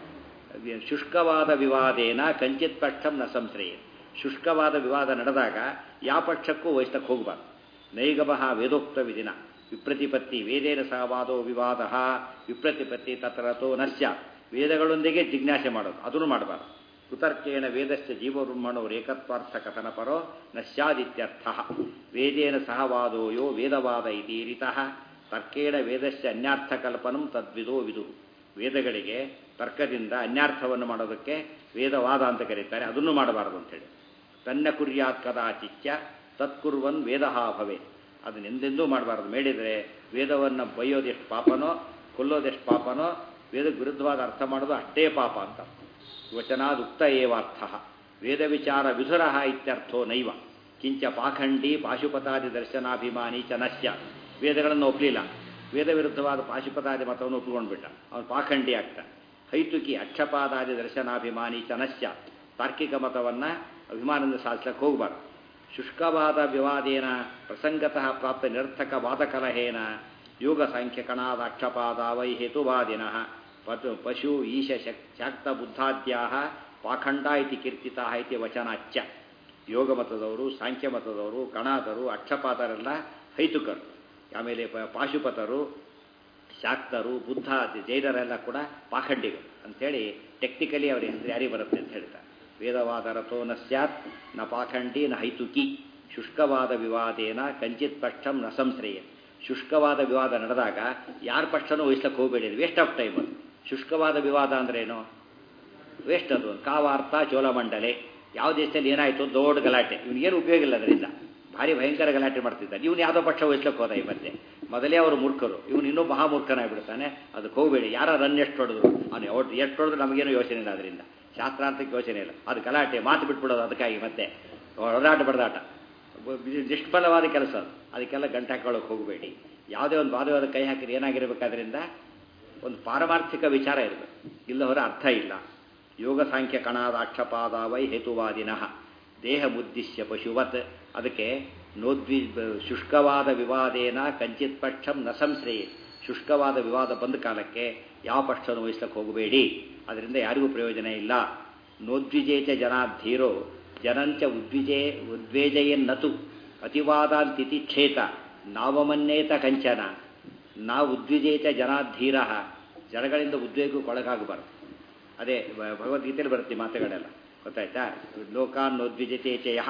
ಶುಷ್ಕವಾದ ವಿವಾದೇನ ಕಂಚಿತ್ ಪಕ್ಷಂ ನ ಸಂಶ್ರಯ ಶುಷ್ಕವಾದ ವಿವಾದ ನಡೆದಾಗ ಯಾವ ಪಕ್ಷಕ್ಕೂ ವಹಿಸ್ತಕ್ಕೆ ಹೋಗಬಾರ್ದು ನೈಗಮಃ ವೇದೋಕ್ತ ವಿಧಿನ ವಿಪ್ರತಿಪತ್ತಿ ವೇದೇನ ಸಹವಾದೋ ವಿವಾದ ವಿಪ್ರತಿಪತ್ತಿ ತತ್ರತೋ ನಶ್ಯ ವೇದಗಳೊಂದಿಗೆ ಜಿಜ್ಞಾಸೆ ಮಾಡೋದು ಅದನ್ನು ಮಾಡಬಾರ್ದು ಕುತರ್ಕೇಣ ವೇದಶ್ಚ ಜೀವಬ್ರಹ್ಮಣೋ ಏಕತ್ವಾರ್ಥ ಕಥನ ಪರೋ ನಶ್ಯಾದಿತ್ಯರ್ಥ ವೇದೇನ ಸಹವಾದೋ ಯೋ ವೇದವಾದ ಇತೀರಿತಃ ತರ್ಕೇಣ ವೇದಶ್ಚ ಅನ್ಯಾರ್ಥಕಲ್ಪನಂ ತದ್ವಿದೋ ವಿದು ವೇದಗಳಿಗೆ ತರ್ಕದಿಂದ ಅನ್ಯಾರ್ಥವನ್ನು ಮಾಡೋದಕ್ಕೆ ವೇದವಾದ ಅಂತ ಕರೀತಾರೆ ಅದನ್ನು ಮಾಡಬಾರದು ಅಂತೇಳಿ ತನ್ನ ಕುರ್ಯಾತ್ ಕದಾಚಿತ್ಯ ತತ್ಕುರ್ವನ್ ವೇದ ಭವೆ ಅದನ್ನೆಂದೆಂದೂ ಮಾಡಬಾರ್ದು ಮೇಡಿದರೆ ವೇದವನ್ನು ಬೈಯೋದೆಷ್ಟು ಪಾಪನೋ ಕೊಲ್ಲೋದೆಷ್ಟು ಪಾಪನೋ ವೇದ ವಿರುದ್ಧವಾದ ಅರ್ಥ ಮಾಡೋದು ಅಷ್ಟೇ ಪಾಪ ಅಂತ ವಚನಾದುಕ್ತ ಏವಾರ್ಥ ವೇದ ವಿಚಾರ ವಿಧುರ ಇತ್ಯರ್ಥೋ ನೈವ ಕಿಂಚ ಪಾಖಂಡಿ ಪಾಶುಪತಾದಿ ದರ್ಶನಾಭಿಮಾನಿ ಚ ನಶ್ಯ ವೇದಗಳನ್ನು ಒಪ್ಪಲಿಲ್ಲ ವೇದ ವಿರುದ್ಧವಾದ ಪಾಶುಪತಾದಿ ಮತವನ್ನು ಒಪ್ಪಿಕೊಂಡ್ಬಿಟ್ಟ ಅವನು ಪಾಖಂಡಿ ಆಗ್ತ ಹೈತುಕಿ ಅಕ್ಷಪಾದಾದಿ ದರ್ಶನಾಭಿಮಾನಿ ಚ ನಶ್ಯ ತಾರ್ಕಿಕ ಮತವನ್ನು ಅಭಿಮಾನದಿಂದ ಸಾಧಿಸಕ್ಕೆ ಹೋಗಬಾರ್ದು ಶುಷ್ಕವಾದ ವಿವಾದೇನ ಪ್ರಸಂಗತಃ ಪ್ರಾಪ್ತ ನಿರರ್ಥಕ ವಾದಕಲಹೇನ ಯೋಗ ಸಾಂಖ್ಯಕಣಾದಾಕ್ಷಪಾದ ವೈ ಹೇತುವಾದಿನಃ ಪತು ಪಶು ಈಶ ಶಕ್ ಶಾಕ್ತ ಬುದ್ಧಾದ್ಯಾ ಪಾಖಂಡ ಇತಿ ಕೀರ್ತಿತ ಇತಿ ವಚನಾಚ್ಯ ಯೋಗ ಮತದವರು ಸಾಂಖ್ಯ ಮತದವರು ಕಣಾದರು ಅಕ್ಷಪಾತರೆಲ್ಲ ಹೈತುಕರು ಆಮೇಲೆ ಪಾಶುಪತರು ಶಾಕ್ತರು ಬುದ್ಧ ಜೈನರೆಲ್ಲ ಕೂಡ ಪಾಖಂಡಿಗಳು ಅಂಥೇಳಿ ಟೆಕ್ನಿಕಲಿ ಅವ್ರ ಹೆಸರು ಯಾರಿಗೆ ಬರುತ್ತೆ ಅಂತ ಹೇಳ್ತಾರೆ ವೇದವಾದ ರಥೋ ನ ಸ್ಯಾತ್ ನ ಪಾಖಂಡಿ ನ ಹೈತುಕಿ ಶುಷ್ಕವಾದ ವಿವಾದೇನ ಕಂಚಿತ್ ಪಕ್ಷಂ ನ ಸಂಶ್ರಯ ಶುಷ್ಕವಾದ ವಿವಾದ ನಡೆದಾಗ ಯಾರ ಪಕ್ಷನೂ ವಹಿಸ್ಲಕ್ಕೆ ಹೋಗಬೇಡಿ ವೇಸ್ಟ್ ಆಫ್ ಟೈಮ್ ಅದು ಶುಷ್ಕವಾದ ವಿವಾದ ಅಂದ್ರೇನು ವೇಸ್ಟ್ ಅದು ಕಾವಾರ್ಥ ಚೋಳಮಂಡಲೆ ಯಾವ ದೇಶದಲ್ಲಿ ಏನಾಯಿತು ದೊಡ್ಡ ಗಲಾಟೆ ಇವನಿಗೇನು ಉಪಯೋಗ ಇಲ್ಲ ಅದರಿಂದ ಭಾರಿ ಭಯಂಕರ ಗಲಾಟೆ ಮಾಡ್ತಿದ್ದಾನೆ ಇವನು ಯಾವುದೋ ಪಕ್ಷ ವಹಿಸ್ಲಕ್ಕೆ ಹೋದ ಈ ಮಧ್ಯೆ ಮೊದಲೇ ಅವರು ಮೂರ್ಖರು ಇವನು ಇನ್ನೂ ಮಹಾಮೂರ್ಖನಾಗ್ಬಿಡ್ತಾನೆ ಅದಕ್ಕೆ ಹೋಗಬೇಡಿ ಯಾರ ರನ್ ಎಷ್ಟು ಹೊಡೆದ್ರು ಅವನು ಒಟ್ಟು ಎಷ್ಟು ಹೊಡೆದ್ರು ನಮಗೇನು ಯೋಚನೆ ಇಲ್ಲ ಅದರಿಂದ ಶಾಸ್ತ್ರಾರ್ಥಕ್ಕೆ ಯೋಚನೆ ಇಲ್ಲ ಅದು ಗಲಾಟೆ ಮಾತು ಬಿಟ್ಬಿಡೋದು ಅದಕ್ಕಾಗಿ ಮತ್ತೆ ಹೊಡೆದಾಟ ಬಡದಾಟ ನಿಷ್ಫಲವಾದ ಕೆಲಸ ಅದು ಅದಕ್ಕೆಲ್ಲ ಗಂಟೆ ಹಾಕೊಳ್ಳೋಕೆ ಹೋಗಬೇಡಿ ಯಾವುದೇ ಒಂದು ವಾದವಾದ ಕೈ ಹಾಕಿದ್ರೆ ಏನಾಗಿರ್ಬೇಕಾದ್ರಿಂದ ಒಂದು ಪಾರಮಾರ್ಥಿಕ ವಿಚಾರ ಇರಬೇಕು ಇಲ್ಲವರ ಅರ್ಥ ಇಲ್ಲ ಯೋಗ ಸಾಂಖ್ಯ ಕಣಾದ ಆಕ್ಷಪಾದ ವೈ ಹೇತುವಾದಿನಃ ದೇಹ ಮುದ್ದಿಶ್ಯ ಪಶುವತ್ ಅದಕ್ಕೆ ನೋದ್ವಿ ಶುಷ್ಕವಾದ ವಿವಾದೇನ ಕಂಚಿತ್ ಪಕ್ಷಂ ನ ಸಂಶ್ರಯೇ ಶುಷ್ಕವಾದ ವಿವಾದ ಬಂದ ಕಾಲಕ್ಕೆ ಯಾವ ಪಕ್ಷವನ್ನು ವಹಿಸ್ಲಿಕ್ಕೆ ಹೋಗಬೇಡಿ ಅದರಿಂದ ಯಾರಿಗೂ ಪ್ರಯೋಜನ ಇಲ್ಲ ನೋದ್ವಿಜೇಚ ಜನಾಧೀರೋ ಜನಂಚ ಉದ್ವಿಜೇ ಉದ್ವೇಜಯನ್ನತು ಅತಿವಾದಾಂತಿತಿ ಕ್ಷೇತ ನಾವಮನ್ನೇತ ಕಂಚನ ನಾ ಉದ್ವಿಜೇತ ಜನಾಧೀರ ಜನಗಳಿಂದ ಉದ್ವೇಗಕ್ಕೊಳಗಾಗಬಾರ್ದು ಅದೇ ಭಗವದ್ಗೀತೆಯಲ್ಲಿ ಬರುತ್ತೆ ಮಾತುಗಳೆಲ್ಲ ಗೊತ್ತಾಯ್ತಾ ಲೋಕಾನ್ ನೋದ್ವಿಜತೆ ಯಹ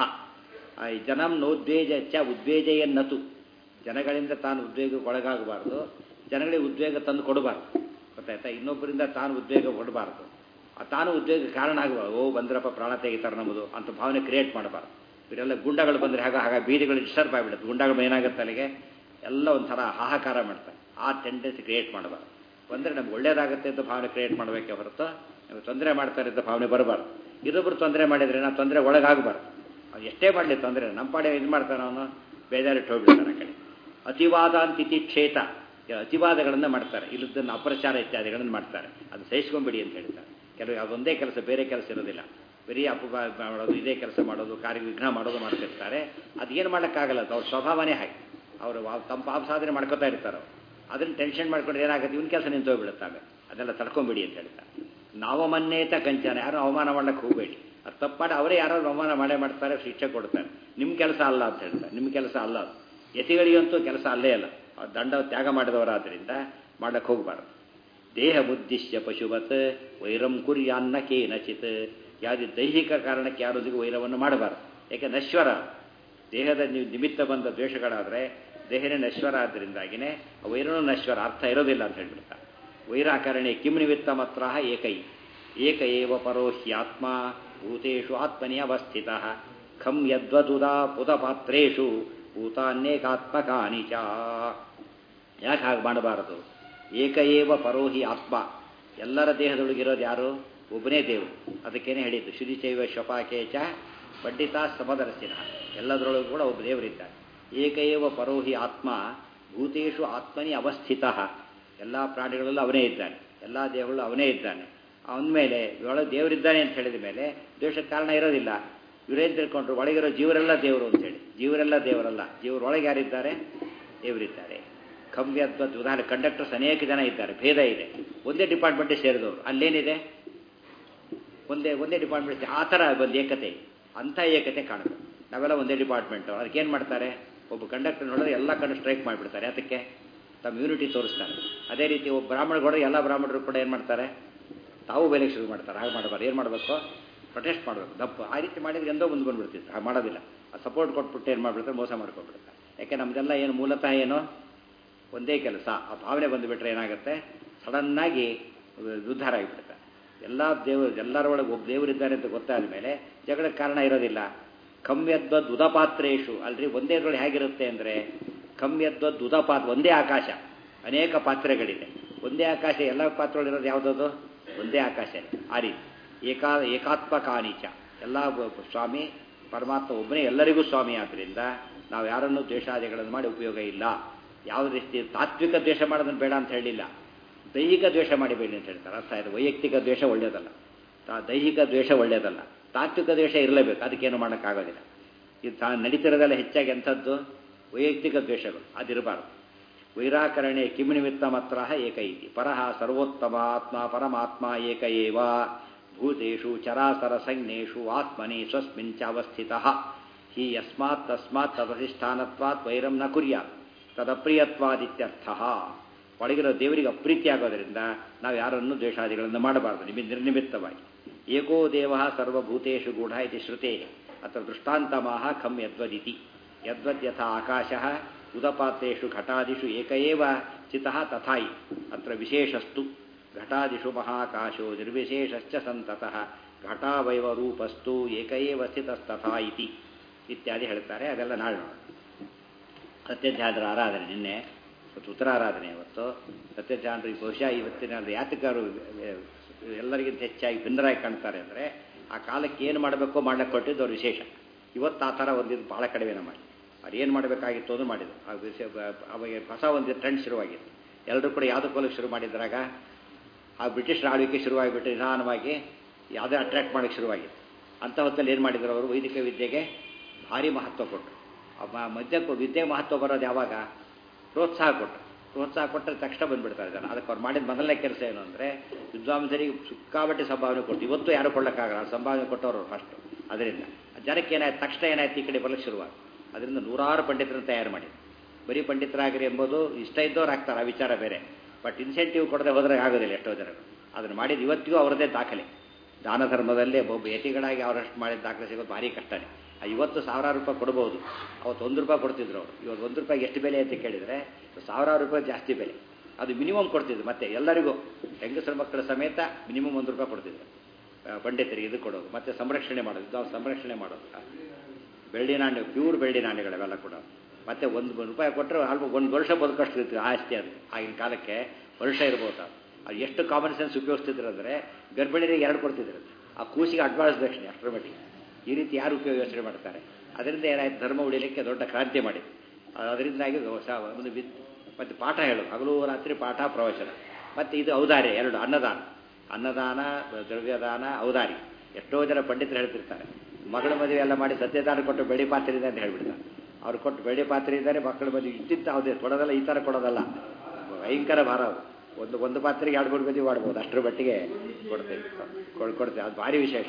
ಜನಂ ನೋದ್ವೇಜ ಚ ಉದ್ವೇಜಯನ್ನತು ಜನಗಳಿಂದ ತಾನು ಉದ್ವೇಗಕ್ಕೆ ಒಳಗಾಗಬಾರ್ದು ಜನಗಳಿಗೆ ಉದ್ವೇಗ ತಂದು ಕೊಡಬಾರ್ದು ಗೊತ್ತಾಯ್ತಾ ಇನ್ನೊಬ್ಬರಿಂದ ತಾನು ಉದ್ವೇಗ ಕೊಡಬಾರ್ದು ತಾನು ಉದ್ವೇಗ ಕಾರಣ ಆಗಬಾರ್ದು ಓ ಬಂದ್ರಪ್ಪ ಪ್ರಾಣ ತೆಗಿತಾರೆ ನಮ್ಮದು ಅಂತ ಭಾವನೆ ಕ್ರಿಯೇಟ್ ಮಾಡಬಾರ್ದು ಇವರೆಲ್ಲ ಗುಂಡಗಳು ಬಂದರೆ ಹಾಗೆ ಹಾಗೆ ಬೀದಿಗಳು ಡಿಸ್ಟರ್ಬ್ ಆಗಿಬಿಡುತ್ತೆ ಗುಂಡಗಳು ಏನಾಗುತ್ತೆ ಅಲ್ಲಿಗೆ ಎಲ್ಲ ಒಂಥರ ಹಾಹಾಕಾರ ಮಾಡ್ತಾರೆ ಆ ಟೆಂಡೆನ್ಸಿ ಕ್ರಿಯೇಟ್ ಮಾಡಬಾರ್ದು ಬಂದರೆ ನಮ್ಗೆ ಒಳ್ಳೇದಾಗುತ್ತೆ ಅಂತ ಭಾವನೆ ಕ್ರಿಯೇಟ್ ಮಾಡಬೇಕೆ ಹೊರತು ನಮಗೆ ತೊಂದರೆ ಮಾಡ್ತಾರೆ ಅಂತ ಭಾವನೆ ಬರಬಾರ್ದು ಇನ್ನೊಬ್ರು ತೊಂದರೆ ಮಾಡಿದರೆ ನಾವು ತೊಂದರೆ ಒಳಗಾಗಬಾರ್ದು ಅವ್ನು ಎಷ್ಟೇ ಮಾಡಲಿ ತೊಂದರೆ ನಮ್ಮ ಪಾಡೆ ಇದು ಮಾಡ್ತಾನೆ ಅವನು ಬೇಜಾರಿಟ್ಟು ಹೋಗ್ಬಿಡ್ತಾನೆ ಆ ಕಡೆ ಅತಿವಾದ ಅಂತಿತಿ ಕ್ಷೇತ ಅತಿವಾದಗಳನ್ನು ಮಾಡ್ತಾರೆ ಇಲ್ಲದನ್ನು ಅಪರಚಾರ ಇತ್ಯಾದಿಗಳನ್ನು ಮಾಡ್ತಾರೆ ಅದು ಸಹಿಸ್ಕೊಂಬಿಡಿ ಅಂತ ಹೇಳ್ತಾರೆ ಕೆಲವು ಅದೊಂದೇ ಕೆಲಸ ಬೇರೆ ಕೆಲಸ ಇರೋದಿಲ್ಲ ಬರೀ ಅಪವಾ ಮಾಡೋದು ಇದೇ ಕೆಲಸ ಮಾಡೋದು ಕಾರ್ಯ ವಿಘ್ನ ಮಾಡೋದು ಮಾಡ್ತಿರ್ತಾರೆ ಅದೇನು ಮಾಡೋಕ್ಕಾಗಲ್ಲ ಅವ್ರ ಸ್ವಭಾವನೇ ಹಾಗೆ ಅವರು ತಮ್ಮ ಪಾಪ ಸಾಧನೆ ಮಾಡ್ಕೋತಾ ಇರ್ತಾರೆ ಅದನ್ನು ಟೆನ್ಷನ್ ಮಾಡ್ಕೊಂಡ್ರೆ ಏನಾಗುತ್ತೆ ಇವನ್ ಕೆಲಸ ನಿಂತು ಹೋಗ್ಬಿಡುತ್ತಾವೆ ಅದೆಲ್ಲ ತಡ್ಕೊಂಬಿಡಿ ಅಂತ ಹೇಳ್ತಾರೆ ನಾವಮನ್ನೇತ ಕಂಚನ ಯಾರು ಅವಮಾನ ಮಾಡ್ಲಿಕ್ಕೆ ಹೋಗಬೇಡಿ ಅದು ತಪ್ಪು ಮಾಡಿ ಅವರೇ ಯಾರು ಅವಮಾನ ಮಾಡೇ ಮಾಡ್ತಾರೆ ಶಿಕ್ಷೆ ಕೊಡ್ತಾರೆ ನಿಮ್ಮ ಕೆಲಸ ಅಲ್ಲ ಅಂತ ಹೇಳ್ತಾರೆ ನಿಮ್ಮ ಕೆಲಸ ಅಲ್ಲ ಅದು ಯತಿಗಳಿಗಂತೂ ಕೆಲಸ ಅಲ್ಲೇ ಅಲ್ಲ ದಂಡ ತ್ಯಾಗ ಮಾಡಿದವರಾದ್ದರಿಂದ ಮಾಡಕ್ಕೆ ಹೋಗಬಾರ್ದು ದೇಹ ಬುದ್ಧಿಶ್ಯ ಪಶುವತ್ ವೈರಂ ಕುರ್ಯಾನ್ನ ಕೇನಚಿತ್ ಯಾವುದೇ ದೈಹಿಕ ಕಾರಣಕ್ಕೆ ಯಾರೊಂದಿಗೂ ವೈರವನ್ನು ಮಾಡಬಾರ್ದು ಯಾಕೆ ನಶ್ವರ ದೇಹದ ನೀವು ನಿಮಿತ್ತ ಬಂದ ದ್ವೇಷಗಳಾದರೆ ದೇಹನೇ ನಶ್ವರ ಆದ್ದರಿಂದಾಗಿನೇ ವೈರನೂ ನಶ್ವರ ಅರ್ಥ ಇರೋದಿಲ್ಲ ಅಂತ ಹೇಳ್ಬಿಡ್ತಾರೆ ವೈರಾಕರಣೆ ಕಿಂ ನಿಮಿತ್ತ ಮಾತ್ರ ಏಕೈ ಏಕ ಏವ ಪರೋ ಹ್ಯಾತ್ಮ ಭೂತೇಷು ಆತ್ಮನಿ ಅವಸ್ಥಿತ ಖಂ ಯದ್ವದುದಾ ಪುತಪಾತ್ರೇಷು ಭೂತಾನ್ಯೇಕಾತ್ಮಕಾನಿ ಚ ಯಾಕೆ ಹಾಗೆ ಮಾಡಬಾರದು ಏಕ ಏವ ಪರೋಹಿ ಆತ್ಮ ಎಲ್ಲರ ದೇಹದೊಳಗಿರೋದು ಯಾರು ಒಬ್ಬನೇ ದೇವರು ಅದಕ್ಕೇನೆ ಹೇಳಿದ್ದು ಶುಚಿಚೈವ ಶಪಾಕೆ ಚ ಪಂಡಿತ ಸಮದರ್ಶಿನ ಎಲ್ಲದರೊಳಗೂ ಕೂಡ ಒಬ್ಬ ದೇವರಿದ್ದಾರೆ ಏಕ ಏವ ಪರೋಹಿ ಆತ್ಮ ಭೂತೇಶು ಆತ್ಮನಿ ಅವಸ್ಥಿತ ಎಲ್ಲ ಪ್ರಾಣಿಗಳಲ್ಲೂ ಅವನೇ ಇದ್ದಾನೆ ಎಲ್ಲ ದೇವಗಳು ಅವನೇ ಇದ್ದಾನೆ ಅವನ ಮೇಲೆ ಒಳಗೆ ದೇವರಿದ್ದಾನೆ ಅಂತ ಹೇಳಿದ ಮೇಲೆ ದ್ವೇಷಕ್ಕೆ ಕಾರಣ ಇರೋದಿಲ್ಲ ಇವರೇನು ತಿಳ್ಕೊಂಡ್ರು ಒಳಗಿರೋ ಜೀವರೆಲ್ಲ ದೇವರು ಅಂತೇಳಿ ಜೀವರೆಲ್ಲ ದೇವರಲ್ಲ ಜೀವರೊಳಗೆ ಯಾರಿದ್ದಾರೆ ದೇವರಿದ್ದಾರೆ ಕಮ್ಮಿ ಅಥವಾ ಉದಾಹರಣೆ ಕಂಡಕ್ಟರ್ಸ್ ಅನೇಕ ಜನ ಇದ್ದಾರೆ ಭೇದ ಇದೆ ಒಂದೇ ಡಿಪಾರ್ಟ್ಮೆಂಟೇ ಸೇರಿದವರು ಅಲ್ಲೇನಿದೆ ಒಂದೇ ಒಂದೇ ಡಿಪಾರ್ಟ್ಮೆಂಟ್ ಆ ಥರ ಒಂದು ಏಕತೆ ಅಂಥ ಏಕತೆ ಕಾಣಬೇಕು ನಾವೆಲ್ಲ ಒಂದೇ ಡಿಪಾರ್ಟ್ಮೆಂಟು ಅದಕ್ಕೇನು ಮಾಡ್ತಾರೆ ಒಬ್ಬ ಕಂಡಕ್ಟರ್ ನೋಡಿದ್ರೆ ಎಲ್ಲ ಕಡೆ ಸ್ಟ್ರೈಕ್ ಮಾಡಿಬಿಡ್ತಾರೆ ಅದಕ್ಕೆ ತಮ್ಮ ಯೂನಿಟಿ ತೋರಿಸ್ತಾರೆ ಅದೇ ರೀತಿ ಒಬ್ಬ ಬ್ರಾಹ್ಮಣಗಳು ಎಲ್ಲ ಬ್ರಾಹ್ಮಣರು ಕೂಡ ಏನು ಮಾಡ್ತಾರೆ ತಾವು ಬೆಲೆಗೆ ಶುರು ಮಾಡ್ತಾರೆ ಹಾಗೆ ಮಾಡಬಾರ್ದು ಏನು ಮಾಡಬೇಕು ಪ್ರೊಟೆಸ್ಟ್ ಮಾಡಬೇಕು ದಪ್ಪ ಆ ರೀತಿ ಮಾಡಿದ್ರೆ ಎಂದೋ ಮುಂದೆ ಬಂದುಬಿಡ್ತಿತ್ತು ಹಾಗೆ ಮಾಡೋದಿಲ್ಲ ಆ ಸಪೋರ್ಟ್ ಕೊಟ್ಬಿಟ್ಟು ಏನು ಮಾಡಿಬಿಡ್ತಾರೆ ಮೋಸ ಮಾಡ್ಕೊಂಡ್ಬಿಡ್ತಾರೆ ಯಾಕೆ ನಮ್ಮದೆಲ್ಲ ಏನು ಮೂಲತಃ ಏನು ಒಂದೇ ಕೆಲಸ ಆ ಭಾವನೆ ಬಂದುಬಿಟ್ರೆ ಏನಾಗುತ್ತೆ ಸಡನ್ನಾಗಿ ಉದ್ಧಾರ ಆಗಿಬಿಡುತ್ತೆ ಎಲ್ಲ ದೇವರು ಎಲ್ಲರ ಒಳಗೆ ಒಬ್ಬ ದೇವರಿದ್ದಾರೆ ಅಂತ ಗೊತ್ತಾದ ಮೇಲೆ ಜಗಳಕ್ಕೆ ಕಾರಣ ಇರೋದಿಲ್ಲ ಕಮ್ಯದ್ವದ್ ಉದಪಾತ್ರೇಶು ಅಲ್ರಿ ಒಂದೇ ಇದ್ರೊಳಗೆ ಹೇಗಿರುತ್ತೆ ಅಂದರೆ ಕಮ್ಯದ್ವದ್ ಉದಪಾತ್ ಒಂದೇ ಆಕಾಶ ಅನೇಕ ಪಾತ್ರೆಗಳಿದೆ ಒಂದೇ ಆಕಾಶ ಎಲ್ಲ ಪಾತ್ರೆಗಳಿರೋದು ಯಾವುದದು ಒಂದೇ ಆಕಾಶ ಆ ರೀತಿ ಏಕಾ ಏಕಾತ್ಮಕಾನೀಚ ಎಲ್ಲ ಸ್ವಾಮಿ ಪರಮಾತ್ಮ ಒಬ್ಬನೇ ಎಲ್ಲರಿಗೂ ಸ್ವಾಮಿ ಆದ್ದರಿಂದ ನಾವು ಯಾರನ್ನೂ ದ್ವೇಷಾದಿಗಳನ್ನು ಮಾಡಿ ಉಪಯೋಗ ಇಲ್ಲ ಯಾವ ರೀತಿ ತಾತ್ವಿಕ ದ್ವೇಷ ಮಾಡೋದನ್ನು ಬೇಡ ಅಂತ ಹೇಳಿಲ್ಲ ದೈಹಿಕ ದ್ವೇಷ ಮಾಡಿಬೇಡಿ ಅಂತ ಹೇಳ್ತಾರೆ ಅರ್ಥ ಆಯ್ತು ವೈಯಕ್ತಿಕ ದ್ವೇಷ ಒಳ್ಳೆಯದಲ್ಲ ದೈಹಿಕ ದ್ವೇಷ ಒಳ್ಳೆಯದಲ್ಲ ತಾತ್ವಿಕ ದ್ವೇಷ ಇರಲೇಬೇಕು ಅದಕ್ಕೇನು ಮಾಡೋಕ್ಕಾಗೋದಿಲ್ಲ ಇದು ತಾ ನಡೀತಿರೋದೆಲ್ಲ ಹೆಚ್ಚಾಗಿ ಎಂಥದ್ದು ವೈಯಕ್ತಿಕ ದ್ವೇಷಗಳು ಅದಿರಬಾರ್ದು ವೈರಾಕರಣೆ ಕಿಂ ನಿಮಿತ್ತ ಮಾತ್ರ ಏಕ ಇತಿ ಪರಃ ಸರ್ವೋತ್ತಮ ಆತ್ಮ ಪರಮಾತ್ಮ ಏಕ ಏವ ಭೂತೇಷು ಚರಾಚರ ಸಂಜ್ಞೇಷು ಆತ್ಮನಿ ಸ್ವಸ್ಮಿನ್ ಚ ಅವಸ್ಥಿತ ಹಿ ಯಸ್ಮಾತ್ ತಸ್ಮಾತ್ ತದಧಿಷ್ಠಾನತ್ವಾತ್ ವೈರಂ ನ ಕುರ್ಯಾತ್ ತದಪ್ರಿಯತ್ವಾದಿತ್ಯರ್ಥ ಒಳಗಿರೋ ದೇವರಿಗೆ ಅಪ್ರೀತಿ ಆಗೋದರಿಂದ ನಾವು ಯಾರನ್ನು ದ್ವೇಷಾದಿಗಳನ್ನು ಮಾಡಬಾರ್ದು ನಿಮಿ ನಿರ್ನಿಮಿತ್ತವಾಗಿ ಏಕೋ ದೇವ ಸರ್ವಭೂತೇಷು ಗೂಢ ಇತಿ ಶ್ರುತೆ ಅತ್ರ ದೃಷ್ಟಾಂತಮಾಹ ಖಂ ಯದ್ವದಿತಿ ಯದ್ವದ್ ಯಥಾ ಆಕಾಶ ಉದಪಾತ್ರೇಷು ಘಟಾದಿಷು ಏಕ ಏವ ಚಿತಃ ತಥಾಯಿ ಅತ್ರ ವಿಶೇಷಸ್ತು ಘಟಾದಿಷು ಮಹಾಕಾಶೋ ನಿರ್ವಿಶೇಷಶ್ಚ ಸಂತತಃ ಘಟಾವಯವ ರೂಪಸ್ತು ಏಕ ಏವ ಸ್ಥಿತಸ್ತಥಾ ಇತಿ ಇತ್ಯಾದಿ ಹೇಳ್ತಾರೆ ಅದೆಲ್ಲ ನಾಳೆ ನೋಡೋಣ ಸತ್ಯಧ್ಯಾನರ ಆರಾಧನೆ ನಿನ್ನೆ ಇವತ್ತು ಉತ್ತರಾರಾಧನೆ ಇವತ್ತು ಸತ್ಯಧ್ಯಾನರು ಬಹುಶಃ ಇವತ್ತಿನ ಯಾತಕರು ಎಲ್ಲರಿಗಿಂತ ಹೆಚ್ಚಾಗಿ ಭಿನ್ನರಾಗಿ ಕಾಣ್ತಾರೆ ಅಂದರೆ ಆ ಕಾಲಕ್ಕೆ ಏನು ಮಾಡಬೇಕೋ ಮಾಡ್ಲಿಕ್ಕೆ ಕೊಟ್ಟಿದ್ದು ಅವ್ರ ವಿಶೇಷ ಇವತ್ತು ಆ ಥರ ಒಂದಿದ್ದು ಭಾಳ ಕಡಿಮೆನ ಮಾಡಿ ಅವ್ರು ಏನು ಮಾಡಬೇಕಾಗಿತ್ತು ಅದು ಮಾಡಿದ್ರು ಆ ವಿಷಯ ಅವಾಗ ಹೊಸ ಒಂದು ಟ್ರೆಂಡ್ ಶುರುವಾಗಿತ್ತು ಎಲ್ಲರೂ ಕೂಡ ಯಾವುದಕ್ಕೂ ಶುರು ಮಾಡಿದ್ರಾಗ ಆ ಬ್ರಿಟಿಷ್ ಆಳ್ವಿಕೆ ಶುರುವಾಗಿಬಿಟ್ಟು ನಿಧಾನವಾಗಿ ಯಾವುದೇ ಅಟ್ರಾಕ್ಟ್ ಮಾಡೋಕ್ಕೆ ಶುರುವಾಗಿತ್ತು ಅಂಥ ಹೊತ್ತಲ್ಲಿ ಏನು ಮಾಡಿದ್ರು ಅವರು ವೈದಿಕ ವಿದ್ಯೆಗೆ ಭಾರಿ ಮಹತ್ವ ಕೊಟ್ಟರು ಮಧ್ಯಕ್ಕೆ ವಿದ್ಯೆ ಮಹತ್ವ ಬರೋದು ಯಾವಾಗ ಪ್ರೋತ್ಸಾಹ ಕೊಟ್ಟರು ಪ್ರೋತ್ಸಾಹ ಕೊಟ್ಟರೆ ತಕ್ಷಣ ಬಂದುಬಿಡ್ತಾರೆ ಜನ ಅದಕ್ಕೆ ಅವ್ರು ಮಾಡಿದ ಮೊದಲನೇ ಕೆಲಸ ಏನು ಅಂದರೆ ವಿದ್ವಾಂಸರಿಗೆ ಸುಕ್ಕಾಬಟ್ಟಿ ಸಂಭಾವನೆ ಕೊಟ್ಟು ಇವತ್ತು ಯಾರು ಕೊಡೋಕ್ಕಾಗಲ್ಲ ಸಂಭಾವನೆ ಕೊಟ್ಟವರು ಫಸ್ಟು ಅದರಿಂದ ಜನಕ್ಕೆ ಏನಾಯ್ತು ತಕ್ಷಣ ಏನಾಯ್ತು ಈ ಕಡೆ ಬರಲಿಕ್ಕೆ ಶುರುವಾಗಿ ಅದರಿಂದ ನೂರಾರು ಪಂಡಿತರನ್ನು ತಯಾರು ಮಾಡಿ ಬರೀ ಪಂಡಿತರಾಗಿರಿ ಎಂಬುದು ಇಷ್ಟ ಇದ್ದವ್ರು ಆಗ್ತಾರೆ ಆ ವಿಚಾರ ಬೇರೆ ಬಟ್ ಇನ್ಸೆಂಟಿವ್ ಕೊಡದೆ ಹೋದರೆ ಆಗೋದಿಲ್ಲ ಎಷ್ಟೋ ಜನರು ಅದನ್ನು ಮಾಡಿದ ಇವತ್ತಿಗೂ ಅವರದೇ ದಾಖಲೆ ದಾನ ಧರ್ಮದಲ್ಲೇ ಒಬ್ಬ ಯತಿಗಳಾಗಿ ಅವರಷ್ಟು ಮಾಡಿದ ದಾಖಲೆ ಸಿಗೋದು ಭಾರಿ ಕಷ್ಟನೇ ಆ ಇವತ್ತು ಸಾವಿರಾರು ರೂಪಾಯಿ ಕೊಡ್ಬೋದು ಅವತ್ತು ಒಂದು ರೂಪಾಯಿ ಕೊಡ್ತಿದ್ರು ಅವರು ಇವತ್ತು ಒಂದು ರೂಪಾಯಿಗೆ ಎಷ್ಟು ಬೆಲೆ ಅಂತ ಕೇಳಿದರೆ ಸಾವಿರಾರು ರೂಪಾಯಿ ಜಾಸ್ತಿ ಬೆಲೆ ಅದು ಮಿನಿಮಮ್ ಕೊಡ್ತಿದ್ರು ಮತ್ತೆ ಎಲ್ಲರಿಗೂ ಹೆಂಗಸರ ಮಕ್ಕಳ ಸಮೇತ ಮಿನಿಮಮ್ ಒಂದು ರೂಪಾಯಿ ಕೊಡ್ತಿದ್ರು ಆ, ಪಂಡಿತರಿಗೆ ಇದು ಕೊಡೋದು ಮತ್ತೆ ಸಂರಕ್ಷಣೆ ಮಾಡೋದು ಇದು ಸಂರಕ್ಷಣೆ ಮಾಡೋದು ಬೆಳ್ಳಿ ನಾಣ್ಯ ಪ್ಯೂರ್ ಬೆಳ್ಳಿ ನಾಣ್ಯಗಳವೆಲ್ಲ ಕೂಡ ಮತ್ತೆ ಒಂದು ರೂಪಾಯಿ ಕೊಟ್ಟರೆ ಅಲ್ಪ ಒಂದು ವರ್ಷ ಬದುಕಷ್ಟು ಇರ್ತೀವಿ ಆಸ್ತಿ ಅದು ಆಗಿನ ಕಾಲಕ್ಕೆ ವರ್ಷ ಇರ್ಬೋದು ಅದು. ಅದು ಎಷ್ಟು ಕಾಮನ್ ಸೆನ್ಸ್ ಉಪಯೋಗಿಸ್ತಿದ್ರು ಅಂದರೆ ಗರ್ಭಿಣಿಯರಿಗೆ ಎರಡು ಕೊಡ್ತಿದ್ರು ಆ ಕೂಸಿಗೆ ಅಡ್ವಾನ್ಸ್ ದಕ್ಷಿಣೆ ಅಷ್ಟರ ಮಟ್ಟಿಗೆ ಈ ರೀತಿ ಯಾರು ಉಪಯೋಗ ಯೋಚನೆ ಮಾಡ್ತಾರೆ ಅದರಿಂದ ಏನಾಯ್ತು ಧರ್ಮ ಉಳಿಲಿಕ್ಕೆ ದೊಡ್ಡ ಕ್ರಾಂತಿ ಮಾಡಿ ಅದರಿಂದಾಗಿ ಹೊಸ ಒಂದು ವಿದ್ ಮತ್ತು ಪಾಠ ಹೇಳೋದು ಹಗಲು ರಾತ್ರಿ ಪಾಠ ಪ್ರವಚನ ಮತ್ತು ಇದು ಔದಾರ್ಯ ಎರಡು ಅನ್ನದಾನ ಅನ್ನದಾನ ದ್ರವ್ಯದಾನ ಔದಾರಿ ಎಷ್ಟೋ ಜನ ಪಂಡಿತರು ಹೇಳ್ತಿರ್ತಾರೆ ಮಗಳ ಮದುವೆ ಎಲ್ಲ ಮಾಡಿ ಸತ್ಯದಾನ ಕೊಟ್ಟು ಬೆಳಿ ಪಾತ್ರೆ ಇದೆ ಅಂತ ಹೇಳ್ಬಿಡ್ತಾರೆ ಅವ್ರು ಕೊಟ್ಟು ಬೆಳಿ ಪಾತ್ರೆ ಇದ್ದಾರೆ ಮಕ್ಕಳ ಮದುವೆ ಇಷ್ಟಿಂತ ಯಾವುದೇ ಕೊಡೋದಲ್ಲ ಈ ಥರ ಕೊಡೋದಲ್ಲ ಭಯಂಕರ ಭಾರ ಅವು ಒಂದು ಒಂದು ಪಾತ್ರೆಗೆ ಎರಡು ಮೂರು ಮದುವೆ ಮಾಡ್ಬೋದು ಅಷ್ಟರ ಮಟ್ಟಿಗೆ ಕೊಡ್ತೀವಿ ಕೊಡ್ ಕೊಡ್ತೀವಿ ಅದು ಭಾರಿ ವಿಶೇಷ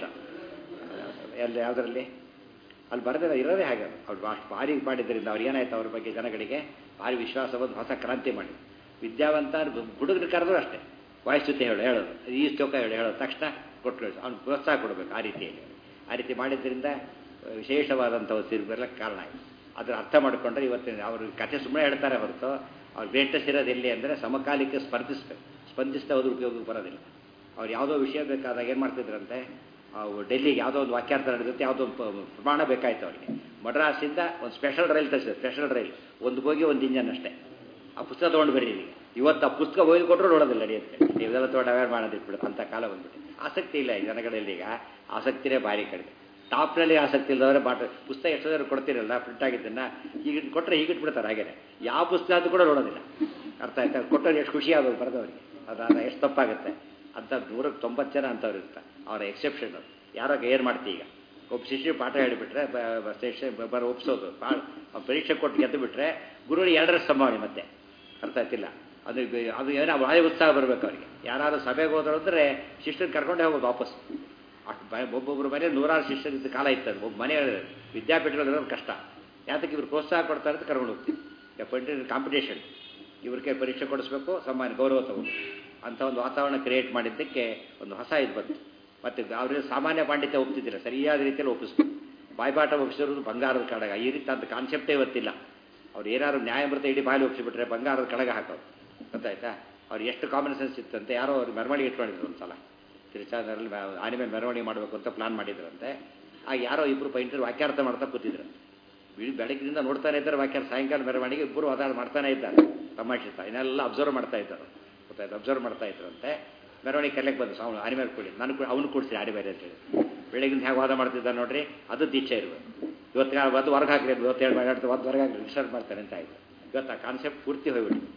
ಎಲ್ಲಿ ಯಾವುದರಲ್ಲಿ ಅಲ್ಲಿ ಬರೆದಿಲ್ಲ ಇರೋದೇ ಹಾಗೆ ಅದು. ಅವ್ರು ಅಷ್ಟು ಭಾರಿ ಮಾಡಿದ್ದರಿಂದ ಅವ್ರು ಏನಾಯ್ತು ಅವ್ರ ಬಗ್ಗೆ ಜನಗಳಿಗೆ ಭಾರಿ ವಿಶ್ವಾಸ ಬಂದು ಹೊಸ ಕ್ರಾಂತಿ ಮಾಡಿ ವಿದ್ಯಾವಂತ ಹುಡುಗರು ಕರೆದ್ರು ಅಷ್ಟೇ ವಾಯಿಸ್ತುತಿ ಹೇಳು ಹೇಳೋದು ಈ ಶ್ಲೋಕ ಹೇಳು ಹೇಳೋದು ತಕ್ಷಣ ಕೊಟ್ಟು ಅವ್ನು ಪ್ರೋತ್ಸಾಹ ಕೊಡಬೇಕು ಆ ರೀತಿಯಲ್ಲಿ ಆ ರೀತಿ ಮಾಡಿದ್ರಿಂದ ವಿಶೇಷವಾದಂಥ ಬರ್ಲಿಕ್ಕೆ ಕಾರಣ ಆಯಿತು ಅದರ ಅರ್ಥ ಮಾಡಿಕೊಂಡ್ರೆ ಇವತ್ತಿನ ಅವರು ಕಥೆ ಸುಮ್ಮನೆ ಹೇಳ್ತಾರೆ ಹೊರತು ಅವ್ರು ಗ್ರೇಟೆಸ್ಟ್ ಇರೋದು ಎಲ್ಲಿ ಅಂದರೆ ಸಮಕಾಲಕ್ಕೆ ಸ್ಪರ್ಧಿಸ್ಬೇಕು ಸ್ಪಂದಿಸ್ತಾ ಹೋದ್ರೆ ಉಪಯೋಗಕ್ಕೆ ಬರೋದಿಲ್ಲ ಅವ್ರು ಯಾವುದೋ ವಿಷಯ ಬೇಕಾದಾಗ ಏನು ಮಾಡ್ತಿದ್ರಂತೆ ಅವು ಡೆಲ್ಲಿಗೆ ಯಾವುದೋ ಒಂದು ವಾಕ್ಯಾರ್ಥ ನಡೆಯುತ್ತೆ ಯಾವುದೋ ಒಂದು ಪ- ಪ್ರಮಾಣ ಬೇಕಾಯ್ತು ಅವರಿಗೆ ಮಡ್ರಾಸಿಂದ ಒಂದು ಸ್ಪೆಷಲ್ ರೈಲ್ ತರಿಸಿದ್ರು ಸ್ಪೆಷಲ್ ರೈಲ್ ಒಂದು ಬೋಗಿ ಒಂದು ಇಂಜನ್ ಅಷ್ಟೇ ಆ ಪುಸ್ತಕ ತೊಗೊಂಡು ಬರೀ ಈಗ ಇವತ್ತು ಆ ಪುಸ್ತಕ ಓದಿ ಕೊಟ್ಟರು ನೋಡೋದಿಲ್ಲ ನಡೆಯುತ್ತೆ ನೀವೆಲ್ಲ ತೊಗೊಂಡು ಅವೇರ್ ಮಾಡೋದಿಟ್ಬಿಡು ಅಂಥ ಕಾಲ ಬಂದ್ಬಿಟ್ಟು ಆಸಕ್ತಿ ಇಲ್ಲ ಈ ಜನಗಳಲ್ಲಿ ಈಗ ಆಸಕ್ತಿನೇ ಭಾರಿ ಕಡಿಮೆ ಟಾಪ್ನಲ್ಲಿ ಆಸಕ್ತಿ ಇಲ್ಲದವರೆ ಬಾಟ ಪುಸ್ತಕ ಎಷ್ಟೋ ಜನ ಕೊಡ್ತಿರಲ್ಲ ಪ್ರಿಂಟ್ ಆಗಿದ್ದನ್ನ ಈಗ ಕೊಟ್ಟರೆ ಹೀಗಿಟ್ಬಿಡ್ತಾರೆ ಹಾಗೇನೆ ಯಾವ ಪುಸ್ತಕ ಅದು ಕೂಡ ನೋಡೋದಿಲ್ಲ ಅರ್ಥ ಆಯ್ತಾ ಕೊಟ್ಟರೆ ಎಷ್ಟು ಖುಷಿ ಆಗೋದು ಬರೆದವರಿಗೆ ಅದಾದ ಎಷ್ಟು ತಪ್ಪಾಗುತ್ತೆ ಅಂತ ನೂರಕ್ಕೆ ತೊಂಬತ್ತು ಜನ ಅಂಥವ್ರು ಇರ್ತಾರೆ ಅವರ ಎಕ್ಸೆಪ್ಷನ್ ಅದು ಯಾರಾಗ ಏನು ಮಾಡ್ತೀವಿ ಈಗ ಒಬ್ಬ ಶಿಷ್ಯ ಪಾಠ ಹೇಳಿಬಿಟ್ರೆ ಶಿಷ್ಯ ಬರ ಒಪ್ಸೋದು ಪಾ ಅವ್ನು ಪರೀಕ್ಷೆ ಕೊಟ್ಟು ಗೆದ್ದು ಬಿಟ್ರೆ ಗುರುಗಳಿಗೆ ಎರಡರ ಸಂಭಾವನೆ ಮತ್ತೆ ಅರ್ಥ ಆಯ್ತಿಲ್ಲ ಅದು ಬೆ- ಅದು ಏನೋ ಭಾರಿ ಉತ್ಸಾಹ ಬರಬೇಕು ಅವರಿಗೆ ಯಾರಾದ್ರೂ ಸಭೆಗೆ ಹೋದ್ರು ಅಂದರೆ ಶಿಷ್ಯರು ಕರ್ಕೊಂಡೇ ಹೋಗೋದು ವಾಪಸ್ ಅಷ್ಟು ಬ ಒಬ್ಬೊಬ್ಬರು ಮನೆ ನೂರಾರು ಶಿಷ್ಯರಿದ್ದ ಕಾಲ ಇತ್ತು ಅದು ಒಬ್ಬ ಮನೆ ವಿದ್ಯಾಪೀಠಗಳಿರೋದು ಕಷ್ಟ ಯಾತಕ್ಕೆ ಇವ್ರು ಪ್ರೋತ್ಸಾಹ ಕೊಡ್ತಾರೆ ಅಂತ ಕರ್ಕೊಂಡು ಹೋಗ್ತೀವಿ ಪಂಡಿತ ಕಾಂಪಿಟೇಷನ್ ಇವ್ರಿಗೆ ಪರೀಕ್ಷೆ ಕೊಡಿಸ್ಬೇಕು ಸಮ್ಮಾನ ಗೌರವ ತಗೋಬೇಕು ಅಂಥ ಒಂದು ವಾತಾವರಣ ಕ್ರಿಯೇಟ್ ಮಾಡಿದ್ದಕ್ಕೆ ಒಂದು ಹೊಸ ಇದು ಬಂತು ಮತ್ತು ಅವ್ರಿಗೆ ಸಾಮಾನ್ಯ ಪಾಂಡಿತ್ಯ ಒಪ್ತಿದ್ದಿಲ್ಲ ಸರಿಯಾದ ರೀತಿಯಲ್ಲಿ ಒಪ್ಪಿಸ್ಬೇಕು ಬಾಯ್ಪಾಠ ಒಪ್ಪಿಸಿರೋದು ಬಂಗಾರದ ಕಡಗ ಈ ರೀತಿ ಅಂತ ಕಾನ್ಸೆಪ್ಟೇ ಇವತ್ತಿಲ್ಲ ಅವ್ರು ಏನಾದ್ರು ನ್ಯಾಯಮೃತ ಇಡೀ ಬಾಯಲ್ಲಿ ಒಪ್ಪಿಸಿಬಿಟ್ರೆ ಬಂಗಾರದ ಕಡಗ ಹಾಕೋದು ಗೊತ್ತಾಯ್ತಾ ಅವ್ರು ಎಷ್ಟು ಕಾಮನ್ ಸೆನ್ಸ್ ಇತ್ತಂತೆ ಯಾರೋ ಅವ್ರು ಮೆರವಣಿಗೆ ಇಟ್ಕೊಂಡಿದ್ರು ಒಂದು ಸಲ ತಿರುಚಾದಲ್ಲಿ ಆನೆ ಮೇಲೆ ಮೆರವಣಿಗೆ ಮಾಡಬೇಕು ಅಂತ ಪ್ಲಾನ್ ಮಾಡಿದ್ರಂತೆ ಆಗ ಯಾರೋ ಇಬ್ಬರು ಪೈಂಟರ್ ವಾಕ್ಯಾರ್ಥ ಮಾಡ್ತಾ ಕೂತಿದ್ರು ಇಡೀ ಬೆಳಗ್ಗಿನಿಂದ ನೋಡ್ತಾನೆ ಇದ್ದಾರೆ ವಾಕ್ಯಾರ್ಥ ಸಾಯಂಕಾಲ ಮೆರವಣಿಗೆ ಇಬ್ಬರು ಅದಾದ ಮಾಡ್ತಾನೆ ಇದ್ದಾರೆ ತಮಾಷಿತ ಇನ್ನೆಲ್ಲ ಅಬ್ಸರ್ವ್ ಮಾಡ್ತಾ ಇದ್ದಾರೆ ಗೊತ್ತಾಯ್ತು ಅಬ್ಸರ್ವ್ ಮಾಡ್ತಾ ಇದ್ರಂತೆ ಮೆರವಣಿಗೆ ಕರ್ಲಿಕ್ಕೆ ಬಂದು ಅವನು ಆನೆ ಮೇಲೆ ಕೊಡಿ ನಾನು ಅವನು ಕೊಡಿಸಿ ಆನೆ ಮೇಲೆ ಅಂತೇಳಿ ಬೆಳಗಿಂದ ಹೇಗೆ ವಾದ ಮಾಡ್ತಿದ್ದ ನೋಡ್ರಿ ಅದು ದೀಕ್ಷೆ ಇರಬೇಕು ಇವತ್ತು ಒಂದು ಹೊರಗೆ ಹಾಕ್ರಿ ಇವತ್ತೇಳು ಮಾಡಿ ಒಂದು ಹೊರಗೆ ಹಾಕಿ ಡಿಸ್ಟರ್ಬ್ ಮಾಡ್ತಾರೆ ಅಂತ ಆಯಿತು ಇವತ್ತು ಆ ಕಾನ್ಸೆಪ್ಟ್ ಪೂರ್ತಿ ಹೋಗ್ಬಿಟ್ಟು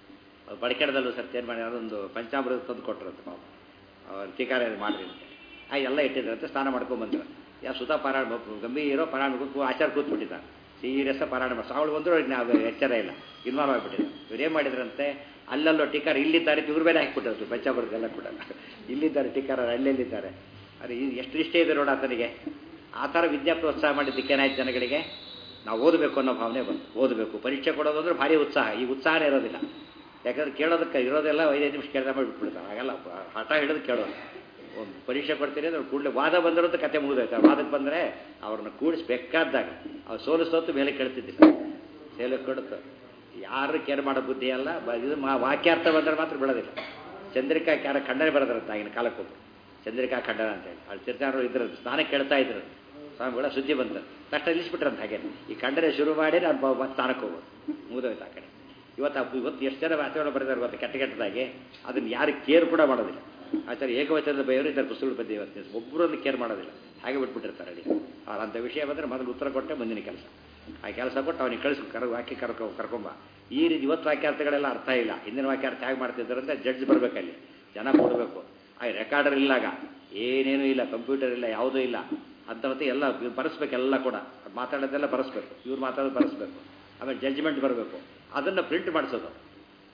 ಬಡಕೆಡದಲ್ಲೂ ಸರ್ ಏನು ಮಾಡಿ ಅದೊಂದು ಪಂಚಾಮೃತ ತಂದು ಕೊಟ್ಟರಂತೆ ಪಾಪ ಅವ್ರು ಟೀಕಾರ ಮಾಡಿರಿ ಅಂತ ಆ ಎಲ್ಲ ಇಟ್ಟಿದ್ರಂತೆ ಸ್ನಾನ ಮಾಡ್ಕೊಂಡು ಬಂದ್ರು ಯಾ ಸುಧಾ ಪಾರಾಯಣ ಗಂಭೀರ ಪಾರಾಯಣ ಕೂ ಆಚಾರ ಕೂತ್ಬಿಟ್ಟಿದ್ದ ಸೀರಿಯಸ್ ಪಾರಾಯಣ ಮಾಡಿ ಸಾವಳು ಬಂದರೂ ನಾವು ಎಚ್ಚರ ಇಲ್ಲ ಇನ್ವಾಲ್ವ್ ಆಗಿಬಿಟ್ಟಿದ್ದ ಇವ್ರು ಏನು ಮಾಡಿದ್ರಂತೆ ಅಲ್ಲಲ್ಲೋ ಟೀಕಾರ ಇಲ್ಲಿದ್ದಾರೆ ಇವ್ರ ಮೇಲೆ ಹಾಕಿಬಿಟ್ಟರು ಪಂಚಾಮೃತೆಲ್ಲ ಕೂಡ ಇಲ್ಲಿದ್ದಾರೆ ಟೀಕಾರ ಅಲ್ಲೆಲ್ಲಿದ್ದಾರೆ ಅರೆ ಇದು ಎಷ್ಟು ಇಷ್ಟ ಇದೆ ನೋಡ ಆತನಿಗೆ ಆ ಥರ ವಿದ್ಯಾ ಪ್ರೋತ್ಸಾಹ ಮಾಡಿದ್ದಕ್ಕೆ ಏನಾಯ್ತು ಜನಗಳಿಗೆ ನಾವು ಓದಬೇಕು ಅನ್ನೋ ಭಾವನೆ ಬಂತು ಓದಬೇಕು ಪರೀಕ್ಷೆ ಕೊಡೋದು ಅಂದ್ರೆ ಭಾರಿ ಉತ್ಸಾಹ ಈ ಉತ್ಸಾಹನೇ ಇರೋದಿಲ್ಲ ಯಾಕಂದ್ರೆ ಕೇಳೋದಕ್ಕೆ ಇರೋದೆಲ್ಲ ಐದೈದು ನಿಮಿಷ ಕೇಳ್ದ ಮಾಡಿ ಬಿಟ್ಬಿಡ್ತಾರೆ ಹಾಗೆಲ್ಲ ಹಠ ಹಿಡಿದು ಕೇಳೋದು ಒಂದು ಪರೀಕ್ಷೆ ಕೊಡ್ತೀರಿ ಅಂದ್ರೆ ಕೂಡಲೇ ವಾದ ಬಂದಿರೋದು ಕತೆ ಮುಗಿದೋಯ್ತು ವಾದಕ್ಕೆ ಬಂದರೆ ಅವ್ರನ್ನ ಕೂಡಿಸಿ ಬೇಕಾದಾಗ ಅವ್ರು ಸೋಲಿಸೋತು ಮೇಲೆ ಕೇಳ್ತಿದ್ದಿಲ್ಲ ಸೇಲು ಕೊಡುತ್ತೆ ಯಾರು ಕೇರ್ ಮಾಡೋ ಬುದ್ಧಿ ಅಲ್ಲ ಬ- ಇದು ಮಾ ವಾಕ್ಯಾರ್ಥ ಬಂದರೆ ಮಾತ್ರ ಬಿಡೋದಿಲ್ಲ ಚಂದ್ರಿಕಾ ಕ್ಯಾರ ಖಂಡನೆ ಬರೋದ್ರಂತ ಆಗಿನ ಕಾಲಕ್ಕೊಬ್ಬರು ಚಂದ್ರಿಕಾ ಖಂಡನ ಅಂತೇಳಿ ಅಲ್ಲಿ ತಿರ್ಚಾರು ಇದ್ರು ಸ್ನಾನ ಕೇಳ್ತಾ ಇದ್ರು ಸ್ವಾಮಿಗಳ ಸುದ್ದಿ ಬಂತು ತಕ್ಷಣ ನಿಲ್ಲಿಸ್ಬಿಟ್ರಂತ ಹಾಗೆ ಈ ಖಂಡನೆ ಶುರು ಮಾಡಿ ನಾನು ಬ- ಮತ್ತೆ ಸ್ನಾನಕ್ಕೆ ಹೋಗೋದು ಮುಗಿದೋಯ್ತು ಆ ಕಡೆ ಇವತ್ತು ಆ- ಇವತ್ತು ಎಷ್ಟು ಜನ ವಾತಾವರಣ ಬರೆದಾರೆ ಗೊತ್ತಾ ಕೆಟ್ಟ ಕೆಟ್ಟದಾಗಿ ಅದನ್ನು ಯಾರು ಕೇರ್ ಕೂಡ ಮಾಡೋದಿಲ್ಲ ಆಚಾರ್ಯ ಏಕವಚನದ ಬೈಯವರು ಇದ್ದಾರೆ ಪುಸ್ತಕಗಳು ಬಂದು ಇವತ್ತು ಒಬ್ಬರನ್ನು ಕೇರ್ ಮಾಡೋದಿಲ್ಲ ಹಾಗೆ ಬಿಟ್ಬಿಟ್ಟಿರ್ತಾರೆ ಅಡಿ ಅವ್ರು ಅಂಥ ವಿಷಯ ಬಂದರೆ ಮೊದಲು ಉತ್ತರ ಕೊಟ್ಟೆ ಮುಂದಿನ ಕೆಲಸ ಆ ಕೆಲಸ ಕೊಟ್ಟು ಅವನಿಗೆ ಕಳಿಸ್ ಕರ ವಾಕ್ಯ ಕರ್ಕೊ ಕರ್ಕೊಂಬ ಈ ರೀತಿ ಇವತ್ತು ವಾಕ್ಯಾರ್ಥಗಳೆಲ್ಲ ಅರ್ಥ ಇಲ್ಲ ಹಿಂದಿನ ವಾಕ್ಯಾರ್ಥ ಹೇಗೆ ಮಾಡ್ತಿದ್ದಾರೆ ಅಂತ ಜಡ್ಜ್ ಬರಬೇಕಲ್ಲಿ ಜನ ಕೊಡಬೇಕು ಆ ರೆಕಾರ್ಡರ್ ಇಲ್ಲಾಗ ಏನೇನೂ ಇಲ್ಲ ಕಂಪ್ಯೂಟರ್ ಇಲ್ಲ ಯಾವುದೂ ಇಲ್ಲ ಅಂತ ಮತ್ತೆ ಎಲ್ಲ ಬರೆಸ್ಬೇಕೆಲ್ಲ ಕೂಡ ಮಾತಾಡೋದೆಲ್ಲ ಬರೆಸ್ಬೇಕು ಇವ್ರು ಮಾತಾಡೋದು ಬರೆಸ್ಬೇಕು ಆಮೇಲೆ ಜಡ್ಜ್ಮೆಂಟ್ ಬರಬೇಕು ಅದನ್ನು ಪ್ರಿಂಟ್ ಮಾಡಿಸೋದು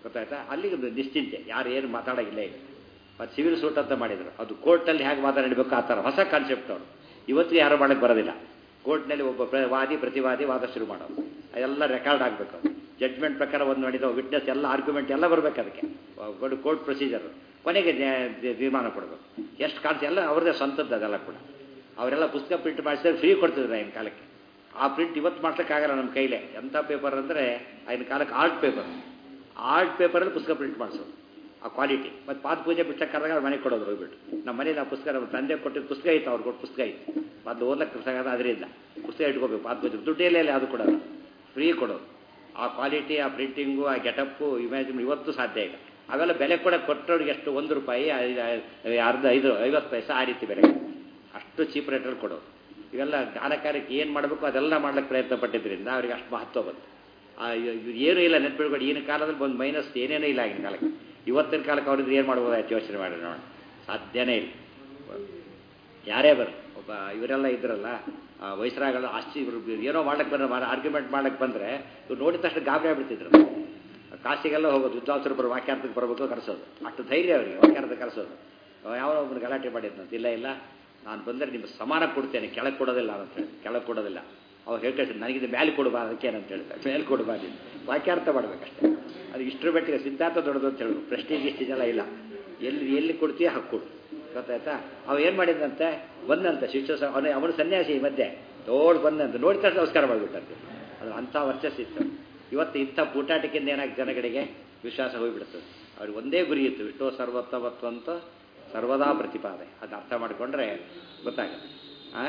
ಗೊತ್ತಾಯ್ತಾ ಅಲ್ಲಿಗೆ ಒಂದು ನಿಶ್ಚಿಂತೆ ಯಾರು ಏನು ಮಾತಾಡೋಗಿಲ್ಲ ಈಗ ಮತ್ತು ಸಿವಿಲ್ ಸೂಟ್ ಅಂತ ಮಾಡಿದರು ಅದು ಕೋರ್ಟಲ್ಲಿ ಹೇಗೆ ಮಾತಾಡಬೇಕು ಆ ಥರ ಹೊಸ ಕಾನ್ಸೆಪ್ಟ್ ಅವರು ಇವತ್ತಿಗೆ ಯಾರು ಮಾಡೋಕ್ಕೆ ಬರೋದಿಲ್ಲ ಕೋರ್ಟ್ನಲ್ಲಿ ಒಬ್ಬ ಪ್ರ ವಾದಿ ಪ್ರತಿವಾದಿ ವಾದ ಶುರು ಮಾಡೋದು ಅದೆಲ್ಲ ರೆಕಾರ್ಡ್ ಆಗಬೇಕು ಜಡ್ಜ್ಮೆಂಟ್ ಪ್ರಕಾರ ಒಂದು ಮಾಡಿದ ವಿಟ್ನೆಸ್ ಎಲ್ಲ ಆರ್ಗ್ಯುಮೆಂಟ್ ಎಲ್ಲ ಬರಬೇಕು ಅದಕ್ಕೆ ಒಂದು ಕೋರ್ಟ್ ಪ್ರೊಸೀಜರ್ ಕೊನೆಗೆ ನ್ಯಾಯ- ತೀರ್ಮಾನ ಕೊಡಬೇಕು ಎಷ್ಟು ಕಾಣಿಸಿ ಎಲ್ಲ ಅವ್ರದ್ದೇ ಸ್ವಂತದ್ದು ಅದೆಲ್ಲ ಕೂಡ ಅವರೆಲ್ಲ ಪುಸ್ತಕ ಪ್ರಿಂಟ್ ಮಾಡಿಸಿದ್ರೆ ಫ್ರೀ ಕೊಡ್ತಿದ್ರು ಆಗಿನ ಕಾಲಕ್ಕೆ ಆ ಪ್ರಿಂಟ್ ಇವತ್ತು ಮಾಡ್ಸೋಕ್ಕಾಗಲ್ಲ ನಮ್ಮ ಕೈಲೇ ಎಂಥ ಪೇಪರ್ ಅಂದರೆ ಆಗಿನ ಕಾಲಕ್ಕೆ ಆರ್ಟ್ ಪೇಪರ್ ಆರ್ಟ್ ಪೇಪರಲ್ಲಿ ಪುಸ್ತಕ ಪ್ರಿಂಟ್ ಮಾಡಿಸೋದು ಆ ಕ್ವಾಲಿಟಿ ಮತ್ತು ಪಾದ ಪೂಜೆ ಬಿಟ್ಟಕ್ಕಾದಾಗ ಅವ್ರು ಮನೆಗೆ ಕೊಡೋದು ಹೋಗ್ಬಿಟ್ಟು ನಮ್ಮ ಮನೇಲಿ ಆ ಪುಸ್ತಕ ನಮ್ಮ ತಂದೆ ಕೊಟ್ಟಿದ್ದು ಪುಸ್ತಕ ಇತ್ತು ಅವ್ರು ಕೊಟ್ಟು ಪುಸ್ತಕ ಇತ್ತು ಮೊದಲು ಓದ್ಲಕ್ಕೆ ಪುಸ್ತಕ ಅದು ಅದರಿಂದ ಪುಸ್ತಕ ಇಟ್ಕೋಬೇಕು ಪಾದ ಪೂಜೆ ದುಡ್ಡೇಲೇ ಅದು ಕೊಡೋದು ಫ್ರೀ ಕೊಡೋದು ಆ ಕ್ವಾಲಿಟಿ ಆ ಪ್ರಿಂಟಿಂಗು ಆ ಗೆಟಪ್ಪು ಇಮ್ಯಾಜಿನ್ ಇವತ್ತು ಸಾಧ್ಯ ಇಲ್ಲ ಅವೆಲ್ಲ ಬೆಲೆ ಕೂಡ ಕೊಟ್ಟವ್ರಿಗೆ ಎಷ್ಟು ಒಂದು ರೂಪಾಯಿ ಐದು- ಐದು- ಅರ್ಧ ಐದು ಐವತ್ತು ಪೈಸೆ ಆ ರೀತಿ ಬೆಲೆ ಅಷ್ಟು ಚೀಪ್ ರೇಟಲ್ಲಿ ಕೊಡೋದು ಇವೆಲ್ಲ ಜ್ಞಾನ ಕಾರ್ಯಕ್ಕೆ ಏನು ಮಾಡಬೇಕು ಅದೆಲ್ಲ ಮಾಡ್ಲಿಕ್ಕೆ ಪ್ರಯತ್ನ ಪಟ್ಟಿದ್ದರಿಂದ ಅವ್ರಿಗೆ ಅಷ್ಟು ಮಹತ್ವ ಬಂತು ಆ ಇವ್- ಇವ್ ಏನೂ ಇಲ್ಲ ನೆನ್ಪಿಡ್ಕೊಂಡು ಈಗಿನ ಕಾಲದಲ್ಲಿ ಒಂದು ಮೈನಸ್ ಏನೇನೂ ಇಲ್ಲ ಆಗಿನ ಕಾಲಕ್ಕೆ ಇವತ್ತಿನ ಕಾಲಕ್ಕೆ ಅವ್ರಿಗೆ ಏನು ಮಾಡ್ಬೋದಾಯ್ತು ಯೋಚನೆ ಮಾಡಿ ನೋಡೋಣ ಸಾಧ್ಯನೇ ಇಲ್ಲ ಯಾರೇ ಬರಲಿ ಒಬ್ಬ ಇವರೆಲ್ಲ ಇದ್ರಲ್ಲ ಆ ವಯಸ್ಸರಾಗಲ್ಲ ಆಸ್ತಿ ಇವರು ಏನೋ ಮಾಡಕ್ಕೆ ಬಂದ್ರೆ ಆರ್ಗ್ಯುಮೆಂಟ್ ಮಾಡಕ್ಕೆ ಬಂದರೆ ಇವ್ರು ನೋಡಿದ ತಕ್ಷಣ ಗಾಬರಿ ಆಗ್ಬಿಡ್ತಿದ್ರು ಕಾಶಿಗೆಲ್ಲ ಹೋಗೋದು ವಿದ್ವಾಂಸರು ಬರೋ ವಾಕ್ಯಾರ್ಥಕ್ಕೆ ಬರಬೇಕು ಕರೆಸೋದು ಅಷ್ಟು ಧೈರ್ಯ ಅವರಿಗೆ ವಾಕ್ಯಾರ್ಥ ಕರೆಸೋದು ಯಾವ ಒಬ್ಬರು ಗಲಾಟೆ ಮಾಡಿದ್ನಂತ ಇಲ್ಲ ಇಲ್ಲ ನಾನು ಬಂದರೆ ನಿಮ್ಗೆ ಸಮಾನ ಕೊಡ್ತೇನೆ ಕೆಳಗೆ ಕೊಡೋದಿಲ್ಲ ಅಂತ ಹೇಳಿ ಕೆಳಗೆ ಕೊಡೋದಿಲ್ಲ ಅವ್ರು ಹೇಳ್ತಾರೆ ನನಗಿದು ಮೇಲೆ ಕೊಡಬಾರ್ದು ಅದಕ್ಕೆ ಏನಂತ ಹೇಳ್ತಾರೆ ಮೇಲೆ ಕೊಡಬಾರ್ದು ವಾಕ್ಯಾರ್ಥ ಮಾಡಬೇಕಷ್ಟೇ ಅದು ಇಷ್ಟರ ಮಟ್ಟಿಗೆ ಸಿದ್ಧಾಂತ ದೊಡ್ಡದು ಅಂತ ಹೇಳೋದು ಪ್ರೆಸ್ಟೀಜ್ ಇಷ್ಟಿದೆಲ್ಲ ಇಲ್ಲ ಎಲ್ಲಿ ಎಲ್ಲಿ ಕೊಡ್ತೀಯ ಹಾಕಿ ಕೊಡು ಗೊತ್ತಾಯ್ತಾ ಅವ ಏನು ಮಾಡಿದಂತೆ ಬಂದಂತೆ ಶಿಷ್ಯ ಸ- ಅವನು ಅವನು ಸನ್ಯಾಸಿ ಈ ಮಧ್ಯೆ ದೊಡ್ಡ ಬಂದಂತೆ ನೋಡಿದ ತಕ್ಷಣ ನಮಸ್ಕಾರ ಮಾಡಿಬಿಟ್ಟಂತೆ ಅದು ಅಂಥ ವರ್ಚಸ್ಸಿತ್ತು ಇವತ್ತು ಇಂಥ ಪೂಟಾಟಿಕೆಯಿಂದ ಏನಾಗಿ ಜನಗಳಿಗೆ ವಿಶ್ವಾಸ ಹೋಗಿಬಿಡ್ತದೆ ಅವ್ರಿಗೆ ಒಂದೇ ಗುರಿ ಇತ್ತು ವಿಷ್ಣು ಸರ್ವೋತ್ತಮತ್ವ ಅಂತ ಸರ್ವದಾ ಪ್ರತಿಪಾದೆ ಅದು ಅರ್ಥ ಮಾಡಿಕೊಂಡ್ರೆ ಗೊತ್ತಾಗುತ್ತೆ ಆ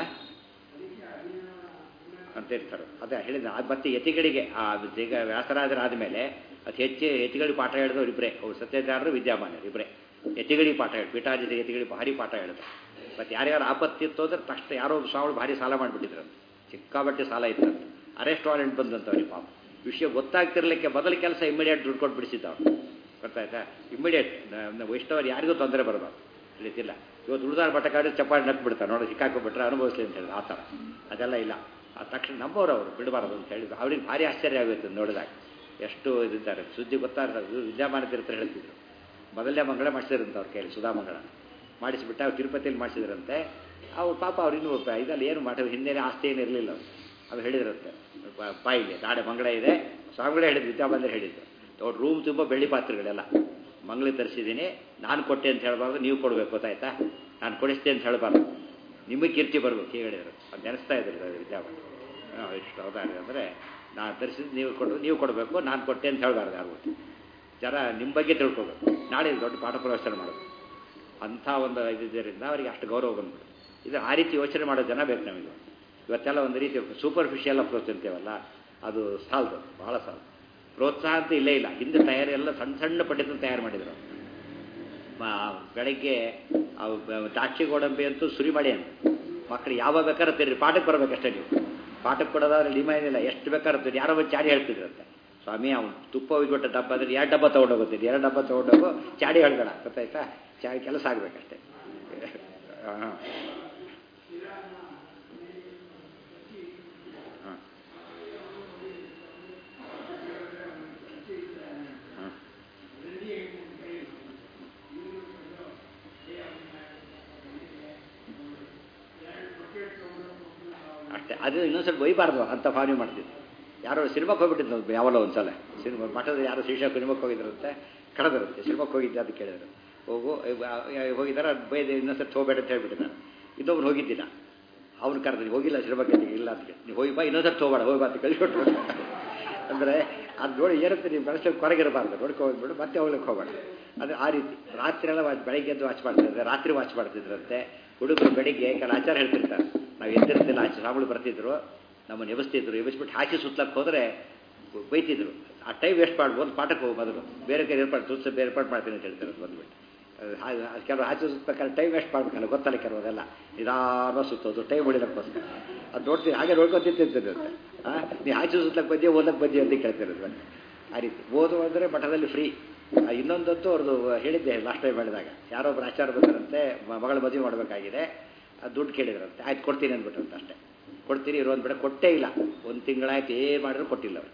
ಅಂತ ಇರ್ತಾರೆ ಅದೇ ಹೇಳಿದ ಅದು ಮತ್ತೆ ಯತಿಗಳಿಗೆ ಆ ಈಗ ವ್ಯಾಸರಾಜರಾದ ಮೇಲೆ ಅದು ಹೆಚ್ಚು ಯತಿಗಳಿಗೆ ಪಾಠ ಹೇಳಿದವ್ರು ಇಬ್ಬರೇ ಅವ್ರು ಸತ್ಯಚಾರರು ವಿದ್ಯಾಮಾನ್ಯರು ಇಬ್ಬರೇ ಯತಿಗಳಿಗೆ ಪಾಠ ಹೇಳಿ ಪೀಠಾಜಿತ ಯತಿಗಳಿಗೆ ಭಾರಿ ಪಾಠ ಹೇಳಿದ್ರು ಮತ್ತು ಯಾರ್ಯಾರು ಆಪತ್ತಿ ಇತ್ತು ಅಂದ್ರೆ ತಕ್ಷಣ ಯಾರೋ ಒಬ್ಬ ಸ್ವಾಮಿಗಳು ಭಾರಿ ಸಾಲ ಮಾಡಿಬಿಟ್ಟಿದ್ರಂತೆ ಸಿಕ್ಕಾಬಟ್ಟೆ ಸಾಲ ಇತ್ತಂತೆ ಅರೆಸ್ಟ್ ವಾರೆಂಟ್ ಬಂದಂತ ಅವ್ರಿಗೆ ಪಾಪ ವಿಷಯ ಗೊತ್ತಾಗ್ತಿರ್ಲಿಕ್ಕೆ ಮೊದಲ ಕೆಲಸ ಇಮಿಡಿಯೇಟ್ ದುಡ್ಡು ಕೊಟ್ಟು ಬಿಡಿಸಿದ್ದವ್ರು ಗೊತ್ತಾಯ್ತಾ ಇಮಿಡಿಯೇಟ್ ವೈಷ್ಣವರು ಯಾರಿಗೂ ತೊಂದರೆ ಬರಬಾರ್ದು ತಿಳಿತಿಲ್ಲ ಇವತ್ತು ಉಳಿದಾರ ಬಟ್ಟಕಾಡಿ ಚಪ್ಪಾಡಿ ನಕ್ ಬಿಡ್ತಾರೆ ನೋಡಿ ಸಿಕ್ಕಾಕೊಬಿಟ್ರೆ ಅನುಭವಿಸ್ಲಿ ಅಂತ ಹೇಳಿದ್ರು ಆ ಥರ ಅದೆಲ್ಲ ಇಲ್ಲ ಆ ತಕ್ಷಣ ನಂಬೋರು ಅವರು ಬಿಡಬಾರ್ದು ಅಂತ ಹೇಳಿದ್ರು ಅವ್ರಿಗೆ ಭಾರಿ ಆಶ್ಚರ್ಯ ಆಗುತ್ತೆ ನೋಡಿದಾಗ ಎಷ್ಟು ಇದಿದ್ದಾರೆ ಸುದ್ದಿ ಗೊತ್ತಾಗ್ತದೆ ವಿದ್ಯಾಮಾನ ತೀರ್ಥ ಹೇಳ್ತಿದ್ರು ಮೊದಲನೇ ಮಂಗಳ ಮಾಡಿಸಿದ್ರಂತೆ ಅವ್ರ ಕೈಯಲ್ಲಿ ಸುಧಾಮಂಗಳ ಮಾಡಿಸಿಬಿಟ್ಟು ಅವ್ರು ತಿರುಪತಿಯಲ್ಲಿ ಮಾಡಿಸಿದ್ರಂತೆ ಅವ್ರು ಪಾಪ ಅವ್ರು ಇನ್ನೂ ಒಬ್ಬ ಇದಲ್ಲಿ ಏನು ಮಾಡಿದ್ರು ಹಿಂದೆನೇ ಆಸ್ತಿ ಏನು ಇರಲಿಲ್ಲ ಅವ್ರು ಅವ್ರು ಹೇಳಿದ್ರಂತೆ ಬ- ಬಾಯಿಲಿ ನಾಳೆ ಮಂಗಳ ಇದೆ ಸ್ವಾಮಿಗಳೇ ಹೇಳಿದ್ರು ವಿದ್ಯಾಬಂಧರು ಹೇಳಿದ್ರು ದೊಡ್ಡ ರೂಮ್ ತುಂಬ ಬೆಳ್ಳಿ ಪಾತ್ರೆಗಳೆಲ್ಲ ಮಂಗಳ ತರಿಸಿದ್ದೀನಿ ನಾನು ಕೊಟ್ಟೆ ಅಂತ ಹೇಳಬಾರ್ದು ನೀವು ಕೊಡಬೇಕು ಗೊತ್ತಾಯ್ತಾ ನಾನು ಕೊಡಿಸ್ತೆ ಅಂತ ಹೇಳಬಾರ್ದು ನಿಮಗೆ ಕೀರ್ತಿ ಬರ್ಬೇಕು ಹೀಗೆ ಹೇಳಿದ್ರು ಅದು ನೆನೆಸ್ತಾ ಇದ್ರು ವಿದ್ಯಾಬಂಧ ಇಷ್ಟು ಹೌದಾರೆ ಅಂದರೆ ನಾನು ತರಿಸಿದ್ದು ನೀವು ಕೊಡು ನೀವು ಕೊಡಬೇಕು ನಾನು ಕೊಟ್ಟೆ ಅಂತ ಹೇಳಬಾರ್ದು ಯಾರು ಜನ ನಿಮ್ಮ ಬಗ್ಗೆ ತಿಳ್ಕೊಬೇಕು ನಾಳೆ ದೊಡ್ಡ ಪಾಠ ಪ್ರವಚನ ಮಾಡೋದು ಅಂಥ ಒಂದು ಇದ್ದಿದ್ದರಿಂದ ಅವರಿಗೆ ಅಷ್ಟು ಗೌರವ ಬಂದ್ಬಿಡು ಇದು ಆ ರೀತಿ ಯೋಚನೆ ಮಾಡೋ ಜನ ಬೇಕು ನಮಗೆ ಇವತ್ತೆಲ್ಲ ಒಂದು ರೀತಿ ಸೂಪರ್ಫಿಷಿಯಲ್ ಅಪ್ರೋಚ್ ಅಂತೀವಲ್ಲ ಅದು ಸಾಲದು ಭಾಳ ಸಾಲದು ಪ್ರೋತ್ಸಾಹ ಅಂತ ಇಲ್ಲೇ ಇಲ್ಲ ಹಿಂದೆ ತಯಾರಿ ಎಲ್ಲ ಸಣ್ಣ ಸಣ್ಣ ಪಂಡಿತರು ತಯಾರು ಮಾಡಿದರು ಮ- ಬೆಳಗ್ಗೆ ಅವು ಬ- ದ್ರಾಕ್ಷಿ ಗೋಡಂಬಿ ಅಂತೂ ಸುರಿ ಮಾಡಿ ಅಂತ ಮಕ್ಕಳು ಯಾವಾಗ ಬೇಕಾದ್ರೆ ತಿರ್ರಿ ಪಾಠಕ್ಕೆ ಬರ್ಬೇಕಷ್ಟೇ ನೀವು ಪಾಠಕ್ಕೆ ಕೊಡೋದಾದ್ರೆ ಲಿಮ ಏನಿಲ್ಲ ಎಷ್ಟು ಬೇಕಾದ್ರೆ ತಿರ್ರಿ ಯಾರೋ ಒಂದು ಚಾಡಿ ಹೇಳ್ತಿದ್ರಂತೆ ಸ್ವಾಮಿ ಅವ್ನು ತುಪ್ಪ ಒಯ್ಕೊಟ್ಟ ಡಬ್ಬ ಅಂದ್ರೆ ಎರಡು ಡಬ್ಬ ತೊಗೊಂಡೋಗುತ್ತೀನಿ ಎರಡು ಡಬ್ಬ ತೊಗೊಂಡೋಗು ಚಾಡಿ ಹೇಳ್ಬೇಡ ಗೊತ್ತಾಯ್ತಾ ಚಾಡಿ ಕೆಲಸ ಆಗಬೇಕಷ್ಟೇ ಹಾಂ ಹಾಂ ಹಾಂ ಅಷ್ಟೇ ಅದು ಇನ್ನೊಂದು ಸ್ವಲ್ಪ ಒಯ್ಬಾರ್ದು ಅಂತ ಭಾವನೆ ಮಾಡ್ತಿದ್ದೆ ಯಾರೋ ಸಿನಿಮಾಕ್ಕೆ ಹೋಗ್ಬಿಟ್ಟಿದ್ದು ಯಾವಲ್ಲ ಒಂದು ಸಲ ಸಿನಿಮಾ ಮಠದ ಯಾರೋ ಶಿಷ್ಯ ಸಿನಿಮಾಕ್ಕೆ ಹೋಗಿದ್ರಂತೆ ಕಳೆದಿರುತ್ತೆ ಸಿನಿಮಾಕ್ಕೆ ಹೋಗಿದ್ದೆ ಅಂತ ಕೇಳಿದ್ರು ಹೋಗು ಹೋಗಿದ್ದಾರೆ ಬೈದೆ ಇನ್ನೊಂದ್ಸತಿ ಹೋಗ್ಬೇಡ ಅಂತ ಹೇಳ್ಬಿಟ್ಟಿದ್ದಾನೆ ಇನ್ನೊಬ್ರು ಹೋಗಿದ್ದಿಲ್ಲ ಅವ್ನು ಕರೆದ್ರಿ ಹೋಗಿಲ್ಲ ಸಿನಿಮಾಕ್ಕೆ ಇಲ್ಲ ಅಂತ ಕೇಳಿ ನೀವು ಹೋಗಿ ಬಾ ಇನ್ನೊಂದ್ಸತಿ ಹೋಗ್ಬೇಡ ಹೋಗಿ ಬಾ ಅಂತ ಕಳಿಸ್ಕೊಟ್ರು ಅಂದರೆ ಅದು ನೋಡಿ ಏರುತ್ತೆ ನೀವು ಮನಸ್ಸಲ್ಲಿ ಕೊರಗಿರಬಾರ್ದು ನೋಡ್ಕೊ ಹೋಗ್ಬಿಡು ಮತ್ತೆ ಹೋಗ್ಲಿಕ್ಕೆ ಹೋಗಬೇಡ ಅದು ಆ ರೀತಿ ರಾತ್ರಿ ಎಲ್ಲ ವಾಚ್ ಬೆಳಗ್ಗೆ ಎದ್ದು ವಾಚ್ ಮಾಡ್ತಿದ್ರೆ ರಾತ್ರಿ ವಾಚ್ ಮಾಡ್ತಿದ್ರಂತೆ ಹುಡುಗರು ಬೆಳಿಗ್ಗೆ ಕೆಲ ಆಚಾರ ಹೇಳ್ತಿರ್ತಾರೆ ನಾವು ಎದ್ದಿರ್ತಿಲ್ಲ ಆಚೆ ಸ್ವಾಮಿಗಳು ಬರ್ತಿದ್ರು ನಮ್ಮನ್ನು ಎಬ್ಬಿಸ್ತಿದ್ರು ಎಬ್ಬಿಸ್ಬಿಟ್ಟು ಹಾಕಿ ಸುತ್ತಲಕ್ಕೆ ಹೋದರೆ ಬೈತಿದ್ರು ಆ ಟೈಮ್ ವೇಸ್ಟ್ ಮಾಡ್ಬೋದು ಪಾಠಕ್ಕೆ ಹೋಗಿ ಮೊದಲು ಬೇರೆ ಕೈ ಏರ್ಪಾಡು ತುರ್ಸ ಬೇರೆ ಏರ್ಪಾಡು ಮಾಡ್ತೀನಿ ಅಂತ ಹೇಳ್ತಾರೆ ಬಂದ್ಬಿಟ್ಟು ಕೆಲವರು ಆಚೆ ಸುತ್ತಬೇಕಾದ್ರೆ ಟೈಮ್ ವೇಸ್ಟ್ ಮಾಡ್ಬೇಕಲ್ಲ ಗೊತ್ತಲ್ಲ ಕೆಲವರೆಲ್ಲ ನಿಧಾನ ಸುತ್ತೋದು ಟೈಮ್ ಹೊಡಿಲಕ್ಕೋಸ್ಕರ ಅದು ನೋಡ್ತೀನಿ ಹಾಗೆ ನೋಡ್ಕೊತಿರ್ತಿರ್ತದೆ ಹಾಂ ನೀವು ಆಚೆ ಸುತ್ತಲಕ್ಕೆ ಬಂದಿ ಓದಕ್ಕೆ ಬಂದಿ ಅಂತ ಕೇಳ್ತಿರೋದು ಬನ್ನಿ ಆ ರೀತಿ ಓದು ಅಂದರೆ ಮಠದಲ್ಲಿ ಫ್ರೀ ಇನ್ನೊಂದಂತೂ ಅವ್ರದ್ದು ಹೇಳಿದ್ದೆ ಲಾಸ್ಟ್ ಟೈಮ್ ಹೇಳಿದಾಗ ಯಾರೋ ಒಬ್ರು ಆಚಾರ ಬಂದರಂತೆ ಮ- ಮಗಳ ಮದುವೆ ಮಾಡಬೇಕಾಗಿದೆ ಅದು ದುಡ್ಡು ಕೇಳಿದ್ರಂತೆ ಆಯ್ತು ಕೊಡ್ತೀನಿ ಅಂದ್ಬಿಟ್ರಂತೆ ಅಷ್ಟೇ ಕೊಡ್ತೀನಿ ಇರೋ ಅಂದ್ಬಿಟ್ಟು ಕೊಟ್ಟೇ ಇಲ್ಲ ಒಂದು ತಿಂಗಳಾಯ್ತು ಏನು ಮಾಡಿದ್ರು ಕೊಟ್ಟಿಲ್ಲ ಅವ್ರು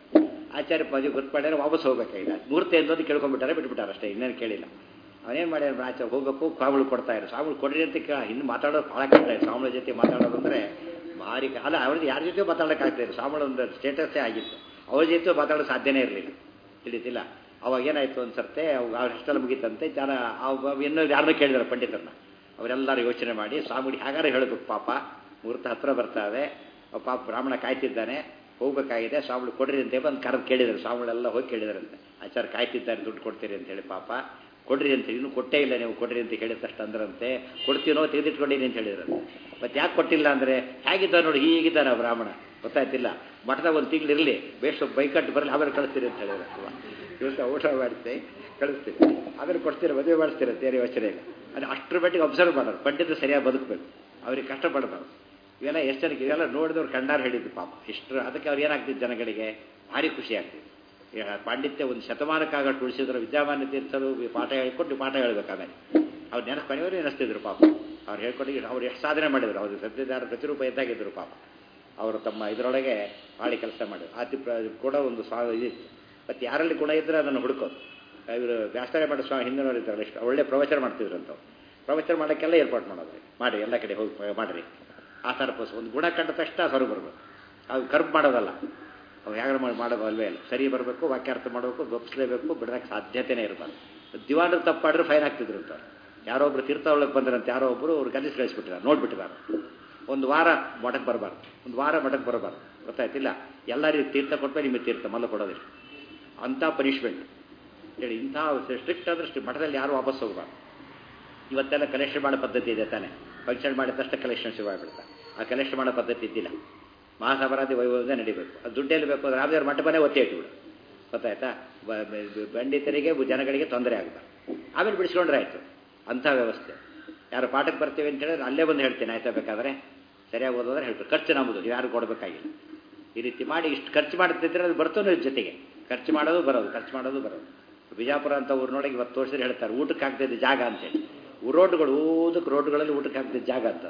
ಆಚಾರ್ಯ ಪೂಜೆ ಗೊತ್ತು ಮಾಡ್ಯಾರ ವಾಪಸ್ ಹೋಗ್ಬೇಕಾಗಿಲ್ಲ ಮೂರ್ತಿ ಎಂದೋದು ಕೇಳ್ಕೊಂಡ್ಬಿಟ್ಟಾರೆ ಬಿಟ್ಬಿಟ್ಟಾರೆ ಅಷ್ಟೇ ಇನ್ನೇನು ಕೇಳಿಲ್ಲ ಅವನೇನು ಮಾಡ್ಯಾರ ಆಚಾರ ಹೋಗ್ಬೇಕು ಸ್ವಾಮಿಗಳು ಕೊಡ್ತಾ ಇರು ಸ್ವಾಮಿಗಳು ಕೊಡ್ರಿ ಅಂತ ಕೇಳ ಇನ್ನು ಮಾತಾಡೋದು ಭಾಳ ಕಷ್ಟ ಇದೆ ಸ್ವಾಮಿಗಳ ಜೊತೆ ಮಾತಾಡೋದು ಅಂದರೆ ಭಾರಿ ಕ- ಅಲ್ಲ ಅವ್ರದ್ದು ಯಾರ ಜೊತೆ ಮಾತಾಡೋಕ್ಕಾಗ್ತಾ ಇಲ್ಲ ಸ್ವಾಮಿಗಳ ಒಂದು ಸ್ಟೇಟಸ್ಸೇ ಆಗಿತ್ತು ಅವ್ರ ಜೊತೆ ಮಾತಾಡೋ ಸಾಧ್ಯನೇ ಇರಲಿಲ್ಲ ತಿಳಿತಿಲ್ಲ ಅವಾಗ ಏನಾಯ್ತು ಒಂದು ಸರ್ತೆ ಅವ್ರ ಅಷ್ಟೆಲ್ಲ ಮುಗೀತಂತೆ ಜನ ಅವ್ ಇನ್ನೂ ಯಾರನ್ನೂ ಕೇಳಿದಾರೆ ಪಂಡಿತರನ್ನ ಅವರೆಲ್ಲರೂ ಯೋಚನೆ ಮಾಡಿ ಸ್ವಾಮಿಗಳು ಹೇಗಾರು ಹೇಳಬೇಕು ಪಾಪ ಮುಹೂರ್ತ ಹತ್ರ ಬರ್ತಾವೆ ಅವ್ ಪಾಪ ಬ್ರಾಹ್ಮಣ ಕಾಯ್ತಿದ್ದಾನೆ ಹೋಗ್ಬೇಕಾಗಿದೆ ಸ್ವಾಮಿಗಳು ಕೊಡ್ರಿ ಅಂತ ಬಂದು ಕರೆದು ಕೇಳಿದ್ರು ಸ್ವಾಮಿಗಳೆಲ್ಲ ಹೋಗಿ ಕೇಳಿದಾರಂತೆ ಆಚಾರ ಕಾಯ್ತಿದ್ದಾರೆ ದುಡ್ಡು ಕೊಡ್ತೀರಿ ಅಂತ ಹೇಳಿ ಪಾಪ ಕೊಡ್ರಿ ಅಂತ ಹೇಳಿ ಇನ್ನೂ ಕೊಟ್ಟೇ ಇಲ್ಲ ನೀವು ಕೊಡ್ರಿ ಅಂತ ಹೇಳಿದ ತಕ್ಷಣ ಅಂದ್ರಂತೆ ಕೊಡ್ತೀನೋ ತೆಗೆದಿಟ್ಕೊಂಡಿನಿ ಅಂತ ಹೇಳಿದ್ರಂತೆ ಮತ್ತೆ ಯಾಕೆ ಕೊಟ್ಟಿಲ್ಲ ಅಂದರೆ ಹೇಗಿದ್ದಾನೆ ನೋಡಿ ಹೀಗಿದ್ದಾನೆ ಆ ಬ್ರಾಹ್ಮಣ ಗೊತ್ತಾಯ್ತಿಲ್ಲ ಮಠದಾಗ ಒಂದು ತಿಂಗಳು ಇರಲಿ ಬೇಸ್ ಬೈಕಟ್ಟು ಬರಲಿ ಆಮೇಲೆ ಕಳಿಸ್ತೀರಿ ಅಂತ ಹೇಳಿದ್ರು ದಿವಸ ಊಟ ಮಾಡ್ತೀವಿ ಕಳಿಸ್ತೀವಿ ಆಮೇಲೆ ಕೊಡ್ತೀರ ಮದುವೆ ಮಾಡಿಸ್ತೀರ ಬೇರೆ ಯೋಚನೆ ಇಲ್ಲ ಅದು ಅಷ್ಟರ ಮಟ್ಟಿಗೆ ಅಬ್ಸರ್ವ್ ಮಾಡೋರು ಪಂಡಿತರು ಸರಿಯಾಗಿ ಬದುಕಬೇಕು ಅವ್ರಿಗೆ ಕಷ್ಟಪಡಬಾರ್ದು ಇವೆಲ್ಲ ಎಷ್ಟು ಜನಕ್ಕೆ ಇವೆಲ್ಲ ನೋಡಿದವ್ರು ಕಂಡಾರು ಹೇಳಿದ್ದು ಪಾಪ ಇಷ್ಟರ ಅದಕ್ಕೆ ಅವ್ರು ಏನಾಗ್ತಿತ್ತು ಜನಗಳಿಗೆ ಭಾರಿ ಖುಷಿ ಆಗ್ತಿತ್ತು ಈಗ ಪಾಂಡಿತ್ಯ ಒಂದು ಶತಮಾನಕ್ಕಾಗಟ್ಟು ಉಳಿಸಿದ್ರು ವಿದ್ಯಾಮಾನ್ಯ ತೀರ್ಥರು ಪಾಠ ಹೇಳ್ಕೊಟ್ಟು ಪಾಠ ಹೇಳ್ಬೇಕು ಆಮೇಲೆ ಅವ್ರು ನೆನಪು ಕೊನೆಯವರು ನೆನೆಸ್ತಿದ್ರು ಪಾಪ ಅವ್ರು ಹೇಳ್ಕೊಟ್ಟು ಅವ್ರು ಎಷ್ಟು ಸಾಧನೆ ಮಾಡಿದ್ರು ಅವ್ರು ಸತ್ಯದಾರ ಪ್ರತಿರೂಪ ಇದ್ದಾಗಿದ್ರು ಪಾಪ ಅವರು ತಮ್ಮ ಇದರೊಳಗೆ ಬಾಳಿ ಕೆಲಸ ಮಾಡಿದ್ರು ಆತಿ ಪ್ರ ಕೂಡ ಒಂದು ಸ್ವಾ ಇದಿತ್ತು ಮತ್ತು ಯಾರಲ್ಲಿ ಗುಣ ಇದ್ದರೆ ಅದನ್ನು ಹುಡುಕೋದು ಇವರು ವ್ಯಾಸಾಯ ಮಾಡೋ ಸ್ವಾಮಿ ಹಿಂದಿನವರು ಇದ್ದಾರಲ್ಲ ಇಷ್ಟು ಒಳ್ಳೆ ಪ್ರವಚನ ಮಾಡ್ತಿದ್ರು ಅಂತ ಪ್ರವಚನ ಮಾಡೋಕ್ಕೆಲ್ಲ ಏರ್ಪಾಟ್ ಮಾಡೋದು ಮಾಡಿ ಎಲ್ಲ ಕಡೆ ಹೋಗಿ ಪ- ಮಾಡಿರಿ ಆ ಥರ ಪೋಸ್ ಒಂದು ಗುಣ ಕಂಡ ತಕ್ಷಣ ಹೊರಗೆ ಬರಬೇಕು ಅದು ಕರ್ಪ್ ಮಾಡೋದಲ್ಲ ಅವು ಹೇಗೆ ಮಾಡಿ ಮಾಡೋದು ಅಲ್ವೇ ಇಲ್ಲ ಸರಿ ಬರಬೇಕು ವಾಕ್ಯಾರ್ಥ ಮಾಡಬೇಕು ಗೊಪ್ಪಿಸ್ಲೇಬೇಕು ಬಿಡೋಕ್ಕೆ ಸಾಧ್ಯತೆನೇ ಇರಬಾರ್ದು ದಿವಾನರು ತಪ್ಪು ಮಾಡಿದ್ರೆ ಫೈನ್ ಹಾಕ್ತಿದ್ರು ಅಂತ ಯಾರೋ ಒಬ್ರು ತೀರ್ಥ ಒಳಗೆ ಬಂದ್ರಂತೆ ಯಾರೋ ಒಬ್ಬರು ಅವ್ರು ಗಲ್ಲಿಸಿ ಕಳಿಸ್ಬಿಟ್ಟಿದ್ದಾರೆ ನೋಡ್ಬಿಟ್ಟಿದ್ದಾರೆ ಒಂದು ವಾರ ಮಠಕ್ಕೆ ಬರಬಾರ್ದು ಒಂದು ವಾರ ಮಠಕ್ಕೆ ಬರಬಾರ್ದು ಗೊತ್ತಾಯ್ತಿಲ್ಲ ಎಲ್ಲರಿಗೂ ತೀರ್ಥ ಕೊಟ್ಟರೆ ನಿಮಗೆ ತೀರ್ಥ ಮೊದಲು ಕೊಡೋದಿಲ್ಲ ಅಂಥ ಪನಿಷ್ಮೆಂಟ್ ಹೇಳಿ ಇಂಥ ಸ್ಟ್ರಿಕ್ಟ್ ಅಂದರೆ ಸ್ಟ್ರಿಕ್ಟ್ ಮಠದಲ್ಲಿ ಯಾರು ವಾಪಸ್ ಹೋಗಬಾರ್ದು ಇವತ್ತೆಲ್ಲ ಕಲೆಕ್ಷನ್ ಮಾಡೋ ಪದ್ಧತಿ ಇದೆ ತಾನೆ ಫಂಕ್ಷನ್ ಮಾಡಿದ ತಕ್ಷಣ ಕಲೆಕ್ಷನ್ ಶುರುವಾಗ್ಬಿಡ್ತಾ ಆ ಕಲೆಕ್ಷನ್ ಮಾಡೋ ಪದ್ಧತಿ ಇದ್ದಿಲ್ಲ ಮಹಾಸಭರಾದಿ ವೈಭವದಿಂದ ನಡಿಬೇಕು ಅದು ದುಡ್ಡೆಲ್ಲಿ ಬೇಕು ಅಂದ್ರೆ ರಾಮದೇವ್ರ ಮಂಟಪನೇ ಮನೆ ಒತ್ತಿ ಇಟ್ಬಿಡು ಗೊತ್ತಾಯ್ತಾ ಬ- ಬ- ಪಂಡಿತರಿಗೆ ಜನಗಳಿಗೆ ತೊಂದರೆ ಆಗುತ್ತೆ ಆಮೇಲೆ ಬಿಡಿಸ್ಕೊಂಡ್ರೆ ಆಯಿತು ಅಂಥ ವ್ಯವಸ್ಥೆ ಯಾರು ಪಾಠಕ್ಕೆ ಬರ್ತೀವಿ ಅಂತ ಹೇಳಿದ್ರೆ ಅಲ್ಲೇ ಬಂದು ಹೇಳ್ತೇನೆ ಆಯ್ತಾ ಬೇಕಾದ್ರೆ ಸರಿಯಾಗಿ ಓದೋದ್ರೆ ಹೇಳ್ತಾರೆ ಖರ್ಚು ನಮ್ಮದು ನೀವು ಯಾರು ಕೊಡಬೇಕಾಗಿಲ್ಲ ಈ ರೀತಿ ಮಾಡಿ ಇಷ್ಟು ಖರ್ಚು ಮಾಡ್ತಿದ್ರೆ ಅದು ಬರ್ತಾನೆ ಜೊತೆಗೆ ಖರ್ಚು ಮಾಡೋದು ಬರೋದು ಖರ್ಚು ಮಾಡೋದು ಬರೋದು ಬಿಜಾಪುರ ಅಂತ ಊರಿನೊಳಗೆ ಇವತ್ತು ತೋರಿಸಿದ್ರೆ ಹೇಳ್ತಾರೆ ಊಟಕ್ಕೆ ಹಾಕ್ತಿದ್ದ ಜಾಗ ಅಂತೇಳಿ ರೋಡ್ಗಳು ಊದಕ್ಕೆ ರೋಡ್ಗಳಲ್ಲಿ ಊಟಕ್ಕೆ ಹಾಕ್ತಿದ್ದ ಜಾಗ ಅಂತ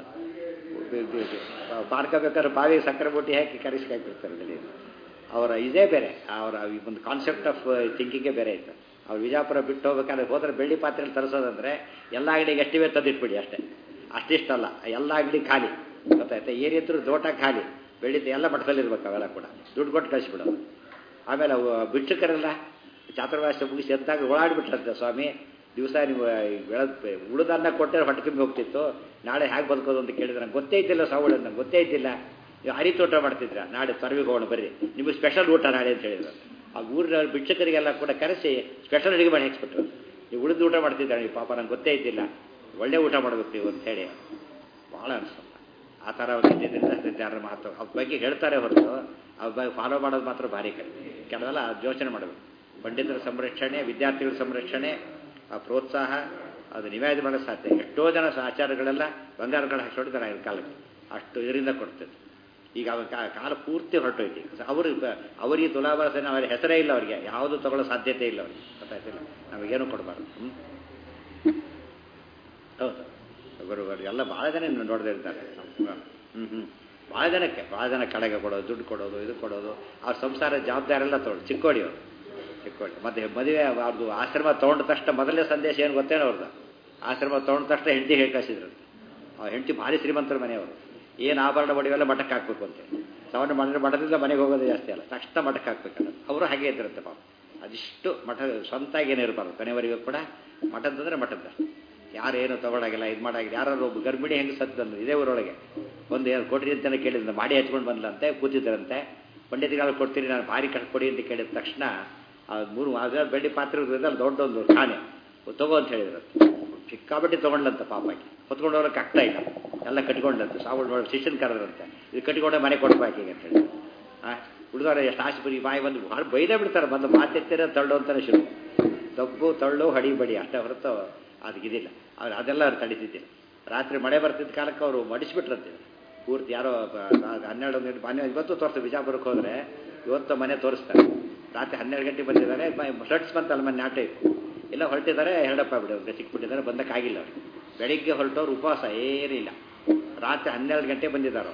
ಪಾರ್ಕ ಬೇಕಾದ್ರೆ ಬಾವಿಗೆ ಸಕ್ಕರೆ ಬುಟ್ಟಿ ಹಾಕಿ ಕರೆಸಿ ಹಾಕಿರ್ತಾರೆ ಅಲ್ಲಿ ಅವರ ಇದೇ ಬೇರೆ ಅವರ ಈ ಒಂದು ಕಾನ್ಸೆಪ್ಟ್ ಆಫ್ ಥಿಂಕಿಂಗೇ ಬೇರೆ ಇತ್ತು ಅವ್ರು ವಿಜಾಪುರ ಬಿಟ್ಟು ಹೋಗ್ಬೇಕಾದ್ರೆ ಹೋದ್ರೆ ಬೆಳ್ಳಿ ಪಾತ್ರೆಯಲ್ಲಿ ತರಿಸೋದಂದ್ರೆ ಎಲ್ಲ ಅಂಗಡಿಗೆ ಎಷ್ಟಿವೆ ತಂದಿಟ್ಬಿಡಿ ಅಷ್ಟೇ ಅಷ್ಟಿಷ್ಟಲ್ಲ ಎಲ್ಲ ಅಂಗಡಿ ಖಾಲಿ ಗೊತ್ತಾಯ್ತಾ ಏನಿದ್ರು ದೋಟ ಖಾಲಿ ಬೆಳ್ಳಿದ್ದು ಎಲ್ಲ ಮಠದಲ್ಲಿ ಇರ್ಬೇಕು ಅವೆಲ್ಲ ಕೂಡ ದುಡ್ಡು ಕೊಟ್ಟು ಕಳಿಸ್ಬಿಡೋದು ಆಮೇಲೆ ಅವು ಭಿಕ್ಷುಕರೆಲ್ಲ ಚಾತುರ್ವಾಸ ಮುಗಿಸಿ ಎದ್ದಾಗ ಓಡಾಡ್ಬಿಟ್ರಂತೆ ಸ್ವಾಮಿ ದಿವಸ ನೀವು ಬೆಳೆದ ಉಳಿದನ್ನ ಕೊಟ್ಟರೆ ಹೊಟ್ಟೆ ತುಂಬಿ ಹೋಗ್ತಿತ್ತು ನಾಳೆ ಹೇಗೆ ಬದುಕೋದು ಅಂತ ಕೇಳಿದ್ರೆ ನಂಗೆ ಗೊತ್ತೇ ಇದ್ದಿಲ್ಲ ಸಾವಳ ನಂಗೆ ಗೊತ್ತೇ ಇದ್ದಿಲ್ಲ ನೀವು ಹರಿ ತೋಟ ಮಾಡ್ತಿದ್ರ ನಾಳೆ ಸರ್ವಿಗೆ ಹೋಗೋಣ ಬರ್ರಿ ನಿಮಗೆ ಸ್ಪೆಷಲ್ ಊಟ ನಾಳೆ ಅಂತ ಹೇಳಿದ್ರು ಆ ಊರಿನ ಭಿಕ್ಷಕರಿಗೆಲ್ಲ ಕೂಡ ಕರೆಸಿ ಸ್ಪೆಷಲ್ ಅಡುಗೆ ಮಾಡಿ ಹಾಕ್ಸ್ಬಿಟ್ರು ನೀವು ಉಳಿದು ಊಟ ಮಾಡ್ತಿದ್ದಾರೆ ನೀವು ಪಾಪ ನಂಗೆ ಗೊತ್ತೇ ಇದ್ದಿಲ್ಲ ಒಳ್ಳೆ ಊಟ ಮಾಡಬೇಕು ನೀವು ಅಂತ ಹೇಳಿ ಭಾಳ ಅನಿಸ್ತಲ್ಲ ಆ ಥರ ಒಂದು ಇದ್ದಿದ್ದರಿಂದ ಜನರ ಮಹತ್ವ ಅವ್ರ ಬಗ್ಗೆ ಹೇಳ್ತಾರೆ ಹೊರತು ಅವ್ರ ಬಗ್ಗೆ ಫಾಲೋ ಮಾಡೋದು ಮಾತ್ರ ಭಾರಿ ಕಡಿಮೆ ಕೆಲವೆಲ್ಲ ಯೋಚನೆ ಮಾಡಬೇಕು ಪಂಡಿತರ ಸಂರಕ್ಷಣೆ ವಿದ್ಯಾರ್ಥಿಗಳ ಸಂರಕ್ಷಣೆ ಆ ಪ್ರೋತ್ಸಾಹ ಅದು ನಿವೇದ ಮಾಡೋದು ಸಾಧ್ಯ ಎಷ್ಟೋ ಜನ ಸ- ಆಚಾರಗಳೆಲ್ಲ ಬಂಗಾರಗಳು ಹಾಕ್ಸೋಡಿದ್ದಾರೆ ಆಗಿನ ಕಾಲಕ್ಕೆ ಅಷ್ಟು ಇದರಿಂದ ಕೊಡ್ತಿತ್ತು ಈಗ ಅವ ಕಾ- ಕಾಲ ಪೂರ್ತಿ ಹೊರಟೋಯ್ತು ಅವರು ಅವರಿಗೆ ತುಲಾಭಾಸನ ಅವರ ಹೆಸರೇ ಇಲ್ಲ ಅವರಿಗೆ ಯಾವುದು ತಗೊಳ್ಳೋ ಸಾಧ್ಯತೆ ಇಲ್ಲ ಅವರಿಗೆ ಗೊತ್ತಾಯ್ತಿಲ್ಲ ನಮಗೇನು ಕೊಡಬಾರ್ದು ಹ್ಞೂ ಹೌದು ಗುರುಗಳು ಎಲ್ಲ ಭಾಳ ಜನ ನೋಡದೇ ಇರ್ತಾರೆ ಹ್ಞೂ ಹ್ಞೂ ಭಾಳ ಜನಕ್ಕೆ ಭಾಳ ಜನ ಕಡೆಗೆ ಕೊಡೋದು ದುಡ್ಡು ಕೊಡೋದು ಇದು ಕೊಡೋದು ಅವ್ರ ಸಂಸಾರ ಜವಾಬ್ದಾರೆಲ್ಲ ತೊಗೊಂಡು ಚಿಕ್ಕೋಡಿ ಅವರು ಚಿಕ್ಕೋಡಿ ಮತ್ತೆ ಮದುವೆ ಅವ್ರದ್ದು ಆಶ್ರಮ ತೊಗೊಂಡ ತಕ್ಷಣ ಮೊದಲನೇ ಸಂದೇಶ ಏನು ಗೊತ್ತೇನೋ ಅವ್ರದ್ದು ಆಶ್ರಮ ತೊಗೊಂಡ ತಕ್ಷಣ ಹೆಂಡತಿ ಹೇಳಿ ಕಳಿಸಿದ್ರು ಆ ಹೆಂಡತಿ ಭಾರಿ ಶ್ರೀಮಂತರ ಮನೆಯವರು ಏನು ಆಭರಣ ಒಡಿವೆಲ್ಲ ಮಠಕ್ಕೆ ಹಾಕ್ಬೇಕು ಅಂತ ಸಾವನ್ನ ಮಾಡಿದ್ರೆ ಮಠದಿಂದ ಮನೆಗೆ ಹೋಗೋದು ಜಾಸ್ತಿ ಅಲ್ಲ ತಕ್ಷಣ ಮಠಕ್ಕೆ ಹಾಕ್ಬೇಕಲ್ಲ ಅವರು ಹಾಗೆ ಇದ್ರಂತೆ ಪಾಪ ಅದಿಷ್ಟು ಮಠ ಸ್ವಂತ ಏನು ಇರಬಾರ್ದು ಕೊನೆವರೆಗೂ ಕೂಡ ಮಠದಂದ್ರೆ ಮಠದ ಯಾರೇನು ತಗೊಳಾಗಿಲ್ಲ ಇದು ಮಾಡಾಗಿಲ್ಲ ಯಾರು ಒಬ್ಬ ಗರ್ಭಿಣಿ ಹೆಂಗೆ ಸತ್ತಂದ್ರು ಇದೇ ಊರೊಳಗೆ ಒಂದು ಏನು ಕೊಡ್ರಿ ಅಂತಾನೆ ಕೇಳಿದ್ರು ಮಾಡಿ ಹಚ್ಕೊಂಡು ಬಂದ್ಲಂತೆ ಕೂತಿದ್ರಂತೆ ಪಂಡಿತಗಾಲ ಕೊಡ್ತೀನಿ ನಾನು ಭಾರಿ ಕಟ್ ಕೊಡಿ ಅಂತ ಕೇಳಿದ ತಕ್ಷಣ ಆ ಮೂರು ಅದ ಬೆಳ್ಳಿ ಪಾತ್ರೆ ಇರೋದ್ರಲ್ಲಿ ದೊಡ್ಡ ಒಂದು ಖಾನೆ ತಗೋ ಅಂತ ಹೇಳಿದ್ರು ಸಿಕ್ಕಾಪಟ್ಟಿ ತೊಗೊಂಡ್ಲಂತ ಪಾಪಾಕಿ ಹೊತ್ಕೊಂಡು ಹೋಗಕ್ಕೆ ಆಗ್ತಾ ಇಲ್ಲ ಎಲ್ಲ ಕಟ್ಕೊಂಡಂತೆ ಸಾವಳು ನೋಡಿ ಶಿಷ್ಯನ್ ಕರೆದ್ರಂತೆ ಇದು ಕಟ್ಕೊಂಡೆ ಮನೆ ಕೊಡ್ಬೇಕು ಅಂತ ಹೇಳಿ ಆ ಉಳಿದವ್ರೆ ಎಷ್ಟು ಆಶೆಪುರಿ ಬಾಯಿ ಬಂದು ಭಾಳ ಬೈದೇ ಬಿಡ್ತಾರೆ ಬಂದು ಮಾತೆತ್ತಿರ ತಳ್ಳು ಅಂತಾನೆ ಶುರು ತಗ್ಗು ತಳ್ಳು ಹಡಿ ಬಡಿ ಅಷ್ಟೇ ಹೊರತು ಅದಕ್ಕಿದಿಲ್ಲ ಅವ್ರು ಅದೆಲ್ಲ ಅವ್ರು ತಡೀತಿದ್ದಿಲ್ಲ ರಾತ್ರಿ ಮಳೆ ಬರ್ತಿದ್ದ ಕಾಲಕ್ಕೆ ಅವರು ಮಡಿಸ್ಬಿಟ್ರಂತೆ ಪೂರ್ತಿ ಯಾರೋ ಬ- ಬ- ಹನ್ನೆರಡು ಒಂದು ಗಂಟೆ ಮನೆ ಇವತ್ತು ತೋರಿಸ್ತಾರೆ ಬಿಜಾಪುರಕ್ಕೆ ಹೋದರೆ ಇವತ್ತು ಮನೆ ತೋರಿಸ್ತಾರೆ ರಾತ್ರಿ ಹನ್ನೆರಡು ಗಂಟೆ ಬಂದಿದ್ದಾರೆ ಶರ್ಟ್ಸ್ ಬಂತಲ್ಲ ಮನೆ ನಾಟ ಇತ್ತು ಎಲ್ಲ ಹೊರಟಿದ್ದಾರೆ ಎರಡಪ್ಪ ಬಿಡಿ ಅವ್ರಿಗೆ ಸಿಕ್ಬಿಟ್ಟಿದ್ದಾರೆ ಬಂದಕ್ಕಾಗಿಲ್ಲ ಅವ್ರಿಗೆ ಬೆಳಿಗ್ಗೆ ಹೊರಟವ್ರು ಉಪವಾಸ ಏನಿಲ್ಲ ರಾತ್ರಿ ಹನ್ನೆರಡು ಗಂಟೆ ಬಂದಿದ್ದಾರೆ ಅವ್ರು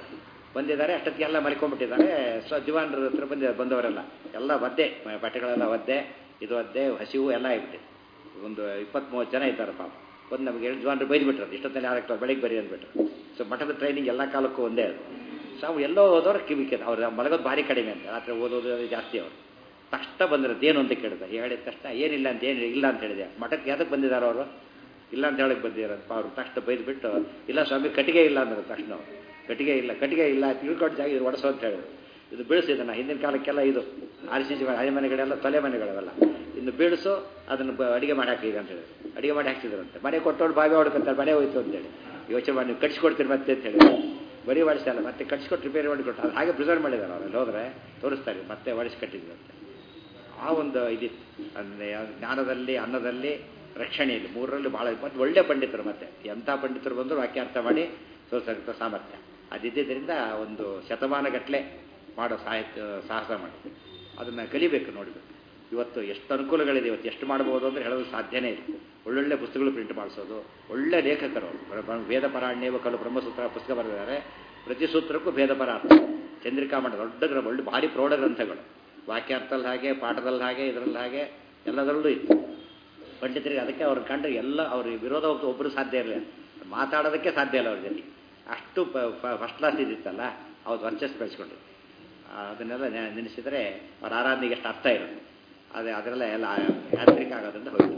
ಬಂದಿದ್ದಾರೆ ಅಷ್ಟೊತ್ತಿಗೆ ಎಲ್ಲ ಮಲ್ಕೊಂಡ್ಬಿಟ್ಟಿದ್ದಾರೆ ಸೊ ದಿವಾನರ ಹತ್ರ ಬಂದ ಬಂದವರೆಲ್ಲ ಎಲ್ಲ ಒದ್ದೆ ಬಟ್ಟೆಗಳೆಲ್ಲ ಒದ್ದೆ ಇದು ಒದ್ದೆ ಹಸಿವು ಎಲ್ಲ ಆಗಿಬಿಟ್ಟಿದೆ ಒಂದು ಇಪ್ಪತ್ತ್ ಮೂವತ್ತು ಜನ ಇದ್ದಾರೆ ಪಾಪ ಬಂದು ನಮಗೆ ಎರಡು ದಿವಾನರು ಬೈದ್ಬಿಟ್ರು ಇಷ್ಟೊತ್ತಲ್ಲಿ ಯಾರು ಬೆಳಿಗ್ಗೆ ಬರಿ ಅಂದ್ಬಿಟ್ರು ಸೊ ಮಠದ ಟ್ರೈನಿಂಗ್ ಎಲ್ಲ ಕಾಲಕ್ಕೂ ಒಂದೇ ಅದು ಸೊ ಅವ್ರು ಎಲ್ಲೋ ಹೋದವ್ರು ಕಿವಿಕೆ ಅವ್ರು ಮಲಗೋದು ಭಾರಿ ಕಡಿಮೆ ಅಂತ ರಾತ್ರಿ ಓದೋದು ಜಾಸ್ತಿ ಅವರು ತಕ್ಷಣ ಬಂದಿರೋದು ಏನು ಅಂತ ಕೇಳಿದೆ ಹೇಳಿದ ತಕ್ಷಣ ಏನಿಲ್ಲ ಅಂತ ಏನು ಇಲ್ಲ ಅಂತ ಹೇಳಿದೆ ಮಠಕ್ಕೆ ಯಾವ್ದಕ್ಕೆ ಬಂದಿದ್ದಾರೆ ಅವರು ಇಲ್ಲ ಅಂತ ಹೇಳಕ್ಕೆ ಬಂದಿರೋದು ಅವ್ರು ತಕ್ಷಣ ಬೈದ್ಬಿಟ್ಟು ಇಲ್ಲ ಸ್ವಾಮಿ ಕಟ್ಟಿಗೆ ಇಲ್ಲ ಅಂದ್ರೆ ತಕ್ಷಣ ಅವ್ರು ಕಟ್ಟಿಗೆ ಇಲ್ಲ ಕಟ್ಟಿಗೆ ಇಲ್ಲ ತಿಳ್ಕೊಂಡು ಜಾಗ ಇದು ಒಡಿಸೋ ಅಂತ ಹೇಳಿದ್ರು ಇದು ಬೀಳಿಸಿದನ ಹಿಂದಿನ ಕಾಲಕ್ಕೆಲ್ಲ ಇದು ಆರ್ ಸಿ ಸಿಗಳು ಹಳೆ ಮನೆಗಳೆಲ್ಲ ತೊಲೆ ಮನೆಗಳವೆಲ್ಲ ಇನ್ನು ಬೀಳಿಸು ಅದನ್ನು ಬ ಅಡುಗೆ ಮಾಡಿ ಹಾಕಿ ಅಂತ ಹೇಳಿದ್ರು ಅಡುಗೆ ಮಾಡಿ ಹಾಕ್ತಿದ್ರಂತೆ ಮನೆ ಕೊಟ್ಟೋಳು ಬಾವಿ ಹೊಡ್ಕೊಂತಾರೆ ಮನೆ ಹೋಯ್ತು ಅಂತೇಳಿ ಯೋಚನೆ ಮಾಡಿ ನೀವು ಕಟ್ಸ್ಕೊಡ್ತೀರಿ ಮತ್ತೆ ಅಂತ ಹೇಳಿ ಬರೀ ಒಡಿಸಲ್ಲ ಮತ್ತೆ ಕಟ್ಸ್ಕೊಟ್ಟು ರಿಪೇರಿ ಮಾಡಿಕೊಟ್ಟು ಅದು ಹಾಗೆ ಪ್ರಿಸರ್ವ್ ಮಾಡಿದ್ದಾರೆ ಅವ್ರಲ್ಲಿ ಹೋದರೆ ತೋರಿಸ್ತಾರೆ ಮತ್ತೆ ಒಡಿಸ್ಕಟ್ಟಿದ್ರಂತೆ ಆ ಒಂದು ಇದಿತ್ತು ಅಂದರೆ ಜ್ಞಾನದಲ್ಲಿ ಅನ್ನದಲ್ಲಿ ರಕ್ಷಣೆಯಲ್ಲಿ ಮೂರರಲ್ಲಿ ಭಾಳ ಮತ್ತು ಒಳ್ಳೆ ಪಂಡಿತರು ಮತ್ತೆ ಎಂಥ ಪಂಡಿತರು ಬಂದರೂ ವಾಕ್ಯಾರ್ಥ ಮಾಡಿ ತೋರಿಸಂಥ ಸಾಮರ್ಥ್ಯ ಅದಿದ್ದರಿಂದ ಒಂದು ಶತಮಾನಗಟ್ಟಲೆ ಮಾಡೋ ಸಾಹಿತ್ಯ ಸಾಹಸ ಮಾಡಿ ಅದನ್ನು ಕಲಿಬೇಕು ನೋಡಬೇಕು ಇವತ್ತು ಎಷ್ಟು ಅನುಕೂಲಗಳಿದೆ ಇವತ್ತು ಎಷ್ಟು ಮಾಡ್ಬೋದು ಅಂದರೆ ಹೇಳೋದು ಸಾಧ್ಯನೇ ಇಲ್ಲ ಒಳ್ಳೊಳ್ಳೆ ಪುಸ್ತಕಗಳು ಪ್ರಿಂಟ್ ಮಾಡಿಸೋದು ಒಳ್ಳೆ ಲೇಖಕರು ಅವರು ವೇದ ಪರಾಣ್ಯವ ಕಲು ಬ್ರಹ್ಮಸೂತ್ರ ಪುಸ್ತಕ ಬರೆದಿದ್ದಾರೆ ಪ್ರತಿ ಸೂತ್ರಕ್ಕೂ ಭೇದ ಪರ ಅರ್ಥ ಚಂದ್ರಿಕಾ ಮಠ ದೊಡ್ಡ ಗ್ರಂಥ ಒಳ್ಳೆ ಭಾರಿ ಪ್ರೌಢ ಗ್ರಂಥಗಳು ವಾಕ್ಯಾರ್ಥದಲ್ಲಿ ಹಾಗೆ ಪಾಠದಲ್ಲಿ ಹಾಗೆ ಇದರಲ್ಲಿ ಹಾಗೆ ಎಲ್ಲದರಲ್ಲೂ ಇತ್ತು ಪಂಡಿತರಿಗೆ ಅದಕ್ಕೆ ಅವ್ರ ಕಂಡ್ರೆ ಎಲ್ಲ ಅವ್ರ ವಿರೋಧ ಒಬ್ಬರು ಸಾಧ್ಯ ಇರಲಿಲ್ಲ ಮಾತಾಡೋದಕ್ಕೆ ಸಾಧ್ಯ ಇಲ್ಲ ಅವ್ರ ಜೊತೆ ಅಷ್ಟು ಫಸ್ಟ್ ಕ್ಲಾಸ್ ಇದ್ದಿತ್ತಲ್ಲ ಅವ್ರು ವರ್ಚಸ್ ಬೆಳೆಸ್ಕೊಂಡ್ರು ಅದನ್ನೆಲ್ಲ ನೆನೆಸಿದರೆ ಅವ್ರ ಆರಾಧನೆಗೆ ಎಷ್ಟು ಅರ್ಥ ಇರೋದು ಅದೇ ಅದರೆಲ್ಲ ಎಲ್ಲ ಯಾಂತ್ರಿಕ ಆಗೋದ್ರಿಂದ ಹೋಯ್ತು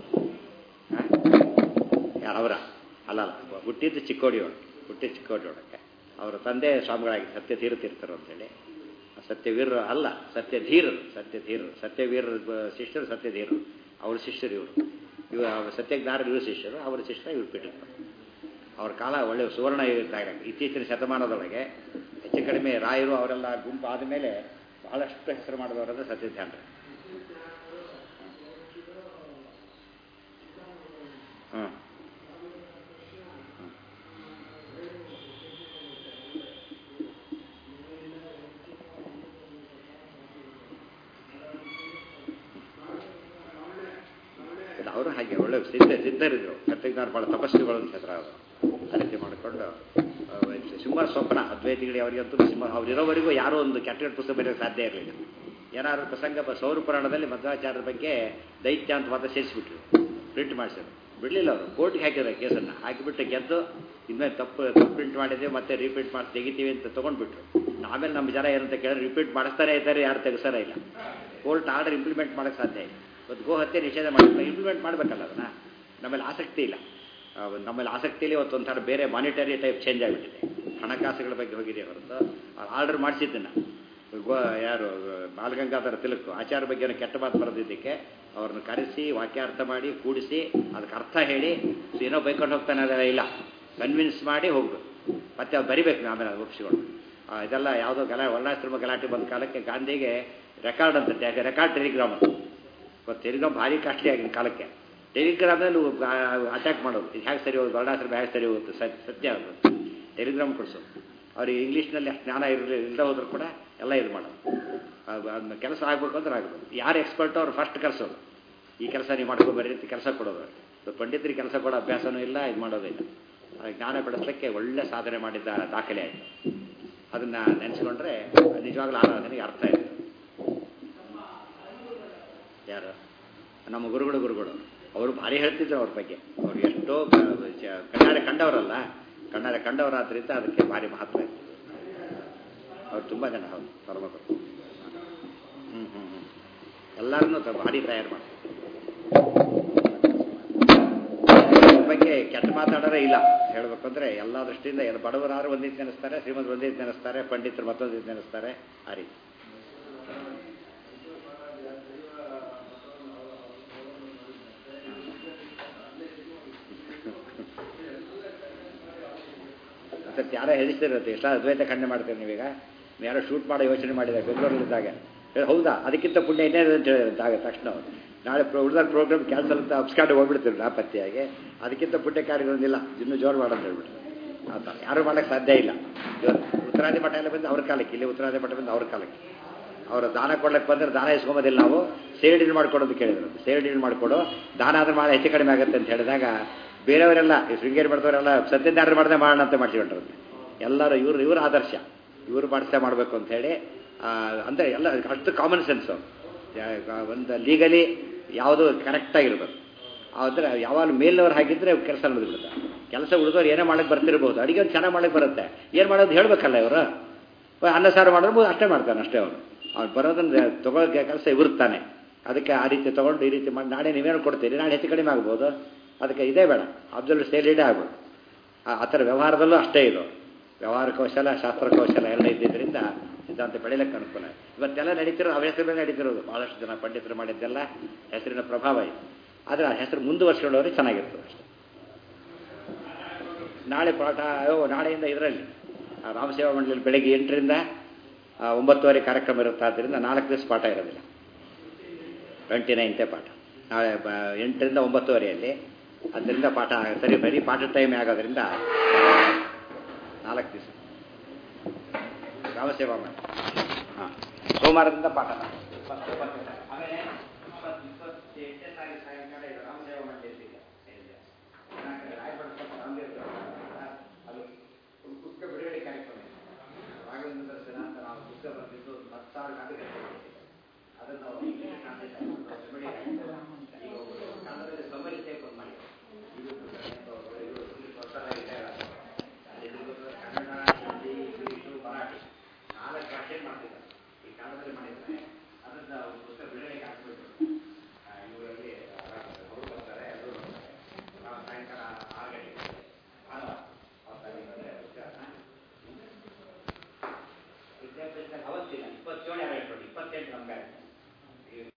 ಯಾರು ಅವರ ಅಲ್ಲಲ್ಲ ಹುಟ್ಟಿದ್ದು ಚಿಕ್ಕೋಡಿಯೋಳು ಹುಟ್ಟಿದ್ದು ಚಿಕ್ಕೋಡಿಯೋಳಕ್ಕೆ ಅವರ ತಂದೆ ಸ್ವಾಮಿಗಳಾಗಿ ಸತ್ಯ ತೀರುತ್ತಿರ್ತಾರೆ ಅಂತೇಳಿ ಸತ್ಯವೀರರು ಅಲ್ಲ ಸತ್ಯಧೀರರು ಸತ್ಯಧೀರರು ಸತ್ಯವೀರರ ಶಿಷ್ಯರು ಸತ್ಯಧೀರರು ಅವ್ರ ಶಿಷ್ಯರು ಇವರು ಇವ ಸತ್ಯಜ್ಞಾನರು ಇವರು ಶಿಷ್ಯರು ಅವರ ಶಿಷ್ಯ ಇವ್ರು ಬಿಟ್ಟಿರ್ತಾರೆ ಅವ್ರ ಕಾಲ ಒಳ್ಳೆಯ ಸುವರ್ಣ ಇದ್ದಾಗ ಇತ್ತೀಚಿನ ಶತಮಾನದೊಳಗೆ ಹೆಚ್ಚು ಕಡಿಮೆ ರಾಯರು ಅವರೆಲ್ಲ ಗುಂಪು ಆದಮೇಲೆ ಬಹಳಷ್ಟು ಹೆಸರು ಮಾಡಿದವರಂದ್ರೆ ಸತ್ಯಧ್ಯಾನರು ಹ್ಞೂ ಅವರು ಹಾಗೆ ಒಳ್ಳೆ ಸಿದ್ಧ ಸಿದ್ಧರಿದ್ರು ಸತ್ಯಜ್ಞಾನ ಭಾಳ ತಪಸ್ಸುಗಳು ಅಂತ ಹೆಸರು ಅವರು ಆ ರೀತಿ ಮಾಡಿಕೊಂಡು ಸಿಂಹ ಸ್ವಪ್ನ ಅದ್ವೈತಿಗಳಿಗೆ ಅವರಿಗಂತೂ ಸಿಂಹ ಅವರಿರೋವರೆಗೂ ಯಾರೋ ಒಂದು ಕೆಟ್ಟ ಕೆಟ್ಟ ಪುಸ್ತಕ ಬರೆಯೋಕ್ಕೆ ಸಾಧ್ಯ ಇರಲಿಲ್ಲ ಏನಾದ್ರು ಪ್ರಸಂಗ ಸೌರ ಪುರಾಣದಲ್ಲಿ ಮಧ್ವಾಚಾರ್ಯರ ಬಗ್ಗೆ ದೈತ್ಯ ಅಂತ ಮಾತ್ರ ಸೇರಿಸಿಬಿಟ್ರು ಪ್ರಿಂಟ್ ಮಾಡಿಸಿದ್ರು ಬಿಡಲಿಲ್ಲ ಅವರು ಕೋರ್ಟ್ಗೆ ಹಾಕಿದ್ರು ಕೇಸನ್ನು ಹಾಕಿಬಿಟ್ಟು ಗೆದ್ದು ಇನ್ಮೇಲೆ ತಪ್ಪು ತಪ್ಪು ಪ್ರಿಂಟ್ ಮಾಡಿದ್ವಿ ಮತ್ತೆ ರೀಪ್ರಿಂಟ್ ಮಾಡಿ ತೆಗಿತೀವಿ ಅಂತ ತೊಗೊಂಡ್ಬಿಟ್ರು ಆಮೇಲೆ ನಮ್ಮ ಜನ ಏನಂತ ಕೇಳಿದ್ರೆ ರಿಪೀಟ್ ಮಾಡಿಸ್ತಾನೆ ಇದ್ದಾರೆ ಯಾರು ತೆಗೆಸಾರೇ ಇಲ್ಲ ಕೋರ್ಟ್ ಆರ್ಡರ್ ಇಂಪ್ಲಿಮೆಂಟ್ ಮಾಡೋಕ್ಕೆ ಸಾಧ್ಯ ಇಲ್ಲ ಇವತ್ತು ಗೋ ಹತ್ಯೆ ನಿಷೇಧ ಮಾಡಿಲ್ಲ ಇಂಪ್ಲಿಮೆಂಟ್ ಮಾಡಬೇಕಲ್ಲ ಅದನ್ನು ನಮ್ಮಲ್ಲಿ ಆಸಕ್ತಿ ಇಲ್ಲ ನಮ್ಮಲ್ಲಿ ಆಸಕ್ತಿಯಲ್ಲಿ ಇವತ್ತು ಒಂಥರ ಬೇರೆ ಮಾನಿಟರಿ ಟೈಪ್ ಚೇಂಜ್ ಆಗಿಬಿಟ್ಟಿದೆ ಹಣಕಾಸುಗಳ ಬಗ್ಗೆ ಹೋಗಿದೆ ಹೊರತು ಆರ್ಡರ್ ಮಾಡಿಸಿದ್ದನ್ನು ಗೋ ಯಾರು ಬಾಲಗಂಗಾಧರ ತಿಲಕ್ ಆಚಾರ ಬಗ್ಗೆ ಕೆಟ್ಟ ಮಾತು ಬರೆದಿದ್ದಕ್ಕೆ ಅವ್ರನ್ನ ಕರೆಸಿ ವಾಕ್ಯಾರ್ಥ ಮಾಡಿ ಕೂಡಿಸಿ ಅದಕ್ಕೆ ಅರ್ಥ ಹೇಳಿ ಏನೋ ಬೈಕೊಂಡು ಹೋಗ್ತಾನೆ ಅದೆಲ್ಲ ಇಲ್ಲ ಕನ್ವಿನ್ಸ್ ಮಾಡಿ ಹೋಗ್ಬೇಕು ಮತ್ತೆ ಅವ್ರು ಬರಿಬೇಕು ಆಮೇಲೆ ಅದು ಒಪ್ಪಿಸಿಕೊಂಡು ಇದೆಲ್ಲ ಯಾವುದೋ ಗಲಾ ವರ್ಣಾಶ್ರಮ ಗಲಾಟೆ ಬಂದ ಕಾಲಕ್ಕೆ ಗಾಂಧಿಗೆ ರೆಕಾರ್ಡ್ ಅಂತ ರೆಕಾರ್ಡ್ ಟೆಲಿಗ್ರಾಮ್ ಅಂತ ಇವತ್ತು ಟೆಲಿಗ್ರಾಮ್ ಭಾರಿ ಕಾಸ್ಟ್ಲಿ ಆಗಿನ ಕಾಲಕ್ಕೆ ಟೆಲಿಗ್ರಾಮ್ನಲ್ಲಿ ಅಟ್ಯಾಕ್ ಮಾಡೋದು ಇದು ಹೇಗೆ ಸರಿ ಹೋಗುತ್ತೆ ವರ್ಣಾಶ್ರಮ ಹೇಗೆ ಸರಿ ಹೋಗುತ್ತೆ ಸತ್ಯ ಅದು ಟೆಲಿಗ್ರಾಮ್ ಕೊಡಿಸೋದು ಅವ್ರಿಗೆ ಇಂಗ್ಲೀಷ್ನಲ್ಲಿ ಅಷ್ಟು ಜ್ಞಾನ ಇರಲಿ ಇಲ್ಲದೆ ಹೋದ್ರು ಕೂಡ ಎಲ್ಲ ಇದು ಮಾಡೋದು ಅದನ್ನ ಕೆಲಸ ಆಗಬೇಕು ಅಂದ್ರೆ ಆಗ್ಬೋದು ಯಾರು ಎಕ್ಸ್ಪರ್ಟ್ ಅವ್ರು ಫಸ್ಟ್ ಕರೆಸೋದು ಈ ಕೆಲಸ ನೀವು ಮಾಡ್ಕೊಬರ್ರಿ ಅಂತ ಕೆಲಸ ಕೊಡೋದು ಪಂಡಿತರಿಗೆ ಕೆಲಸ ಕೊಡೋ ಅಭ್ಯಾಸನೂ ಇಲ್ಲ ಇದು ಮಾಡೋದಿಲ್ಲ ಜ್ಞಾನ ಬೆಳೆಸಲಿಕ್ಕೆ ಒಳ್ಳೆ ಸಾಧನೆ ಮಾಡಿದ್ದ ದಾಖಲೆ ಆಯಿತು ಅದನ್ನು ನೆನೆಸ್ಕೊಂಡ್ರೆ ನಿಜವಾಗ್ಲೂ ಆರಾಧನೆಗೆ ಅರ್ಥ ಆಯಿತು ಯಾರು ನಮ್ಮ ಗುರುಗಳು ಗುರುಗಳು ಅವರು ಭಾರಿ ಹೇಳ್ತಿದ್ರು ಅವ್ರ ಬಗ್ಗೆ ಅವ್ರು ಎಷ್ಟೋ ಕಣ್ಣಾರೆ ಕಂಡವರಲ್ಲ ಕಣ್ಣಾರೆ ಕಂಡವರಾದ್ರಿಂದ ಅದಕ್ಕೆ ಭಾರಿ ಮಹತ್ವ ಇತ್ತು ಅವ್ರು ತುಂಬ ಜನ ಹೌದು ಪರಮಕರು ಹ್ಞೂ ಹ್ಞೂ ಹ್ಞೂ ಎಲ್ಲರನ್ನೂ ಭಾರಿ ತಯಾರು ಮಾಡ್ತಾರೆ ಬಗ್ಗೆ ಕೆಟ್ಟ ಮಾತಾಡೋರೇ ಇಲ್ಲ ಹೇಳ್ಬೇಕಂದ್ರೆ ಎಲ್ಲ ದೃಷ್ಟಿಯಿಂದ ಎಲ್ಲ ಬಡವರಾದ್ರು ಒಂದೇ ನೆನೆಸ್ತಾರೆ ಶ್ರೀಮಂತರು ಒಂದೇ ನೆನೆಸ್ತಾರೆ ಪಂಡಿತರು ಮತ್ತೊಂದು ನೆನೆಸ್ತಾರೆ ಆ ರೀತಿ ಮತ್ತೆ ಯಾರೋ ಹೇಳಿಸ್ತಿರುತ್ತೆ ಎಷ್ಟು ಅದ್ವೈತ ಖಂಡನೆ ಮಾಡ್ತೀರಿ ನೀವೀಗ ಯಾರೋ ಶೂಟ್ ಮಾಡೋ ಯೋಚನೆ ಮಾಡಿದ್ದಾರೆ ಬೆಂಗಳೂರಲ್ಲಿದ್ದಾಗ ಹೇಳಿ ಹೌದಾ ಅದಕ್ಕಿಂತ ಪುಣ್ಯ ಇನ್ನೇನು ಅಂತ ಹೇಳಿದಂತೆ ಆಗ ತಕ್ಷಣ ನಾಳೆ ಉಳಿದ ಪ್ರೋಗ್ರಾಮ್ ಕ್ಯಾನ್ಸಲ್ ಅಂತ ಅಪ್ಸ್ಕಾಂಡ್ ಹೋಗ್ಬಿಡ್ತೀವಿ ನಾಪತ್ತೆಯಾಗಿ ಅದಕ್ಕಿಂತ ಪುಣ್ಯ ಕಾರ್ಯಗಳೊಂದಿಲ್ಲ ಇನ್ನೂ ಜೋರು ಮಾಡೋದು ಹೇಳ್ಬಿಟ್ಟು ಆತ ಯಾರು ಮಾಡೋಕ್ಕೆ ಸಾಧ್ಯ ಇಲ್ಲ ಇವತ್ತು ಉತ್ತರಾದಿ ಮಠ ಎಲ್ಲ ಬಂದು ಅವ್ರ ಕಾಲಕ್ಕೆ ಇಲ್ಲಿ ಉತ್ತರಾದಿ ಮಠ ಬಂದು ಅವ್ರ ಕಾಲಕ್ಕೆ ಅವರು ದಾನ ಕೊಡ್ಲಿಕ್ಕೆ ಬಂದ್ರೆ ದಾನ ಇಸ್ಕೊಂಬೋದಿಲ್ಲ ನಾವು ಸೇರ್ಡಿಲ್ ಮಾಡ್ಕೊಡೋದು ಕೇಳಿದ್ರು ಸೇರ್ಡಿಲ್ ಮಾಡಿಕೊಡು ದಾನ ಆದ್ರೆ ಭಾಳ ಹೆಚ್ಚು ಕಡಿಮೆ ಆಗುತ್ತೆ ಅಂತ ಹೇಳಿದಾಗ ಬೇರೆಯವರೆಲ್ಲ ಈ ಶೃಂಗೇರಿ ಮಾಡಿದವರೆಲ್ಲ ಸತ್ಯನಾರಾಯಣ ಮಾಡದೆ ಮಾಡೋಣ ಅಂತ ಮಾಡಿಸಿಕೊಂಡ್ರಂತೆ ಎಲ್ಲರೂ ಇವ್ರು ಇವ್ರ ಆದರ್ಶ ಇವರು ಮಾಡಿಸೇ ಮಾಡಬೇಕು ಅಂತ ಹೇಳಿ ಅಂದರೆ ಎಲ್ಲ ಅಷ್ಟು ಕಾಮನ್ ಸೆನ್ಸು ಒಂದು ಲೀಗಲಿ ಯಾವುದು ಕರೆಕ್ಟಾಗಿರ್ಬೇಕು ಆದರೆ ಯಾವಾಗ ಮೇಲಿನವ್ರು ಹಾಗಿದ್ರೆ ಕೆಲಸ ನಡೆದ್ಬಿಡುತ್ತೆ ಕೆಲಸ ಉಳಿದವ್ರು ಏನೇ ಮಾಡಕ್ಕೆ ಬರ್ತಿರ್ಬೋದು ಅಡಿಗೆ ಒಂದು ಚೆನ್ನಾಗಿ ಮಾಡಕ್ಕೆ ಬರುತ್ತೆ ಏನು ಮಾಡೋದು ಹೇಳಬೇಕಲ್ಲ ಇವರು ಅನ್ನ ಸಾರು ಮಾಡಿರ್ಬೋದು ಅಷ್ಟೇ ಮಾಡ್ತಾನೆ ಅಷ್ಟೇ ಅವನು ಅವ್ನು ಬರೋದನ್ನ ತೊಗೊಳಕ್ಕೆ ಕೆಲಸ ಇವಿರ್ತಾನೆ ಅದಕ್ಕೆ ಆ ರೀತಿ ತೊಗೊಂಡು ಈ ರೀತಿ ಮಾಡಿ ನಾಳೆ ನೀವೇನು ಕೊಡ್ತೀರಿ ನಾಳೆ ಹೆಚ್ಚು ಕಡಿಮೆ ಆಗ್ಬೋದು ಅದಕ್ಕೆ ಇದೇ ಬೇಡ ಅಬ್ಸಲ್ಯೂಟ್ ಸೇಲಿಡೇ ಆಗ್ಬೋದು ಆ ಥರ ವ್ಯವಹಾರದಲ್ಲೂ ಅಷ್ಟೇ ಇದು ವ್ಯವಹಾರ ಕೌಶಲ ಶಾಸ್ತ್ರ ಕೌಶಲ ಎಲ್ಲ ಇದ್ದಿದ್ದರಿಂದ ಸಿದ್ಧಾಂತ ಬೆಳಿಲಿಕ್ಕೆ ಅನುಕೂಲ ಇವತ್ತೆಲ್ಲ ನಡೀತಿರೋದು ಅವ್ರ ಹೆಸರು ಮೇಲೆ ನಡೀತಿರೋದು ಭಾಳಷ್ಟು ಜನ ಪಂಡಿತರು ಮಾಡಿದ್ದೆಲ್ಲ ಹೆಸರಿನ ಪ್ರಭಾವ ಇದೆ ಆದರೆ ಆ ಹೆಸರು ಮುಂದುವರ್ಸ್ಕೊಂಡವ್ರಿಗೆ ಚೆನ್ನಾಗಿರ್ತದೆ ಅಷ್ಟೇ ನಾಳೆ ಪಾಠ ಅಯ್ಯೋ ನಾಳೆಯಿಂದ ಇದರಲ್ಲಿ ರಾಮಸೇವಾ ಮಂಡಳಿಯಲ್ಲಿ ಬೆಳಗ್ಗೆ ಎಂಟರಿಂದ ಒಂಬತ್ತುವರೆ ಕಾರ್ಯಕ್ರಮ ಇರುತ್ತೆ ಆದ್ದರಿಂದ ನಾಲ್ಕು ದಿವಸ ಪಾಠ ಇರೋದಿಲ್ಲ ಟ್ವೆಂಟಿ ನೈನ್ತೆ ಪಾಠ ನಾಳೆ ಎಂಟರಿಂದ ಒಂಬತ್ತುವರೆಯಲ್ಲಿ ಅದರಿಂದ ಪಾಠ ಸರಿ ಬರೀ ಪಾಠ ಟೈಮ್ ಆಗೋದ್ರಿಂದ ನಾಲ್ಕು ದಿವಸ ರಾಮಸೇವಾ ಮಾಡಿ ಹಾಂ ಸೋಮವಾರದಿಂದ ಪಾಠ